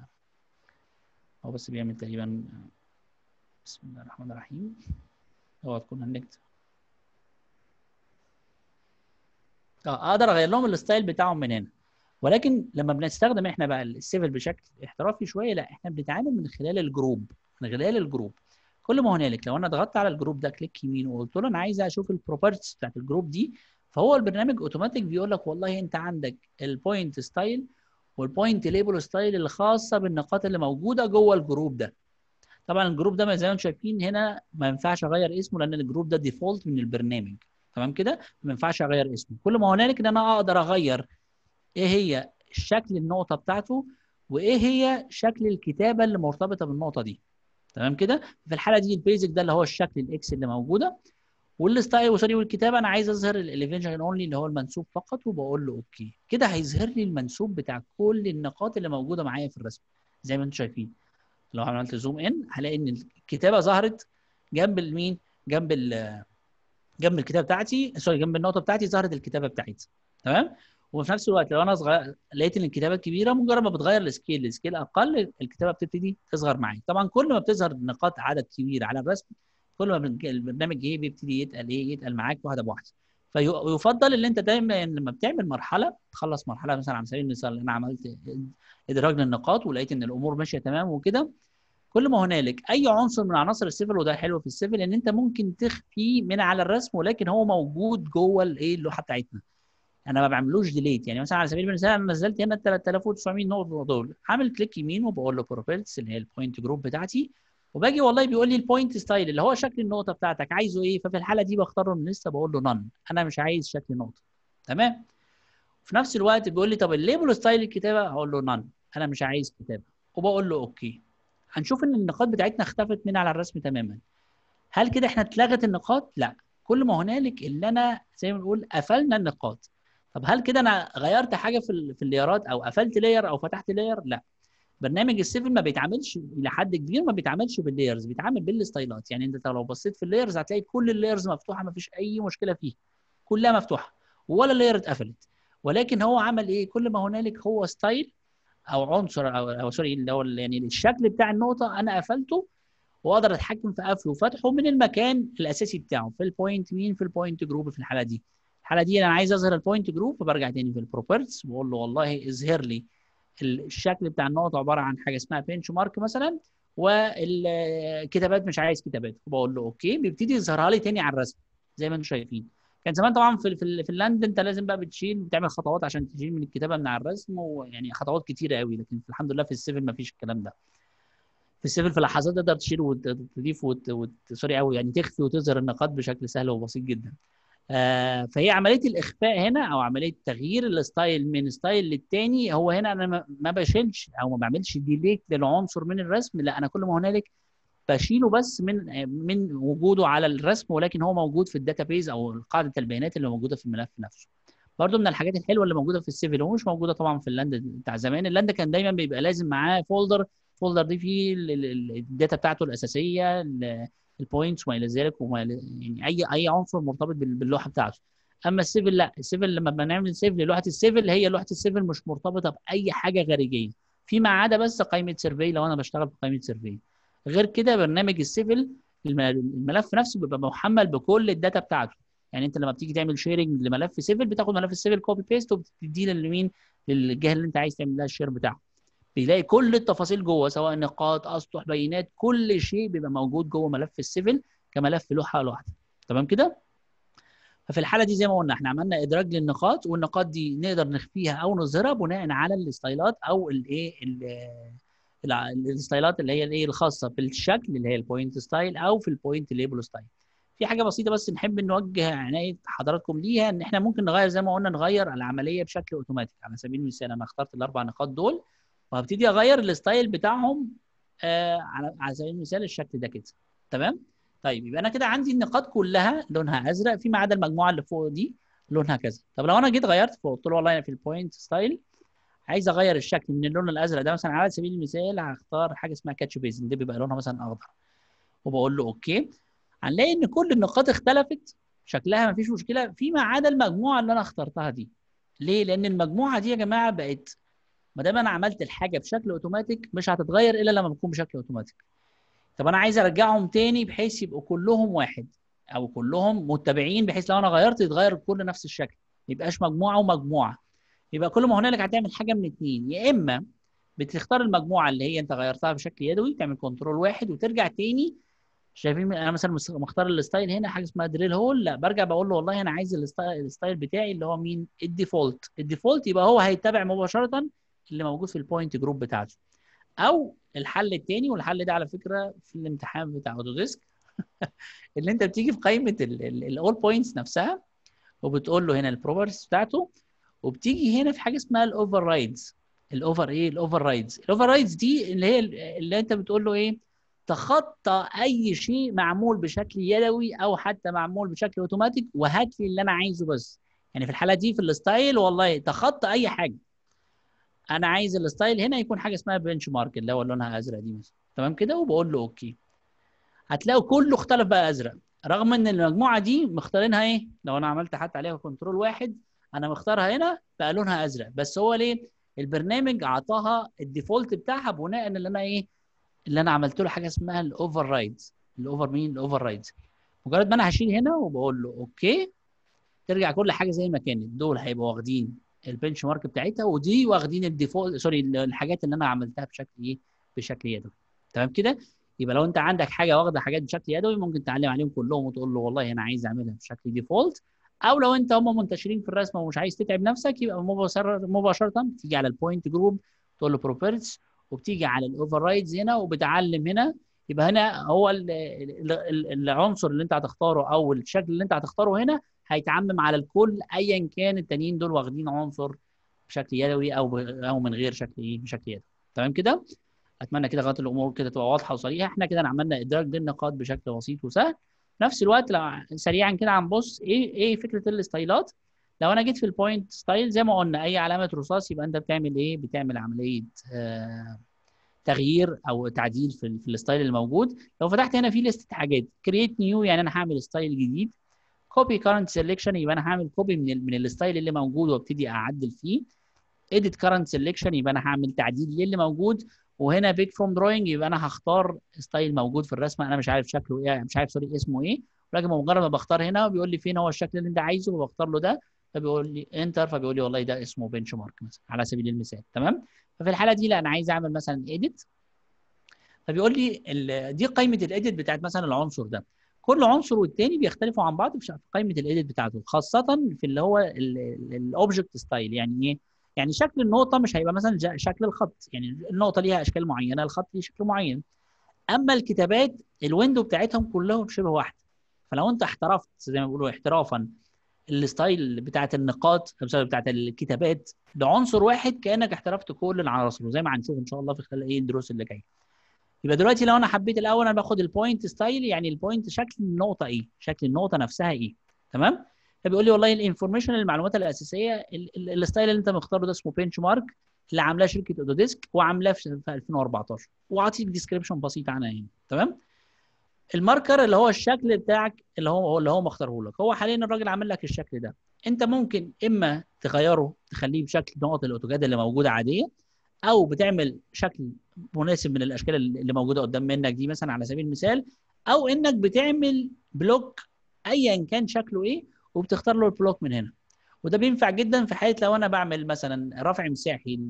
هو بس بيعمل تقريبا بسم الله الرحمن الرحيم هو تكون هنكت اه اقدر اغير لهم الستايل بتاعهم من هنا ولكن لما بنستخدم احنا بقى السيفل بشكل احترافي شويه لا احنا بنتعامل من خلال الجروب من خلال الجروب كل ما هنالك لو انا ضغطت على الجروب ده كليك يمين وقلت له انا عايز اشوف البروبرتيز بتاعت الجروب دي فهو البرنامج اوتوماتيك بيقول لك والله انت عندك البوينت ستايل والبوينت ليبل ستايل الخاصه بالنقاط اللي موجوده جوه الجروب ده طبعا الجروب ده زي ما انتم شايفين هنا ما ينفعش اغير اسمه لان الجروب ده ديفولت من البرنامج تمام كده ما ينفعش اغير اسمه كل ما هنالك ان انا اقدر اغير ايه هي شكل النقطه بتاعته وايه هي شكل الكتابه اللي مرتبطه بالنقطه دي تمام كده في الحاله دي البيزك ده اللي هو الشكل الاكس اللي موجوده والستايل وسوري والكتابه انا عايز اظهر الاليفيشن اونلي اللي هو المنسوب فقط وبقول له اوكي كده هيظهر لي المنسوب بتاع كل النقاط اللي موجوده معايا في الرسم زي ما انتم شايفين لو عملت زوم ان هلاقي ان الكتابه ظهرت جنب المين جنب ال جنب الكتابه بتاعتي سوري جنب النقطه بتاعتي ظهرت الكتابه بتاعتي تمام وفي نفس الوقت لو انا صغير لقيت ان الكتابه كبيره مجرد ما بتغير السكيل السكيل اقل الكتابه بتبتدي تصغر معايا طبعا كل ما بتظهر نقاط عدد كبير على الرسم كل ما البرنامج ايه بيبتدي يتقل ايه يتقل معاك واحده بواحده فيفضل ان انت دايما لما بتعمل مرحله تخلص مرحله مثلا على سبيل المثال انا عملت ادراج للنقاط ولقيت ان الامور ماشيه تمام وكده كل ما هنالك اي عنصر من عناصر السيفل وده حلو في السيفل ان انت ممكن تخفيه من على الرسم ولكن هو موجود جوه الايه اللوحه بتاعتنا انا ما بعملوش ديليت يعني مثلا على سبيل المثال انا نزلت هنا 3900 نقطه دول عامل كليك يمين وبقول له بروبرتس اللي هي البوينت جروب بتاعتي وباجي والله بيقول لي البوينت ستايل اللي هو شكل النقطه بتاعتك عايزه ايه ففي الحاله دي بختاره من لسه بقول له نون انا مش عايز شكل نقطه تمام في نفس الوقت بيقول لي طب الليبل ستايل الكتابه هقول له نون انا مش عايز كتابه وبقول له اوكي هنشوف ان النقاط بتاعتنا اختفت من على الرسم تماما هل كده احنا اتلغت النقاط لا كل ما هنالك اللي انا زي ما بنقول قفلنا النقاط طب هل كده انا غيرت حاجه في في الليرات او قفلت لاير او فتحت لاير لا برنامج السيفل ما بيتعاملش الى حد كبير ما بيتعاملش باللايرز بيتعامل بالستايلات يعني انت لو بصيت في اللايرز هتلاقي كل اللايرز مفتوحه ما فيش اي مشكله فيها كلها مفتوحه ولا لاير اتقفلت ولكن هو عمل ايه كل ما هنالك هو ستايل او عنصر او, أو سوري اللي هو يعني الشكل بتاع النقطه انا قفلته واقدر اتحكم في قفله وفتحه من المكان الاساسي بتاعه في البوينت مين في البوينت جروب في الحاله دي الحاله دي انا عايز اظهر البوينت جروب فبرجع تاني في البروبرتس واقول له والله اظهر لي الشكل بتاع النقطه عباره عن حاجه اسمها بنش مارك مثلا والكتابات مش عايز كتابات فبقول له اوكي بيبتدي يظهرها لي تاني على الرسم زي ما انتم شايفين كان زمان طبعا في في, في اللاند انت لازم بقى بتشيل بتعمل خطوات عشان تشيل من الكتابه من على الرسم ويعني خطوات كتيره قوي لكن الحمد لله في السيفل ما فيش الكلام ده في السيفل في لحظات تقدر تشيل وتضيف وت... وت... سوري قوي يعني تخفي وتظهر النقاط بشكل سهل وبسيط جدا آه فهي عمليه الاخفاء هنا او عمليه تغيير الستايل من ستايل للتاني هو هنا انا ما بشيلش او ما بعملش ديليت للعنصر من الرسم لا انا كل ما هنالك بشيله بس من من وجوده على الرسم ولكن هو موجود في الداتابيز او قاعده البيانات اللي موجوده في الملف نفسه برضو من الحاجات الحلوه اللي موجوده في السيفل ومش موجوده طبعا في اللاند بتاع زمان اللاند كان دايما بيبقى لازم معاه فولدر فولدر دي فيه الداتا بتاعته الاساسيه البوينتس وما الى ذلك وما يعني اي اي عنصر مرتبط باللوحه بتاعته اما السيفل لا السيفل لما بنعمل سيف للوحه السيفل هي لوحه السيفل مش مرتبطه باي حاجه خارجيه فيما عدا بس قائمه سيرفي لو انا بشتغل في قائمه سيرفي غير كده برنامج السيفل الملف نفسه بيبقى محمل بكل الداتا بتاعته يعني انت لما بتيجي تعمل شيرنج لملف سيفل بتاخد ملف السيفل كوبي بيست وبتديه لمين للجهه اللي انت عايز تعمل لها الشير بتاعه بيلاقي كل التفاصيل جوه سواء نقاط اسطح بيانات كل شيء بيبقى موجود جوه ملف السيفل كملف لوحه لوحده تمام كده ففي الحاله دي زي ما قلنا احنا عملنا ادراج للنقاط والنقاط دي نقدر نخفيها او نظهرها بناء على الستايلات او الايه الستايلات اللي هي الايه الخاصه بالشكل اللي هي البوينت ستايل او في البوينت ليبل ستايل في حاجه بسيطه بس نحب نوجه عنايه حضراتكم ليها ان احنا ممكن نغير زي ما قلنا نغير العمليه بشكل اوتوماتيك على سبيل المثال انا اخترت الاربع نقاط دول وهبتدي اغير الستايل بتاعهم آه على على سبيل المثال الشكل ده كده تمام طيب يبقى انا كده عندي النقاط كلها لونها ازرق فيما عدا المجموعه اللي فوق دي لونها كذا طب لو انا جيت غيرت فقلت له والله في البوينت ستايل عايز اغير الشكل من اللون الازرق ده مثلا على سبيل المثال هختار حاجه اسمها كاتش بيزن دي بيبقى لونها مثلا اخضر وبقول له اوكي هنلاقي ان كل النقاط اختلفت شكلها ما فيش مشكله فيما عدا المجموعه اللي انا اخترتها دي ليه لان المجموعه دي يا جماعه بقت ما دام انا عملت الحاجه بشكل اوتوماتيك مش هتتغير الا لما بتكون بشكل اوتوماتيك طب انا عايز ارجعهم تاني بحيث يبقوا كلهم واحد او كلهم متبعين بحيث لو انا غيرت يتغير كل نفس الشكل ما يبقاش مجموعه ومجموعه يبقى كل ما هنالك هتعمل حاجه من اثنين يا اما بتختار المجموعه اللي هي انت غيرتها بشكل يدوي تعمل كنترول واحد وترجع تاني شايفين انا مثلا مختار الستايل هنا حاجه اسمها دريل هول لا برجع بقول له والله انا عايز الستايل, الستايل بتاعي اللي هو مين الديفولت الديفولت يبقى هو هيتبع مباشره اللي موجود في البوينت جروب بتاعته او الحل الثاني والحل ده على فكره في الامتحان بتاع اوتوديسك اللي انت بتيجي في قائمه الاول بوينتس نفسها وبتقول له هنا البروبرتيز بتاعته وبتيجي هنا في حاجه اسمها الاوفر رايدز الاوفر ايه الاوفر رايدز الاوفر رايدز دي اللي هي اللي انت بتقول له ايه تخطى اي شيء معمول بشكل يدوي او حتى معمول بشكل اوتوماتيك وهات لي اللي انا عايزه بس يعني في الحاله دي في الستايل والله تخطى اي حاجه انا عايز الستايل هنا يكون حاجه اسمها بنش مارك اللي هو لونها ازرق دي مثلا تمام كده وبقول له اوكي هتلاقوا كله اختلف بقى ازرق رغم ان المجموعه دي مختارينها ايه لو انا عملت حتى عليها كنترول واحد انا مختارها هنا بقى لونها ازرق بس هو ليه البرنامج اعطاها الديفولت بتاعها بناء ان اللي انا ايه اللي انا عملت له حاجه اسمها الاوفر رايدز الاوفر مين الاوفر رايدز مجرد ما انا هشيل هنا وبقول له اوكي ترجع كل حاجه زي ما كانت دول هيبقوا واخدين البنش مارك بتاعتها ودي واخدين الديفولت سوري الحاجات اللي انا عملتها بشكل ايه بشكل يدوي تمام كده يبقى لو انت عندك حاجه واخده حاجات بشكل يدوي ممكن تعلم عليهم كلهم وتقول له والله انا عايز اعملها بشكل ديفولت او لو انت هم منتشرين في الرسمه ومش عايز تتعب نفسك يبقى مباشره مباشره تيجي على البوينت جروب تقول له بروبرتيز وبتيجي على الاوفر رايدز هنا وبتعلم هنا يبقى هنا هو العنصر اللي انت هتختاره او الشكل اللي انت هتختاره هنا هيتعمم على الكل ايا كان التانيين دول واخدين عنصر بشكل يدوي او او من غير شكل ايه بشكل يدوي تمام كده اتمنى كده لغايه الامور كده تبقى واضحه وصريحه احنا كده عملنا ادراك للنقاط بشكل بسيط وسهل في نفس الوقت لو سريعا كده هنبص ايه ايه فكره الستايلات لو انا جيت في البوينت ستايل زي ما قلنا اي علامه رصاص يبقى انت بتعمل ايه بتعمل عمليه آه تغيير او تعديل في, في الستايل الموجود لو فتحت هنا في لسته حاجات كرييت نيو يعني انا هعمل ستايل جديد كوبي كارنت سيلكشن يبقى انا هعمل كوبي من ال من الستايل اللي موجود وابتدي اعدل فيه اديت كارنت سيلكشن يبقى انا هعمل تعديل للي موجود وهنا بيج فروم دروينج يبقى انا هختار ستايل موجود في الرسمه انا مش عارف شكله ايه مش عارف سوري اسمه ايه ولكن مجرد ما بختار هنا بيقول لي فين هو الشكل اللي انت عايزه وبختار له ده فبيقول لي انتر فبيقول لي والله ده اسمه بنش مارك مثلا على سبيل المثال تمام ففي الحاله دي لا انا عايز اعمل مثلا اديت فبيقول لي دي قائمه الاديت بتاعت مثلا العنصر ده كل عنصر والتاني بيختلفوا عن بعض في قائمه الاديت بتاعته خاصه في اللي هو الاوبجكت ستايل يعني ايه يعني شكل النقطه مش هيبقى مثلا شكل الخط يعني النقطه ليها اشكال معينه الخط ليه شكل معين اما الكتابات الويندو بتاعتهم كلهم شبه واحده فلو انت احترفت زي ما بيقولوا احترافا الستايل بتاعت النقاط بتاعت الكتابات لعنصر واحد كانك احترفت كل العناصر وزي ما هنشوف ان شاء الله في خلال ايه الدروس اللي جايه يبقى دلوقتي لو انا حبيت الاول انا باخد البوينت ستايل يعني البوينت شكل النقطه ايه شكل النقطه نفسها ايه تمام فبيقول لي والله الانفورميشن المعلومات الاساسيه الستايل اللي انت مختاره ده اسمه بنش مارك اللي عاملاه شركه اودوديسك وعاملاه في 2014 واعطيك ديسكريبشن بسيط عنها هنا تمام الماركر اللي هو الشكل بتاعك اللي هو اللي هو مختاره لك هو حاليا الراجل عامل لك الشكل ده انت ممكن اما تغيره تخليه بشكل نقط الاوتوكاد اللي موجوده عاديه او بتعمل شكل مناسب من الاشكال اللي موجوده قدام منك دي مثلا على سبيل المثال او انك بتعمل بلوك ايا كان شكله ايه وبتختار له البلوك من هنا وده بينفع جدا في حاله لو انا بعمل مثلا رفع مساحي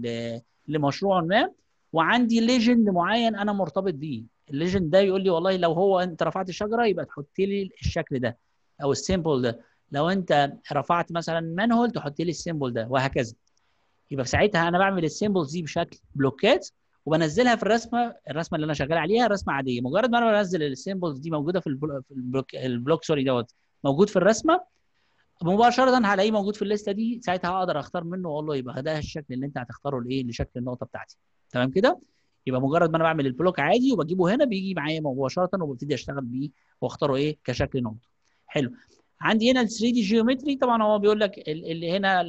لمشروع ما وعندي ليجند معين انا مرتبط بيه الليجند ده يقول لي والله لو هو انت رفعت الشجره يبقى تحط لي الشكل ده او السيمبل ده لو انت رفعت مثلا مانهول تحط لي السيمبل ده وهكذا يبقى في ساعتها انا بعمل السيمبلز دي بشكل بلوكات وبنزلها في الرسمه الرسمه اللي انا شغال عليها رسمه عاديه مجرد ما انا بنزل السيمبلز دي موجوده في البلوك البلوك سوري دوت موجود في الرسمه مباشره هلاقيه موجود في الليسته دي ساعتها هقدر اختار منه واقول له يبقى ده الشكل اللي انت هتختاره لايه لشكل النقطه بتاعتي تمام كده يبقى مجرد ما انا بعمل البلوك عادي وبجيبه هنا بيجي معايا مباشره وببتدي اشتغل بيه واختاره ايه كشكل نقطه حلو عندي هنا ال 3 دي جيومتري طبعا هو بيقول لك اللي هنا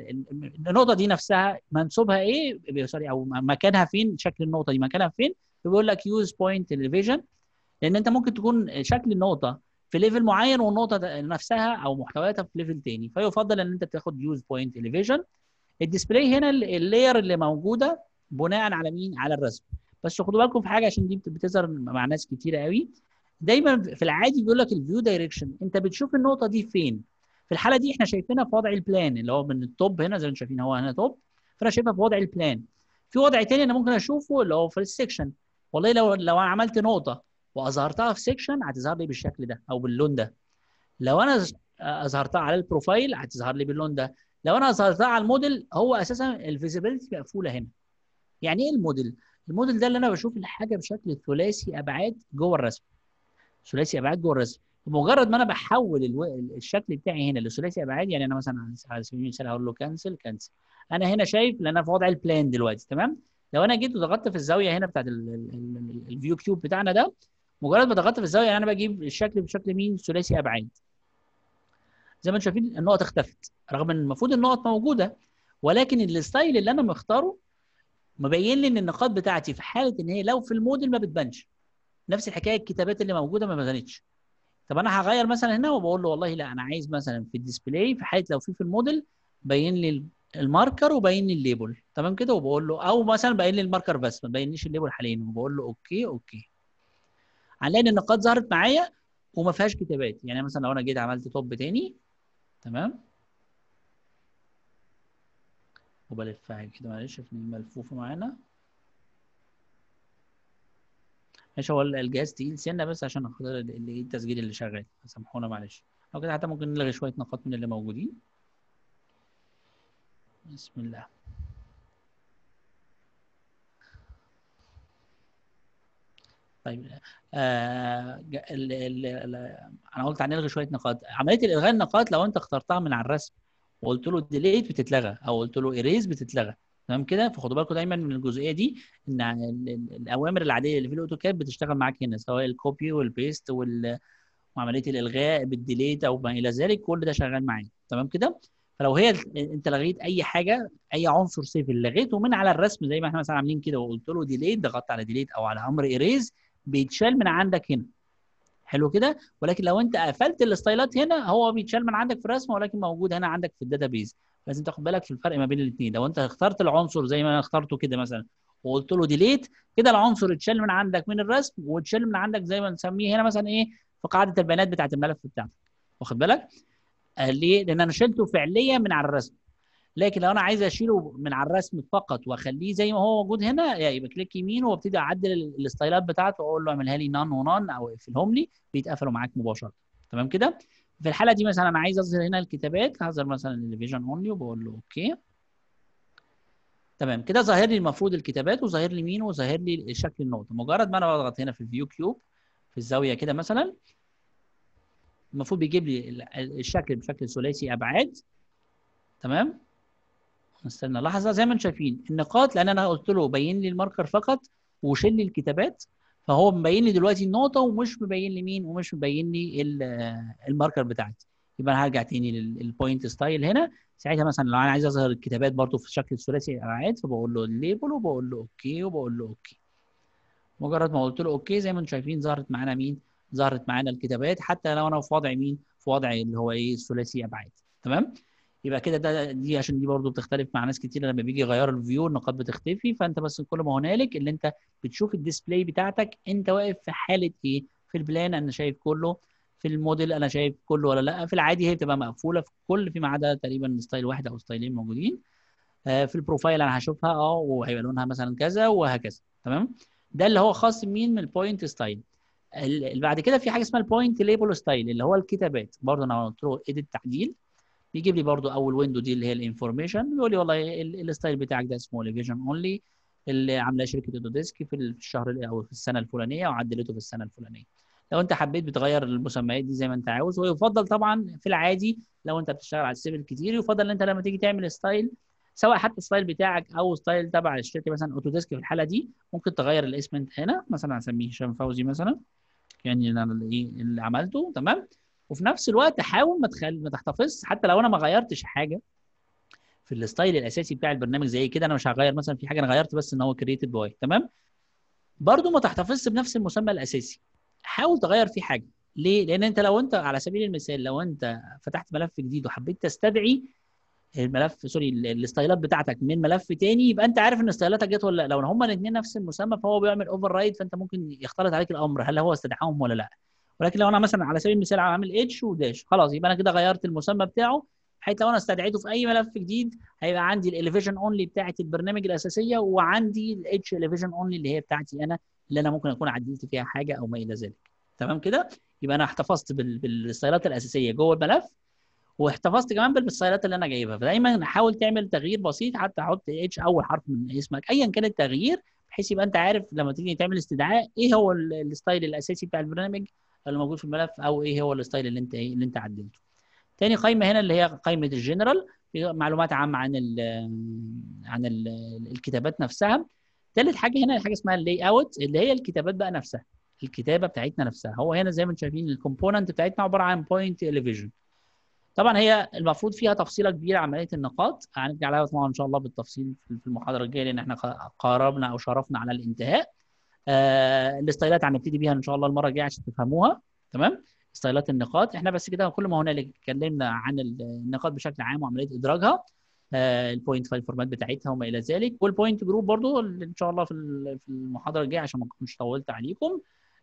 النقطه دي نفسها منسوبها ايه سوري او مكانها فين شكل النقطه دي مكانها فين بيقول لك يوز بوينت الفيجن لان انت ممكن تكون شكل النقطه في ليفل معين والنقطه نفسها او محتوياتها في ليفل تاني فيفضل ان انت تاخد يوز بوينت الفيجن الديسبلاي هنا اللاير اللي موجوده بناء على مين على الرسم بس خدوا بالكم في حاجه عشان دي بتظهر مع ناس كتيره قوي دايما في العادي بيقول لك الفيو دايركشن انت بتشوف النقطه دي فين في الحاله دي احنا شايفينها في وضع البلان اللي هو من التوب هنا زي ما انتم شايفين هو هنا توب فانا شايفها في وضع البلان في وضع تاني انا ممكن اشوفه اللي هو في السكشن والله لو لو انا عملت نقطه واظهرتها في سكشن هتظهر لي بالشكل ده او باللون ده لو انا اظهرتها على البروفايل هتظهر لي باللون ده لو انا اظهرتها على الموديل هو اساسا الفيزيبيليتي مقفوله هنا يعني ايه الموديل الموديل ده اللي انا بشوف الحاجه بشكل ثلاثي ابعاد جوه الرسم ثلاثي ابعاد جوه الرسم بمجرد ما انا بحول الو... الشكل بتاعي هنا لثلاثي ابعاد يعني انا مثلا على سبيل المثال هقول له كانسل كانسل انا هنا شايف لان انا في وضع البلان دلوقتي تمام لو انا جيت وضغطت في الزاويه هنا بتاعت الفيو كيوب بتاعنا ده مجرد ما ضغطت في الزاويه انا بجيب الشكل بشكل مين ثلاثي ابعاد زي ما انتم شايفين النقط اختفت رغم ان المفروض النقط موجوده ولكن الستايل اللي انا مختاره مبين لي ان النقاط بتاعتي في حاله ان هي لو في الموديل ما بتبانش نفس الحكايه الكتابات اللي موجوده ما بانتش طب انا هغير مثلا هنا وبقول له والله لا انا عايز مثلا في الديسبلاي في حاله لو في في الموديل بين لي الماركر وبين لي الليبل تمام كده وبقول له او مثلا باين لي الماركر بس ما بينليش الليبل حاليا وبقول له اوكي اوكي هنلاقي ان النقاط ظهرت معايا وما فيهاش كتابات يعني مثلا لو انا جيت عملت توب تاني تمام وبلفها كده معلش عشان ملفوفه معانا ماشي هو الجهاز تقيل سنه بس عشان خاطر التسجيل اللي شغال سامحونا معلش او كده حتى ممكن نلغي شويه نقاط من اللي موجودين بسم الله طيب آه ال ال ال انا قلت هنلغي شويه نقاط عمليه الالغاء النقاط لو انت اخترتها من على الرسم وقلت له ديليت بتتلغى او قلت له ايريز بتتلغى تمام كده فخدوا بالكم دايما من الجزئيه دي ان الاوامر العاديه اللي في الاوتوكاد بتشتغل معاك هنا سواء الكوبي والبيست وال وعمليه الالغاء بالديليت او ما الى ذلك كل ده شغال معايا تمام كده فلو هي انت لغيت اي حاجه اي عنصر صفر لغيته من على الرسم زي ما احنا مثلا عاملين كده وقلت له ديليت ضغطت على ديليت او على امر ايريز بيتشال من عندك هنا حلو كده ولكن لو انت قفلت الستايلات هنا هو بيتشال من عندك في الرسم ولكن موجود هنا عندك في الداتابيز لازم تاخد بالك في الفرق ما بين الاثنين لو انت اخترت العنصر زي ما انا اخترته كده مثلا وقلت له ديليت كده العنصر اتشال من عندك من الرسم واتشال من عندك زي ما نسميه هنا مثلا ايه في قاعده البيانات بتاعت الملف بتاعتك واخد بالك آه ليه لان انا شلته فعليا من على الرسم لكن لو انا عايز اشيله من على الرسم فقط واخليه زي ما هو موجود هنا يبقى كليك يمين وابتدي اعدل الستايلات بتاعته واقول له اعملها لي نان ونان او اقفلهم لي بيتقفلوا معاك مباشره تمام كده في الحاله دي مثلا انا عايز اظهر هنا الكتابات هظهر مثلا الفيجن اونلي وبقول له اوكي تمام كده ظاهر لي المفروض الكتابات وظاهر لي مين وظاهر لي شكل النقطه مجرد ما انا بضغط هنا في الفيو كيوب في الزاويه كده مثلا المفروض بيجيب لي الشكل بشكل ثلاثي ابعاد تمام نستنى لحظه زي ما انتم شايفين النقاط لان انا قلت له بين لي الماركر فقط وشيل لي الكتابات فهو مبين لي دلوقتي النقطه ومش مبين لي مين ومش مبين لي الماركر بتاعتي يبقى انا هرجع تاني للبوينت ستايل هنا ساعتها مثلا لو انا عايز اظهر الكتابات برضو في شكل ثلاثي ابعاد فبقول له الليبل وبقول له اوكي وبقول له اوكي مجرد ما قلت له اوكي زي ما انتم شايفين ظهرت معانا مين ظهرت معانا الكتابات حتى لو انا في وضع مين في وضع اللي هو ايه ثلاثي ابعاد تمام يبقى كده ده دي عشان دي برضو بتختلف مع ناس كتير لما بيجي يغيروا الفيو النقاط بتختفي فانت بس كل ما هنالك اللي انت بتشوف الديسبلاي بتاعتك انت واقف في حاله ايه في البلان انا شايف كله في الموديل انا شايف كله ولا لا في العادي هي بتبقى مقفوله في كل فيما عدا تقريبا ستايل واحد او ستايلين موجودين آه في البروفايل انا هشوفها اه وهيبقى لونها مثلا كذا وهكذا تمام ده اللي هو خاص مين من البوينت ستايل اللي بعد كده في حاجه اسمها البوينت ليبل ستايل اللي هو الكتابات برضه انا قلت له ايديت تعديل بيجيب لي برضو اول ويندو دي اللي هي الانفورميشن بيقول لي والله الستايل بتاعك ده اسمه ليفيجن اونلي اللي عاملاه شركه اودوديسك في الشهر او في السنه الفلانيه وعدلته في السنه الفلانيه لو انت حبيت بتغير المسميات دي زي ما انت عاوز ويفضل طبعا في العادي لو انت بتشتغل على السيفل كتير يفضل ان انت لما تيجي تعمل ستايل سواء حتى الستايل بتاعك او ستايل تبع الشركه مثلا اوتوديسك في الحاله دي ممكن تغير الاسم انت هنا مثلا هسميه هشام فوزي مثلا يعني انا اللي عملته تمام وفي نفس الوقت حاول ما تخلي ما تحتفظ حتى لو انا ما غيرتش حاجه في الستايل الاساسي بتاع البرنامج زي كده انا مش هغير مثلا في حاجه انا غيرت بس ان هو كريتد باي تمام برضو ما تحتفظش بنفس المسمى الاساسي حاول تغير فيه حاجه ليه لان انت لو انت على سبيل المثال لو انت فتحت ملف جديد وحبيت تستدعي الملف سوري الستايلات بتاعتك من ملف تاني يبقى انت عارف ان ستايلاتك جت ولا لا لو هما الاثنين نفس المسمى فهو بيعمل اوفر رايد فانت ممكن يختلط عليك الامر هل هو استدعاهم ولا لا ولكن لو انا مثلا على سبيل المثال عامل اتش وداش خلاص يبقى انا كده غيرت المسمى بتاعه بحيث لو انا استدعيته في اي ملف جديد هيبقى عندي الاليفيجن اونلي بتاعت البرنامج الاساسيه وعندي الاتش اليفيجن اونلي اللي هي بتاعتي انا اللي انا ممكن اكون عدلت فيها حاجه او ما الى ذلك تمام كده يبقى انا احتفظت بالستايلات الاساسيه جوه الملف واحتفظت كمان بالستايلات اللي انا جايبها فدايما حاول تعمل تغيير بسيط حتى حط اتش اول حرف من اسمك ايا كان التغيير بحيث يبقى انت عارف لما تيجي تعمل استدعاء ايه هو ال- الستايل الاساسي بتاع البرنامج اللي موجود في الملف او ايه هو الستايل اللي انت ايه اللي انت عدلته تاني قائمه هنا اللي هي قائمه الجنرال في معلومات عامه عن ال عن ال الكتابات نفسها تالت حاجه هنا حاجه اسمها اللاي اوت اللي هي الكتابات بقى نفسها الكتابه بتاعتنا نفسها هو هنا زي ما انتم شايفين الكومبوننت بتاعتنا عباره عن بوينت اليفيجن طبعا هي المفروض فيها تفصيله كبيره عمليه النقاط هنرجع عليها طبعا ان شاء الله بالتفصيل في المحاضره الجايه لان احنا قاربنا او شرفنا على الانتهاء آه الاستايلات هنبتدي بيها ان شاء الله المره الجايه عشان تفهموها تمام ستايلات النقاط احنا بس كده كل ما هنالك اتكلمنا عن النقاط بشكل عام وعمليه ادراجها آه البوينت فايل فورمات بتاعتها وما الى ذلك والبوينت جروب برضو ان شاء الله في في المحاضره الجايه عشان ما اكونش طولت عليكم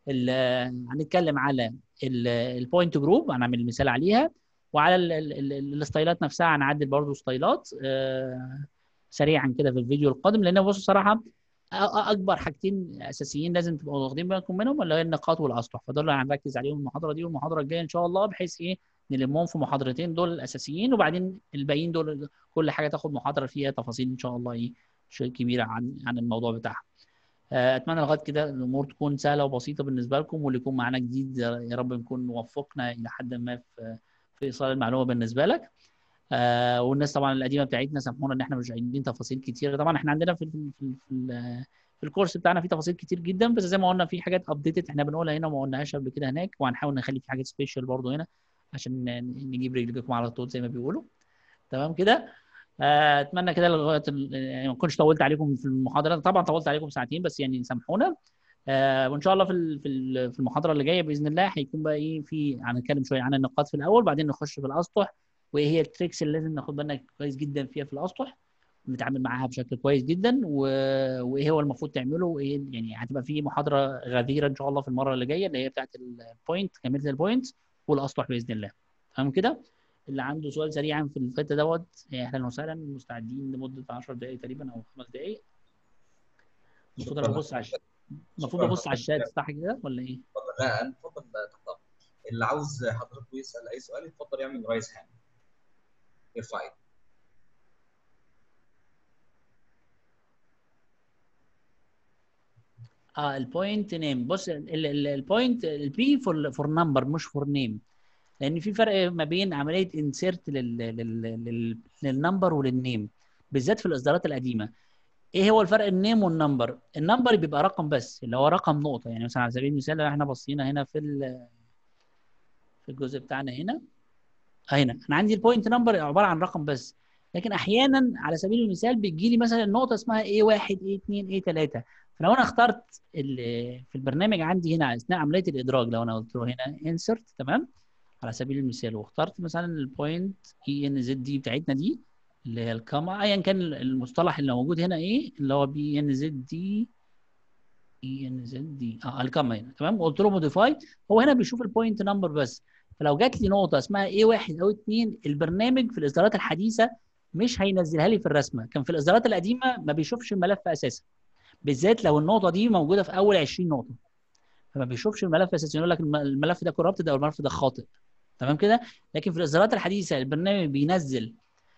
هنتكلم على البوينت جروب هنعمل مثال عليها وعلى الستايلات نفسها هنعدل برضو ستايلات آه سريعا كده في الفيديو القادم لان بصوا صراحه اكبر حاجتين اساسيين لازم تبقوا واخدين بالكم منهم اللي هي النقاط والاسطح فدول اللي هنركز عليهم المحاضره دي والمحاضره الجايه ان شاء الله بحيث ايه نلمهم في محاضرتين دول الاساسيين وبعدين الباقيين دول كل حاجه تاخد محاضره فيها تفاصيل ان شاء الله ايه شيء كبيره عن عن الموضوع بتاعها اتمنى لغايه كده الامور تكون سهله وبسيطه بالنسبه لكم واللي يكون معانا جديد يا رب نكون وفقنا الى حد ما في في ايصال المعلومه بالنسبه لك آه والناس طبعا القديمه بتاعتنا سامحونا ان احنا مش عايزين تفاصيل كتير طبعا احنا عندنا في في في, في, في الكورس بتاعنا في تفاصيل كتير جدا بس زي ما قلنا في حاجات ابديتد احنا بنقولها هنا وما قلناهاش قبل كده هناك وهنحاول نخلي في حاجات سبيشال برضه هنا عشان نجيب رجلكم على طول زي ما بيقولوا تمام كده آه اتمنى كده لغايه يعني ما اكونش طولت عليكم في المحاضره طبعا طولت عليكم ساعتين بس يعني سامحونا آه وان شاء الله في في المحاضره اللي جايه باذن الله هيكون بقى ايه في هنتكلم شويه عن النقاط في الاول بعدين نخش في الاسطح وايه هي التريكس اللي لازم ناخد بالنا كويس جدا فيها في الاسطح نتعامل معاها بشكل كويس جدا و... وايه هو المفروض تعمله وايه يعني هتبقى في محاضره غزيره ان شاء الله في المره اللي جايه اللي هي بتاعت البوينت كامله البوينت والاسطح باذن الله تمام كده اللي عنده سؤال سريعا في الحته دوت اهلا وسهلا مستعدين لمده 10 دقائق تقريبا او 5 دقائق المفروض انا ببص على المفروض ابص على الشات صح كده ولا ايه؟ لا انا اتفضل تحت اللي عاوز حضرتك يسال اي سؤال يتفضل يعمل رايز هاند يرفع ايده اه البوينت نيم بص البوينت البي فور فور نمبر مش فور نيم لان في فرق ما بين عمليه انسيرت للنمبر وللنيم بالذات في الاصدارات القديمه ايه هو الفرق النيم والنمبر النمبر بيبقى رقم بس اللي هو رقم نقطه يعني مثلا على سبيل المثال لو احنا بصينا هنا في في الجزء بتاعنا هنا هنا انا عندي البوينت نمبر عباره عن رقم بس لكن احيانا على سبيل المثال بتجي لي مثلا النقطه اسمها A1 A2 A3 فلو انا اخترت في البرنامج عندي هنا اثناء عمليه الادراج لو انا قلت له هنا insert تمام على سبيل المثال واخترت مثلا البوينت اي ان زد دي بتاعتنا دي اللي هي الكاما ايا كان المصطلح اللي موجود هنا ايه اللي هو بي ان زد دي اي ان زد دي اه الكاما هنا تمام وقلت له موديفاي هو هنا بيشوف البوينت نمبر بس فلو جات لي نقطه اسمها اي واحد او اثنين البرنامج في الاصدارات الحديثه مش هينزلها لي في الرسمه كان في الاصدارات القديمه ما بيشوفش الملف اساسا بالذات لو النقطه دي موجوده في اول 20 نقطه فما بيشوفش الملف اساسا يقول لك الملف ده كورابتد او الملف ده خاطئ تمام كده لكن في الاصدارات الحديثه البرنامج بينزل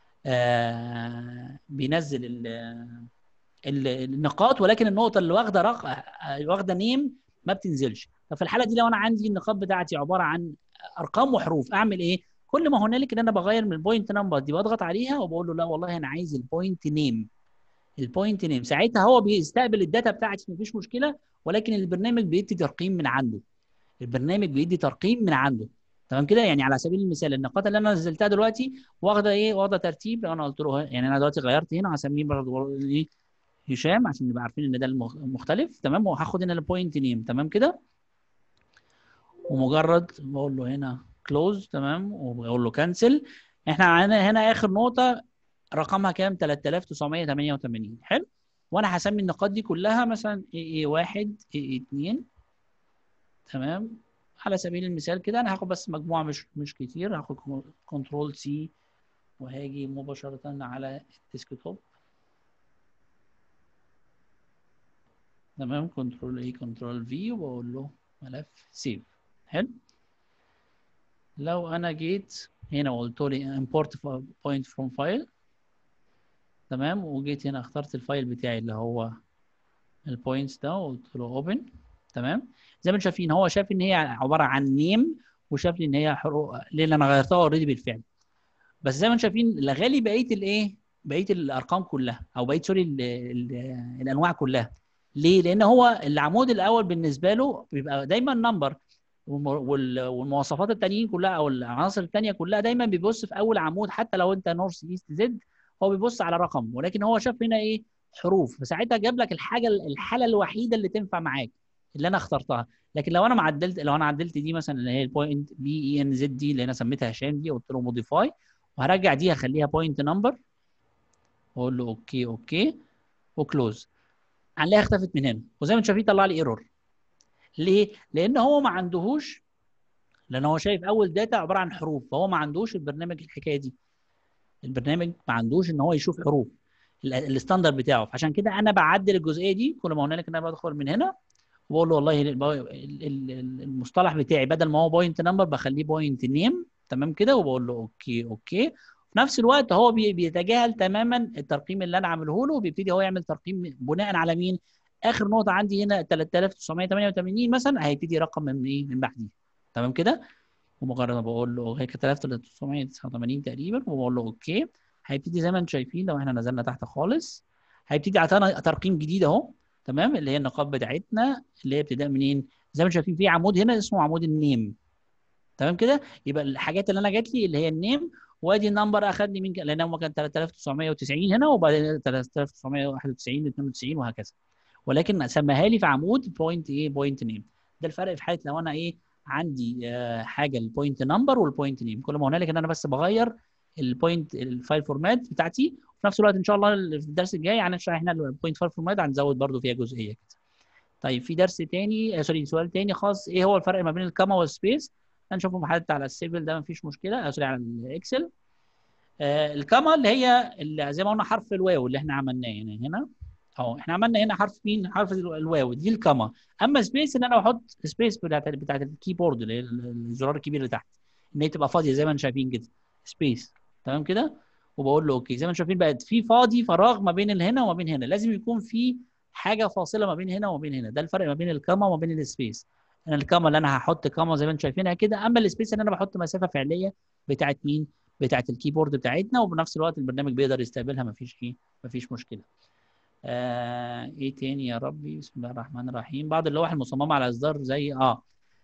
آه بينزل ال ال النقاط ولكن النقطه اللي واخده رق... واخده نيم ما بتنزلش ففي الحاله دي لو انا عندي النقاط بتاعتي عباره عن ارقام وحروف اعمل ايه كل ما هنالك ان انا بغير من البوينت نمبر دي بضغط عليها وبقول له لا والله انا عايز البوينت نيم البوينت نيم ساعتها هو بيستقبل الداتا بتاعتي مفيش مشكله ولكن البرنامج بيدي ترقيم من عنده البرنامج بيدي ترقيم من عنده تمام كده يعني على سبيل المثال النقاط اللي انا نزلتها دلوقتي واخده ايه واخده ترتيب لو انا قلت له يعني انا دلوقتي غيرت هنا هسميه برضه ايه هشام عشان نبقى عارفين ان ده المختلف تمام وهاخد هنا البوينت نيم تمام كده ومجرد بقول له هنا كلوز تمام وبقول له كانسل احنا عندنا هنا اخر نقطه رقمها كام 3988 حلو وانا هسمي النقاط دي كلها مثلا اي 1 اي 2 تمام على سبيل المثال كده انا هاخد بس مجموعه مش مش كتير هاخد كنترول سي وهاجي مباشره على الديسكتوب تمام كنترول اي كنترول في وبقول له ملف سيف حلو لو انا جيت هنا وقلت لي import point from file تمام وجيت هنا اخترت الفايل بتاعي اللي هو البوينتس ده وقلت له اوبن تمام زي ما انتم شايفين هو شاف ان هي عباره عن نيم وشاف لي ان هي حروف لان انا غيرتها اوريدي بالفعل بس زي ما انتم شايفين لغى لي بقيه الايه بقيه الارقام كلها او بقيه سوري ال- ال- الانواع كلها ليه لان هو العمود الاول بالنسبه له بيبقى دايما نمبر والمواصفات التانيين كلها او العناصر التانيه كلها دايما بيبص في اول عمود حتى لو انت نورث ايست زد هو بيبص على رقم ولكن هو شاف هنا ايه حروف فساعتها جاب لك الحاجه الحاله الوحيده اللي تنفع معاك اللي انا اخترتها لكن لو انا معدلت لو انا عدلت دي مثلا اللي هي البوينت بي اي ان زد دي اللي انا سميتها هشام دي قلت له موديفاي وهرجع دي هخليها بوينت نمبر واقول له اوكي اوكي وكلوز هنلاقيها اختفت من هنا وزي ما انتم شايفين طلع لي ايرور ليه؟ لان هو ما عندهوش لان هو شايف اول داتا عباره عن حروف فهو ما عندوش البرنامج الحكايه دي البرنامج ما عندوش ان هو يشوف حروف ال- الستاندر بتاعه فعشان كده انا بعدل الجزئيه دي كل ما قلنا لك ان انا بدخل من هنا وبقول له والله ال- ال- ال- المصطلح بتاعي بدل ما هو بوينت نمبر بخليه بوينت نيم تمام كده وبقول له اوكي اوكي في نفس الوقت هو بي- بيتجاهل تماما الترقيم اللي انا عامله له وبيبتدي هو يعمل ترقيم بناء على مين؟ اخر نقطه عندي هنا 3988 مثلا هيبتدي يرقم من ايه؟ من بعديه تمام كده؟ ومجرد ما بقول له هي كانت 3989 تقريبا وبقول له اوكي هيبتدي زي ما انتم شايفين لو احنا نزلنا تحت خالص هيبتدي يعطينا ترقيم جديد اهو تمام اللي هي النقاط بتاعتنا اللي هي ابتداء منين؟ زي ما انتم شايفين في عمود هنا اسمه عمود النيم تمام كده؟ يبقى الحاجات اللي انا جات لي اللي هي النيم وادي النمبر اخذني من لان هو كان 3990 هنا وبعدين 3991 92 وهكذا ولكن سماها لي في عمود بوينت ايه بوينت نيم ده الفرق في حاله لو انا ايه عندي آه حاجه البوينت نمبر والبوينت نيم كل ما هنالك ان انا بس بغير البوينت الفايل فورمات بتاعتي وفي نفس الوقت ان شاء الله في الدرس الجاي هنشرح احنا البوينت فايل فورمات هنزود برده فيها جزئيه كده طيب في درس تاني آه سوري سؤال تاني خاص ايه هو الفرق ما بين الكاما والسبيس هنشوفه حتى على السيفل ده مفيش مشكله آه سوري على الاكسل آه الكاما اللي هي اللي زي ما قلنا حرف الواو اللي احنا عملناه يعني هنا اهو احنا عملنا هنا حرف مين حرف الواو دي الكاما اما سبيس ان انا بحط سبيس بتاعت بتاعت الكيبورد اللي هي الزرار الكبير اللي تحت ان هي تبقى فاضيه زي ما انتم شايفين كده سبيس تمام كده وبقول له اوكي زي ما انتم شايفين بقت في فاضي فراغ ما بين هنا وما بين هنا لازم يكون في حاجه فاصله ما بين هنا وما بين هنا ده الفرق ما بين الكاما وما بين السبيس انا الكاما اللي انا هحط كاما زي ما انتم شايفينها كده اما السبيس ان انا بحط مسافه فعليه بتاعت مين بتاعت الكيبورد بتاعتنا وبنفس الوقت البرنامج بيقدر يستقبلها مفيش ايه مفيش مشكله آه ايه تاني يا ربي بسم الله الرحمن الرحيم بعض اللوح المصممه على اصدار زي اه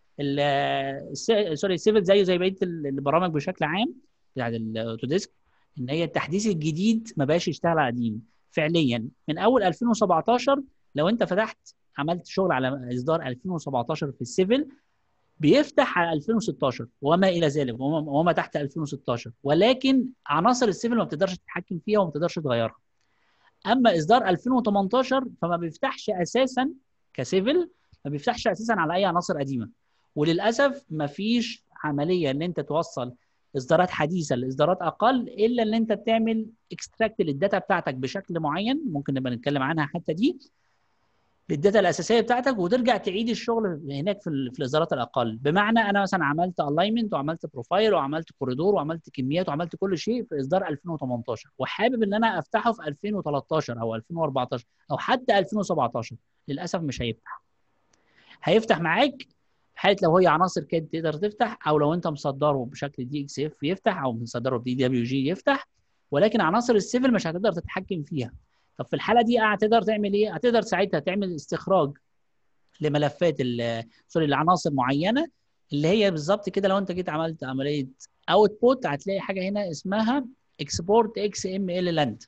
سوري السيفل زيه زي بقيه البرامج بشكل عام بتاعت الاوتوديسك ان هي التحديث الجديد ما بقاش يشتغل على قديم فعليا من اول 2017 لو انت فتحت عملت شغل على اصدار 2017 في السيفل بيفتح على 2016 وما الى ذلك وما تحت 2016 ولكن عناصر السيفل ما بتقدرش تتحكم فيها وما بتقدرش تغيرها اما اصدار 2018 فما بيفتحش اساسا كسيفل ما بيفتحش اساسا على اي عناصر قديمه وللاسف ما فيش عمليه ان انت توصل اصدارات حديثه لاصدارات اقل الا ان انت تعمل اكستراكت للداتا بتاعتك بشكل معين ممكن نبقى نتكلم عنها حتى دي للداتا الاساسيه بتاعتك وترجع تعيد الشغل هناك في, في الاصدارات الاقل بمعنى انا مثلا عملت الاينمنت وعملت بروفايل وعملت كوريدور وعملت كميات وعملت كل شيء في اصدار 2018 وحابب ان انا افتحه في 2013 او 2014 او حتى 2017 للاسف مش هيفتح هيفتح معاك في حاله لو هي عناصر كاد تقدر تفتح او لو انت مصدره بشكل دي اكس اف يفتح او مصدره بدي دبليو جي يفتح ولكن عناصر السيفل مش هتقدر تتحكم فيها طب في الحاله دي هتقدر تعمل ايه؟ هتقدر ساعتها تعمل استخراج لملفات سوري لعناصر معينه اللي هي بالظبط كده لو انت جيت عملت عمليه اوتبوت هتلاقي حاجه هنا اسمها اكسبورت اكس ام ال لاند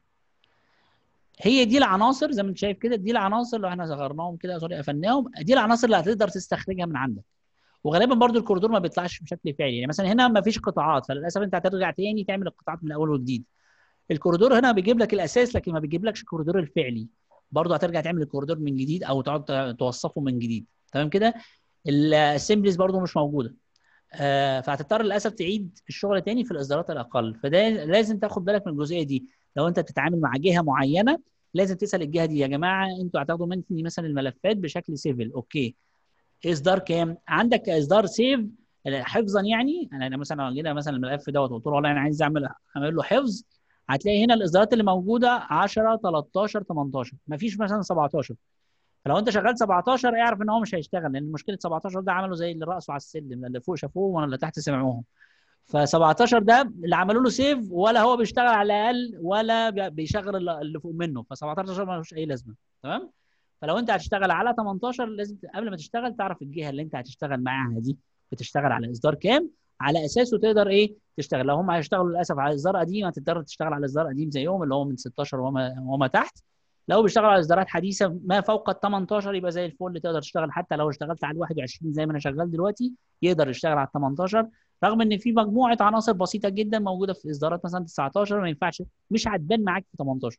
هي دي العناصر زي ما انت شايف كده دي العناصر لو احنا صغرناهم كده سوري قفلناهم دي العناصر اللي هتقدر تستخرجها من عندك وغالبا برضو الكوريدور ما بيطلعش بشكل فعلي يعني مثلا هنا ما فيش قطاعات فللاسف انت هترجع تاني تعمل القطاعات من الاول وجديد الكوريدور هنا بيجيب لك الاساس لكن ما بيجيبلكش الكوريدور الفعلي برضه هترجع تعمل الكوريدور من جديد او تقعد توصفه من جديد تمام كده الاسمبليز برضه مش موجوده آه فهتضطر للاسف تعيد الشغل تاني في الاصدارات الاقل فده لازم تاخد بالك من الجزئيه دي لو انت بتتعامل مع جهه معينه لازم تسال الجهه دي يا جماعه انتوا هتاخدوا مني مثلا الملفات بشكل سيفل اوكي اصدار كام عندك اصدار سيف حفظا يعني انا مثلا لو جينا مثلا الملف دوت وقلت له والله انا عايز اعمل اعمل له حفظ هتلاقي هنا الاصدارات اللي موجوده 10 13 18 مفيش مثلا 17 فلو انت شغال 17 اعرف ان هو مش هيشتغل لان مشكله 17 ده عملوا زي اللي رقصوا على السلم اللي فوق شافوه واللي تحت سمعوهم ف 17 ده اللي عملوا له سيف ولا هو بيشتغل على الاقل ولا بي- بيشغل اللي- اللي فوق منه ف 17 ملوش اي لازمه تمام فلو انت هتشتغل على 18 لازم ت- قبل ما تشتغل تعرف الجهه اللي انت هتشتغل معاها دي بتشتغل على اصدار كام على اساسه تقدر ايه تشتغل لو هم هيشتغلوا للاسف على اصدار قديم هتضطر تشتغل على اصدار قديم زيهم اللي هو من 16 وما وما تحت لو بيشتغلوا على اصدارات حديثه ما فوق ال 18 يبقى زي الفل تقدر تشتغل حتى لو اشتغلت على ال 21 زي ما انا شغال دلوقتي يقدر يشتغل على ال 18 رغم ان في مجموعه عناصر بسيطه جدا موجوده في اصدارات مثلا 19 ما ينفعش مش هتبان معاك في 18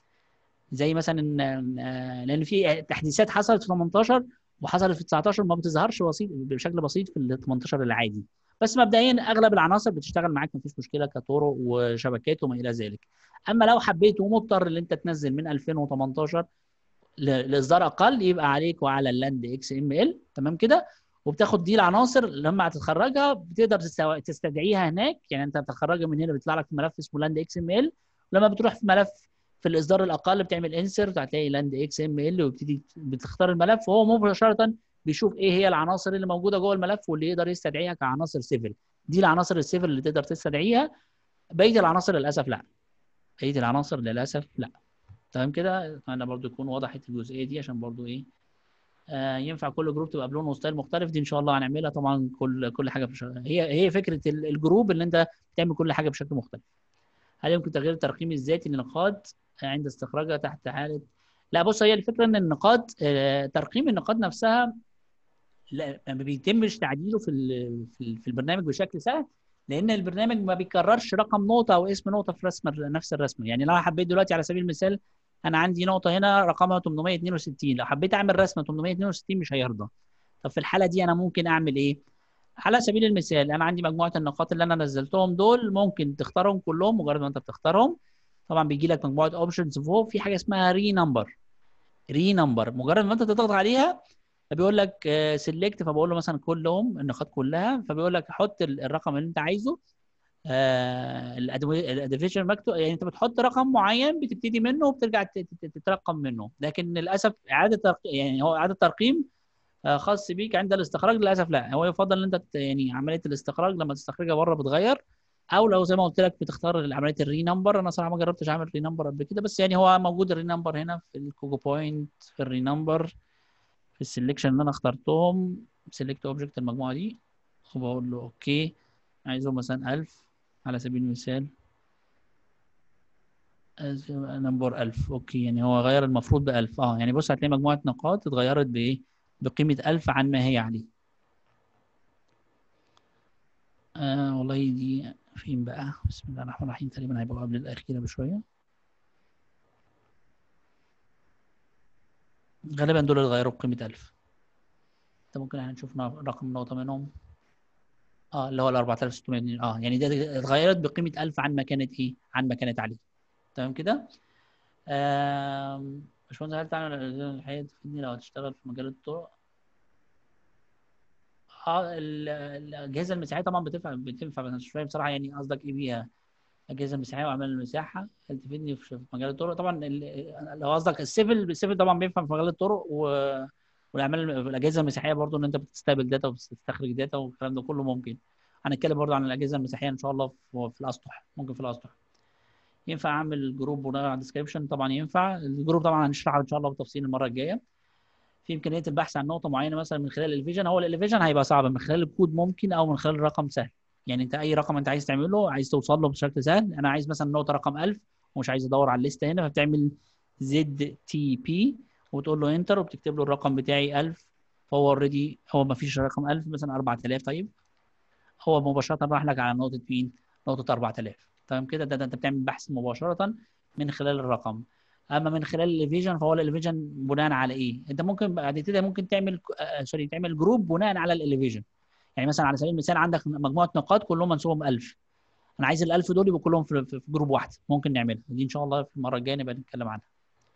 زي مثلا إن- آه، لان في تحديثات حصلت في 18 وحصلت في 19 ما بتظهرش بسيط بشكل بسيط في ال 18 العادي بس مبدئيا اغلب العناصر بتشتغل معاك مفيش مشكله كطرق وشبكات وما الى ذلك اما لو حبيت ومضطر ان انت تنزل من 2018 ل- لاصدار اقل يبقى عليك وعلى اللاند اكس ام ال تمام كده وبتاخد دي العناصر لما هتتخرجها بتقدر تستو- تستدعيها هناك يعني انت بتخرجها من هنا بيطلع لك ملف اسمه لاند اكس ام ال ولما بتروح في ملف في الاصدار الاقل بتعمل انسرت هتلاقي لاند اكس ام ال وبتبتدي بتختار الملف وهو مباشره بيشوف ايه هي العناصر اللي موجوده جوه الملف واللي يقدر يستدعيها كعناصر سيفل دي العناصر السيفل اللي تقدر تستدعيها بقيه العناصر للاسف لا بقيه العناصر للاسف لا تمام كده اتمنى برضو يكون وضحت الجزئيه دي عشان برضو ايه آه ينفع كل جروب تبقى بلون وستايل مختلف دي ان شاء الله هنعملها طبعا كل كل حاجه بش... هي هي فكره ال- الجروب اللي انت تعمل كل حاجه بشكل مختلف هل يمكن تغيير الترقيم الذاتي للنقاط عند استخراجها تحت حاله لا بص هي الفكره ان النقاط آه، ترقيم النقاط نفسها لا ما بيتمش تعديله في ال- في ال- في البرنامج بشكل سهل لان البرنامج ما بيكررش رقم نقطه او اسم نقطه في رسم نفس الرسمه يعني لو أنا حبيت دلوقتي على سبيل المثال انا عندي نقطه هنا رقمها 862 لو حبيت اعمل رسمه 862 مش هيرضى طب في الحاله دي انا ممكن اعمل ايه على سبيل المثال انا عندي مجموعه النقاط اللي انا نزلتهم دول ممكن تختارهم كلهم مجرد ما انت بتختارهم طبعا بيجي لك مجموعه اوبشنز فوق في حاجه اسمها ري نمبر ري نمبر مجرد ما انت تضغط عليها فبيقول لك سيلكت فبقول له مثلا كلهم النقاط كلها فبيقول لك حط ال- الرقم اللي انت عايزه الاديفيشن مكتوب يعني انت بتحط رقم معين بتبتدي منه وبترجع ت- ت- تترقم منه لكن للاسف اعاده ترق- يعني هو اعاده ترقيم آه، خاص بيك عند الاستخراج للاسف لا هو يفضل ان انت ت- يعني عمليه الاستخراج لما تستخرجها بره بتغير او لو زي ما قلت لك بتختار عمليه الري نمبر انا صراحه ما جربتش اعمل ري نمبر قبل كده بس يعني هو موجود الري نمبر هنا في الكوكو بوينت في الري نمبر في السلكشن اللي انا اخترتهم سيلكت اوبجكت المجموعه دي وبقول له اوكي عايزهم مثلا 1000 على سبيل المثال نمبر 1000 اوكي يعني هو غير المفروض ب 1000 اه يعني بص هتلاقي مجموعه نقاط اتغيرت بايه بقيمه 1000 عن ما هي عليه آه والله دي فين بقى بسم الله الرحمن الرحيم تقريبا هيبقى قبل الاخيره بشويه غالبا دول اللي غيروا بقيمه 1000 انت ممكن احنا نشوف رقم نقطه منهم اه اللي هو ال 4600 اه يعني ده اتغيرت بقيمه 1000 عن ما كانت ايه عن ما كانت عليه تمام كده آم، باشمهندس هل تعمل الحقيقه تفيدني لو هتشتغل في مجال الطرق اه ال- الاجهزه المساحيه طبعا بتنفع بتنفع بس مش فاهم بصراحه يعني قصدك ايه بيها الاجهزه المساحيه واعمال المساحه هل تفيدني في في مجال الطرق طبعا ال- لو قصدك السيفل السيفل طبعا بينفع في مجال الطرق و والاعمال الاجهزه المساحيه برضو ان انت بتستقبل داتا وبتستخرج داتا والكلام ده كله ممكن هنتكلم برضو عن الاجهزه المساحيه ان شاء الله في في الاسطح ممكن في الاسطح ينفع اعمل جروب بناء على الديسكربشن طبعا ينفع الجروب طبعا هنشرحه ان شاء الله بالتفصيل المره الجايه في امكانيه البحث عن نقطه معينه مثلا من خلال الفيجن هو الفيجن هيبقى صعب من خلال الكود ممكن او من خلال رقم سهل يعني انت اي رقم انت عايز تعمله عايز توصل له بشكل سهل انا عايز مثلا نقطه رقم 1000 ومش عايز ادور على الليسته هنا فبتعمل زد تي بي وتقول له انتر وبتكتب له الرقم بتاعي 1000 فهو اوريدي هو ما فيش رقم 1000 مثلا 4000 طيب هو مباشره راح لك على نقطه مين؟ نقطه 4000 تمام كده ده, ده انت بتعمل بحث مباشره من خلال الرقم اما من خلال الفيجن فهو الاليفيجن بناء على ايه؟ انت ممكن بعد كده ممكن تعمل آه سوري تعمل جروب بناء على الاليفيجن يعني مثلا على سبيل المثال عندك مجموعه نقاط كلهم منسوبهم 1000 انا عايز ال 1000 دول يبقوا كلهم في, في جروب واحد ممكن نعملها دي ان شاء الله في المره الجايه نبقى نتكلم عنها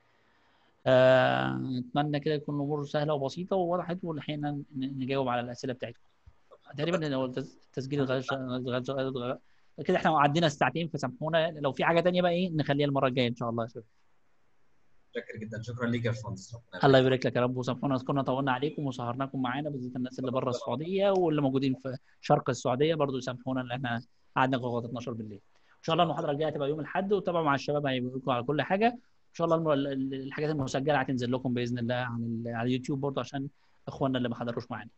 آه، اتمنى كده تكون الامور سهله وبسيطه ووضحت ولحقنا نجاوب على الاسئله بتاعتكم تقريبا هو التسجيل الغش... الغش... الغش... كده احنا عدينا ساعتين فسامحونا لو في حاجه تانية بقى ايه نخليها المره الجايه ان شاء الله يا شباب شكرا جدا شكرا ليك يا باشمهندس ربنا الله يبارك لك يا رب وسامحونا كنا طولنا عليكم وسهرناكم معانا بالذات الناس اللي بره السعوديه واللي موجودين في شرق السعوديه برضو يسامحونا ان احنا قعدنا لغايه 12 بالليل ان شاء الله المحاضره الجايه هتبقى يوم الاحد وتابعوا مع الشباب هيقولوا لكم على كل حاجه ان شاء الله الم- ال- ال- الحاجات المسجله هتنزل لكم باذن الله على ال- على اليوتيوب برضو عشان اخواننا اللي ما حضروش معانا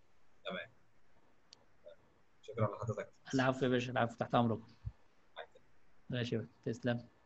شكرا لحضرتك العفو يا باشا العفو تحت امركم ماشي يا باشا. تسلم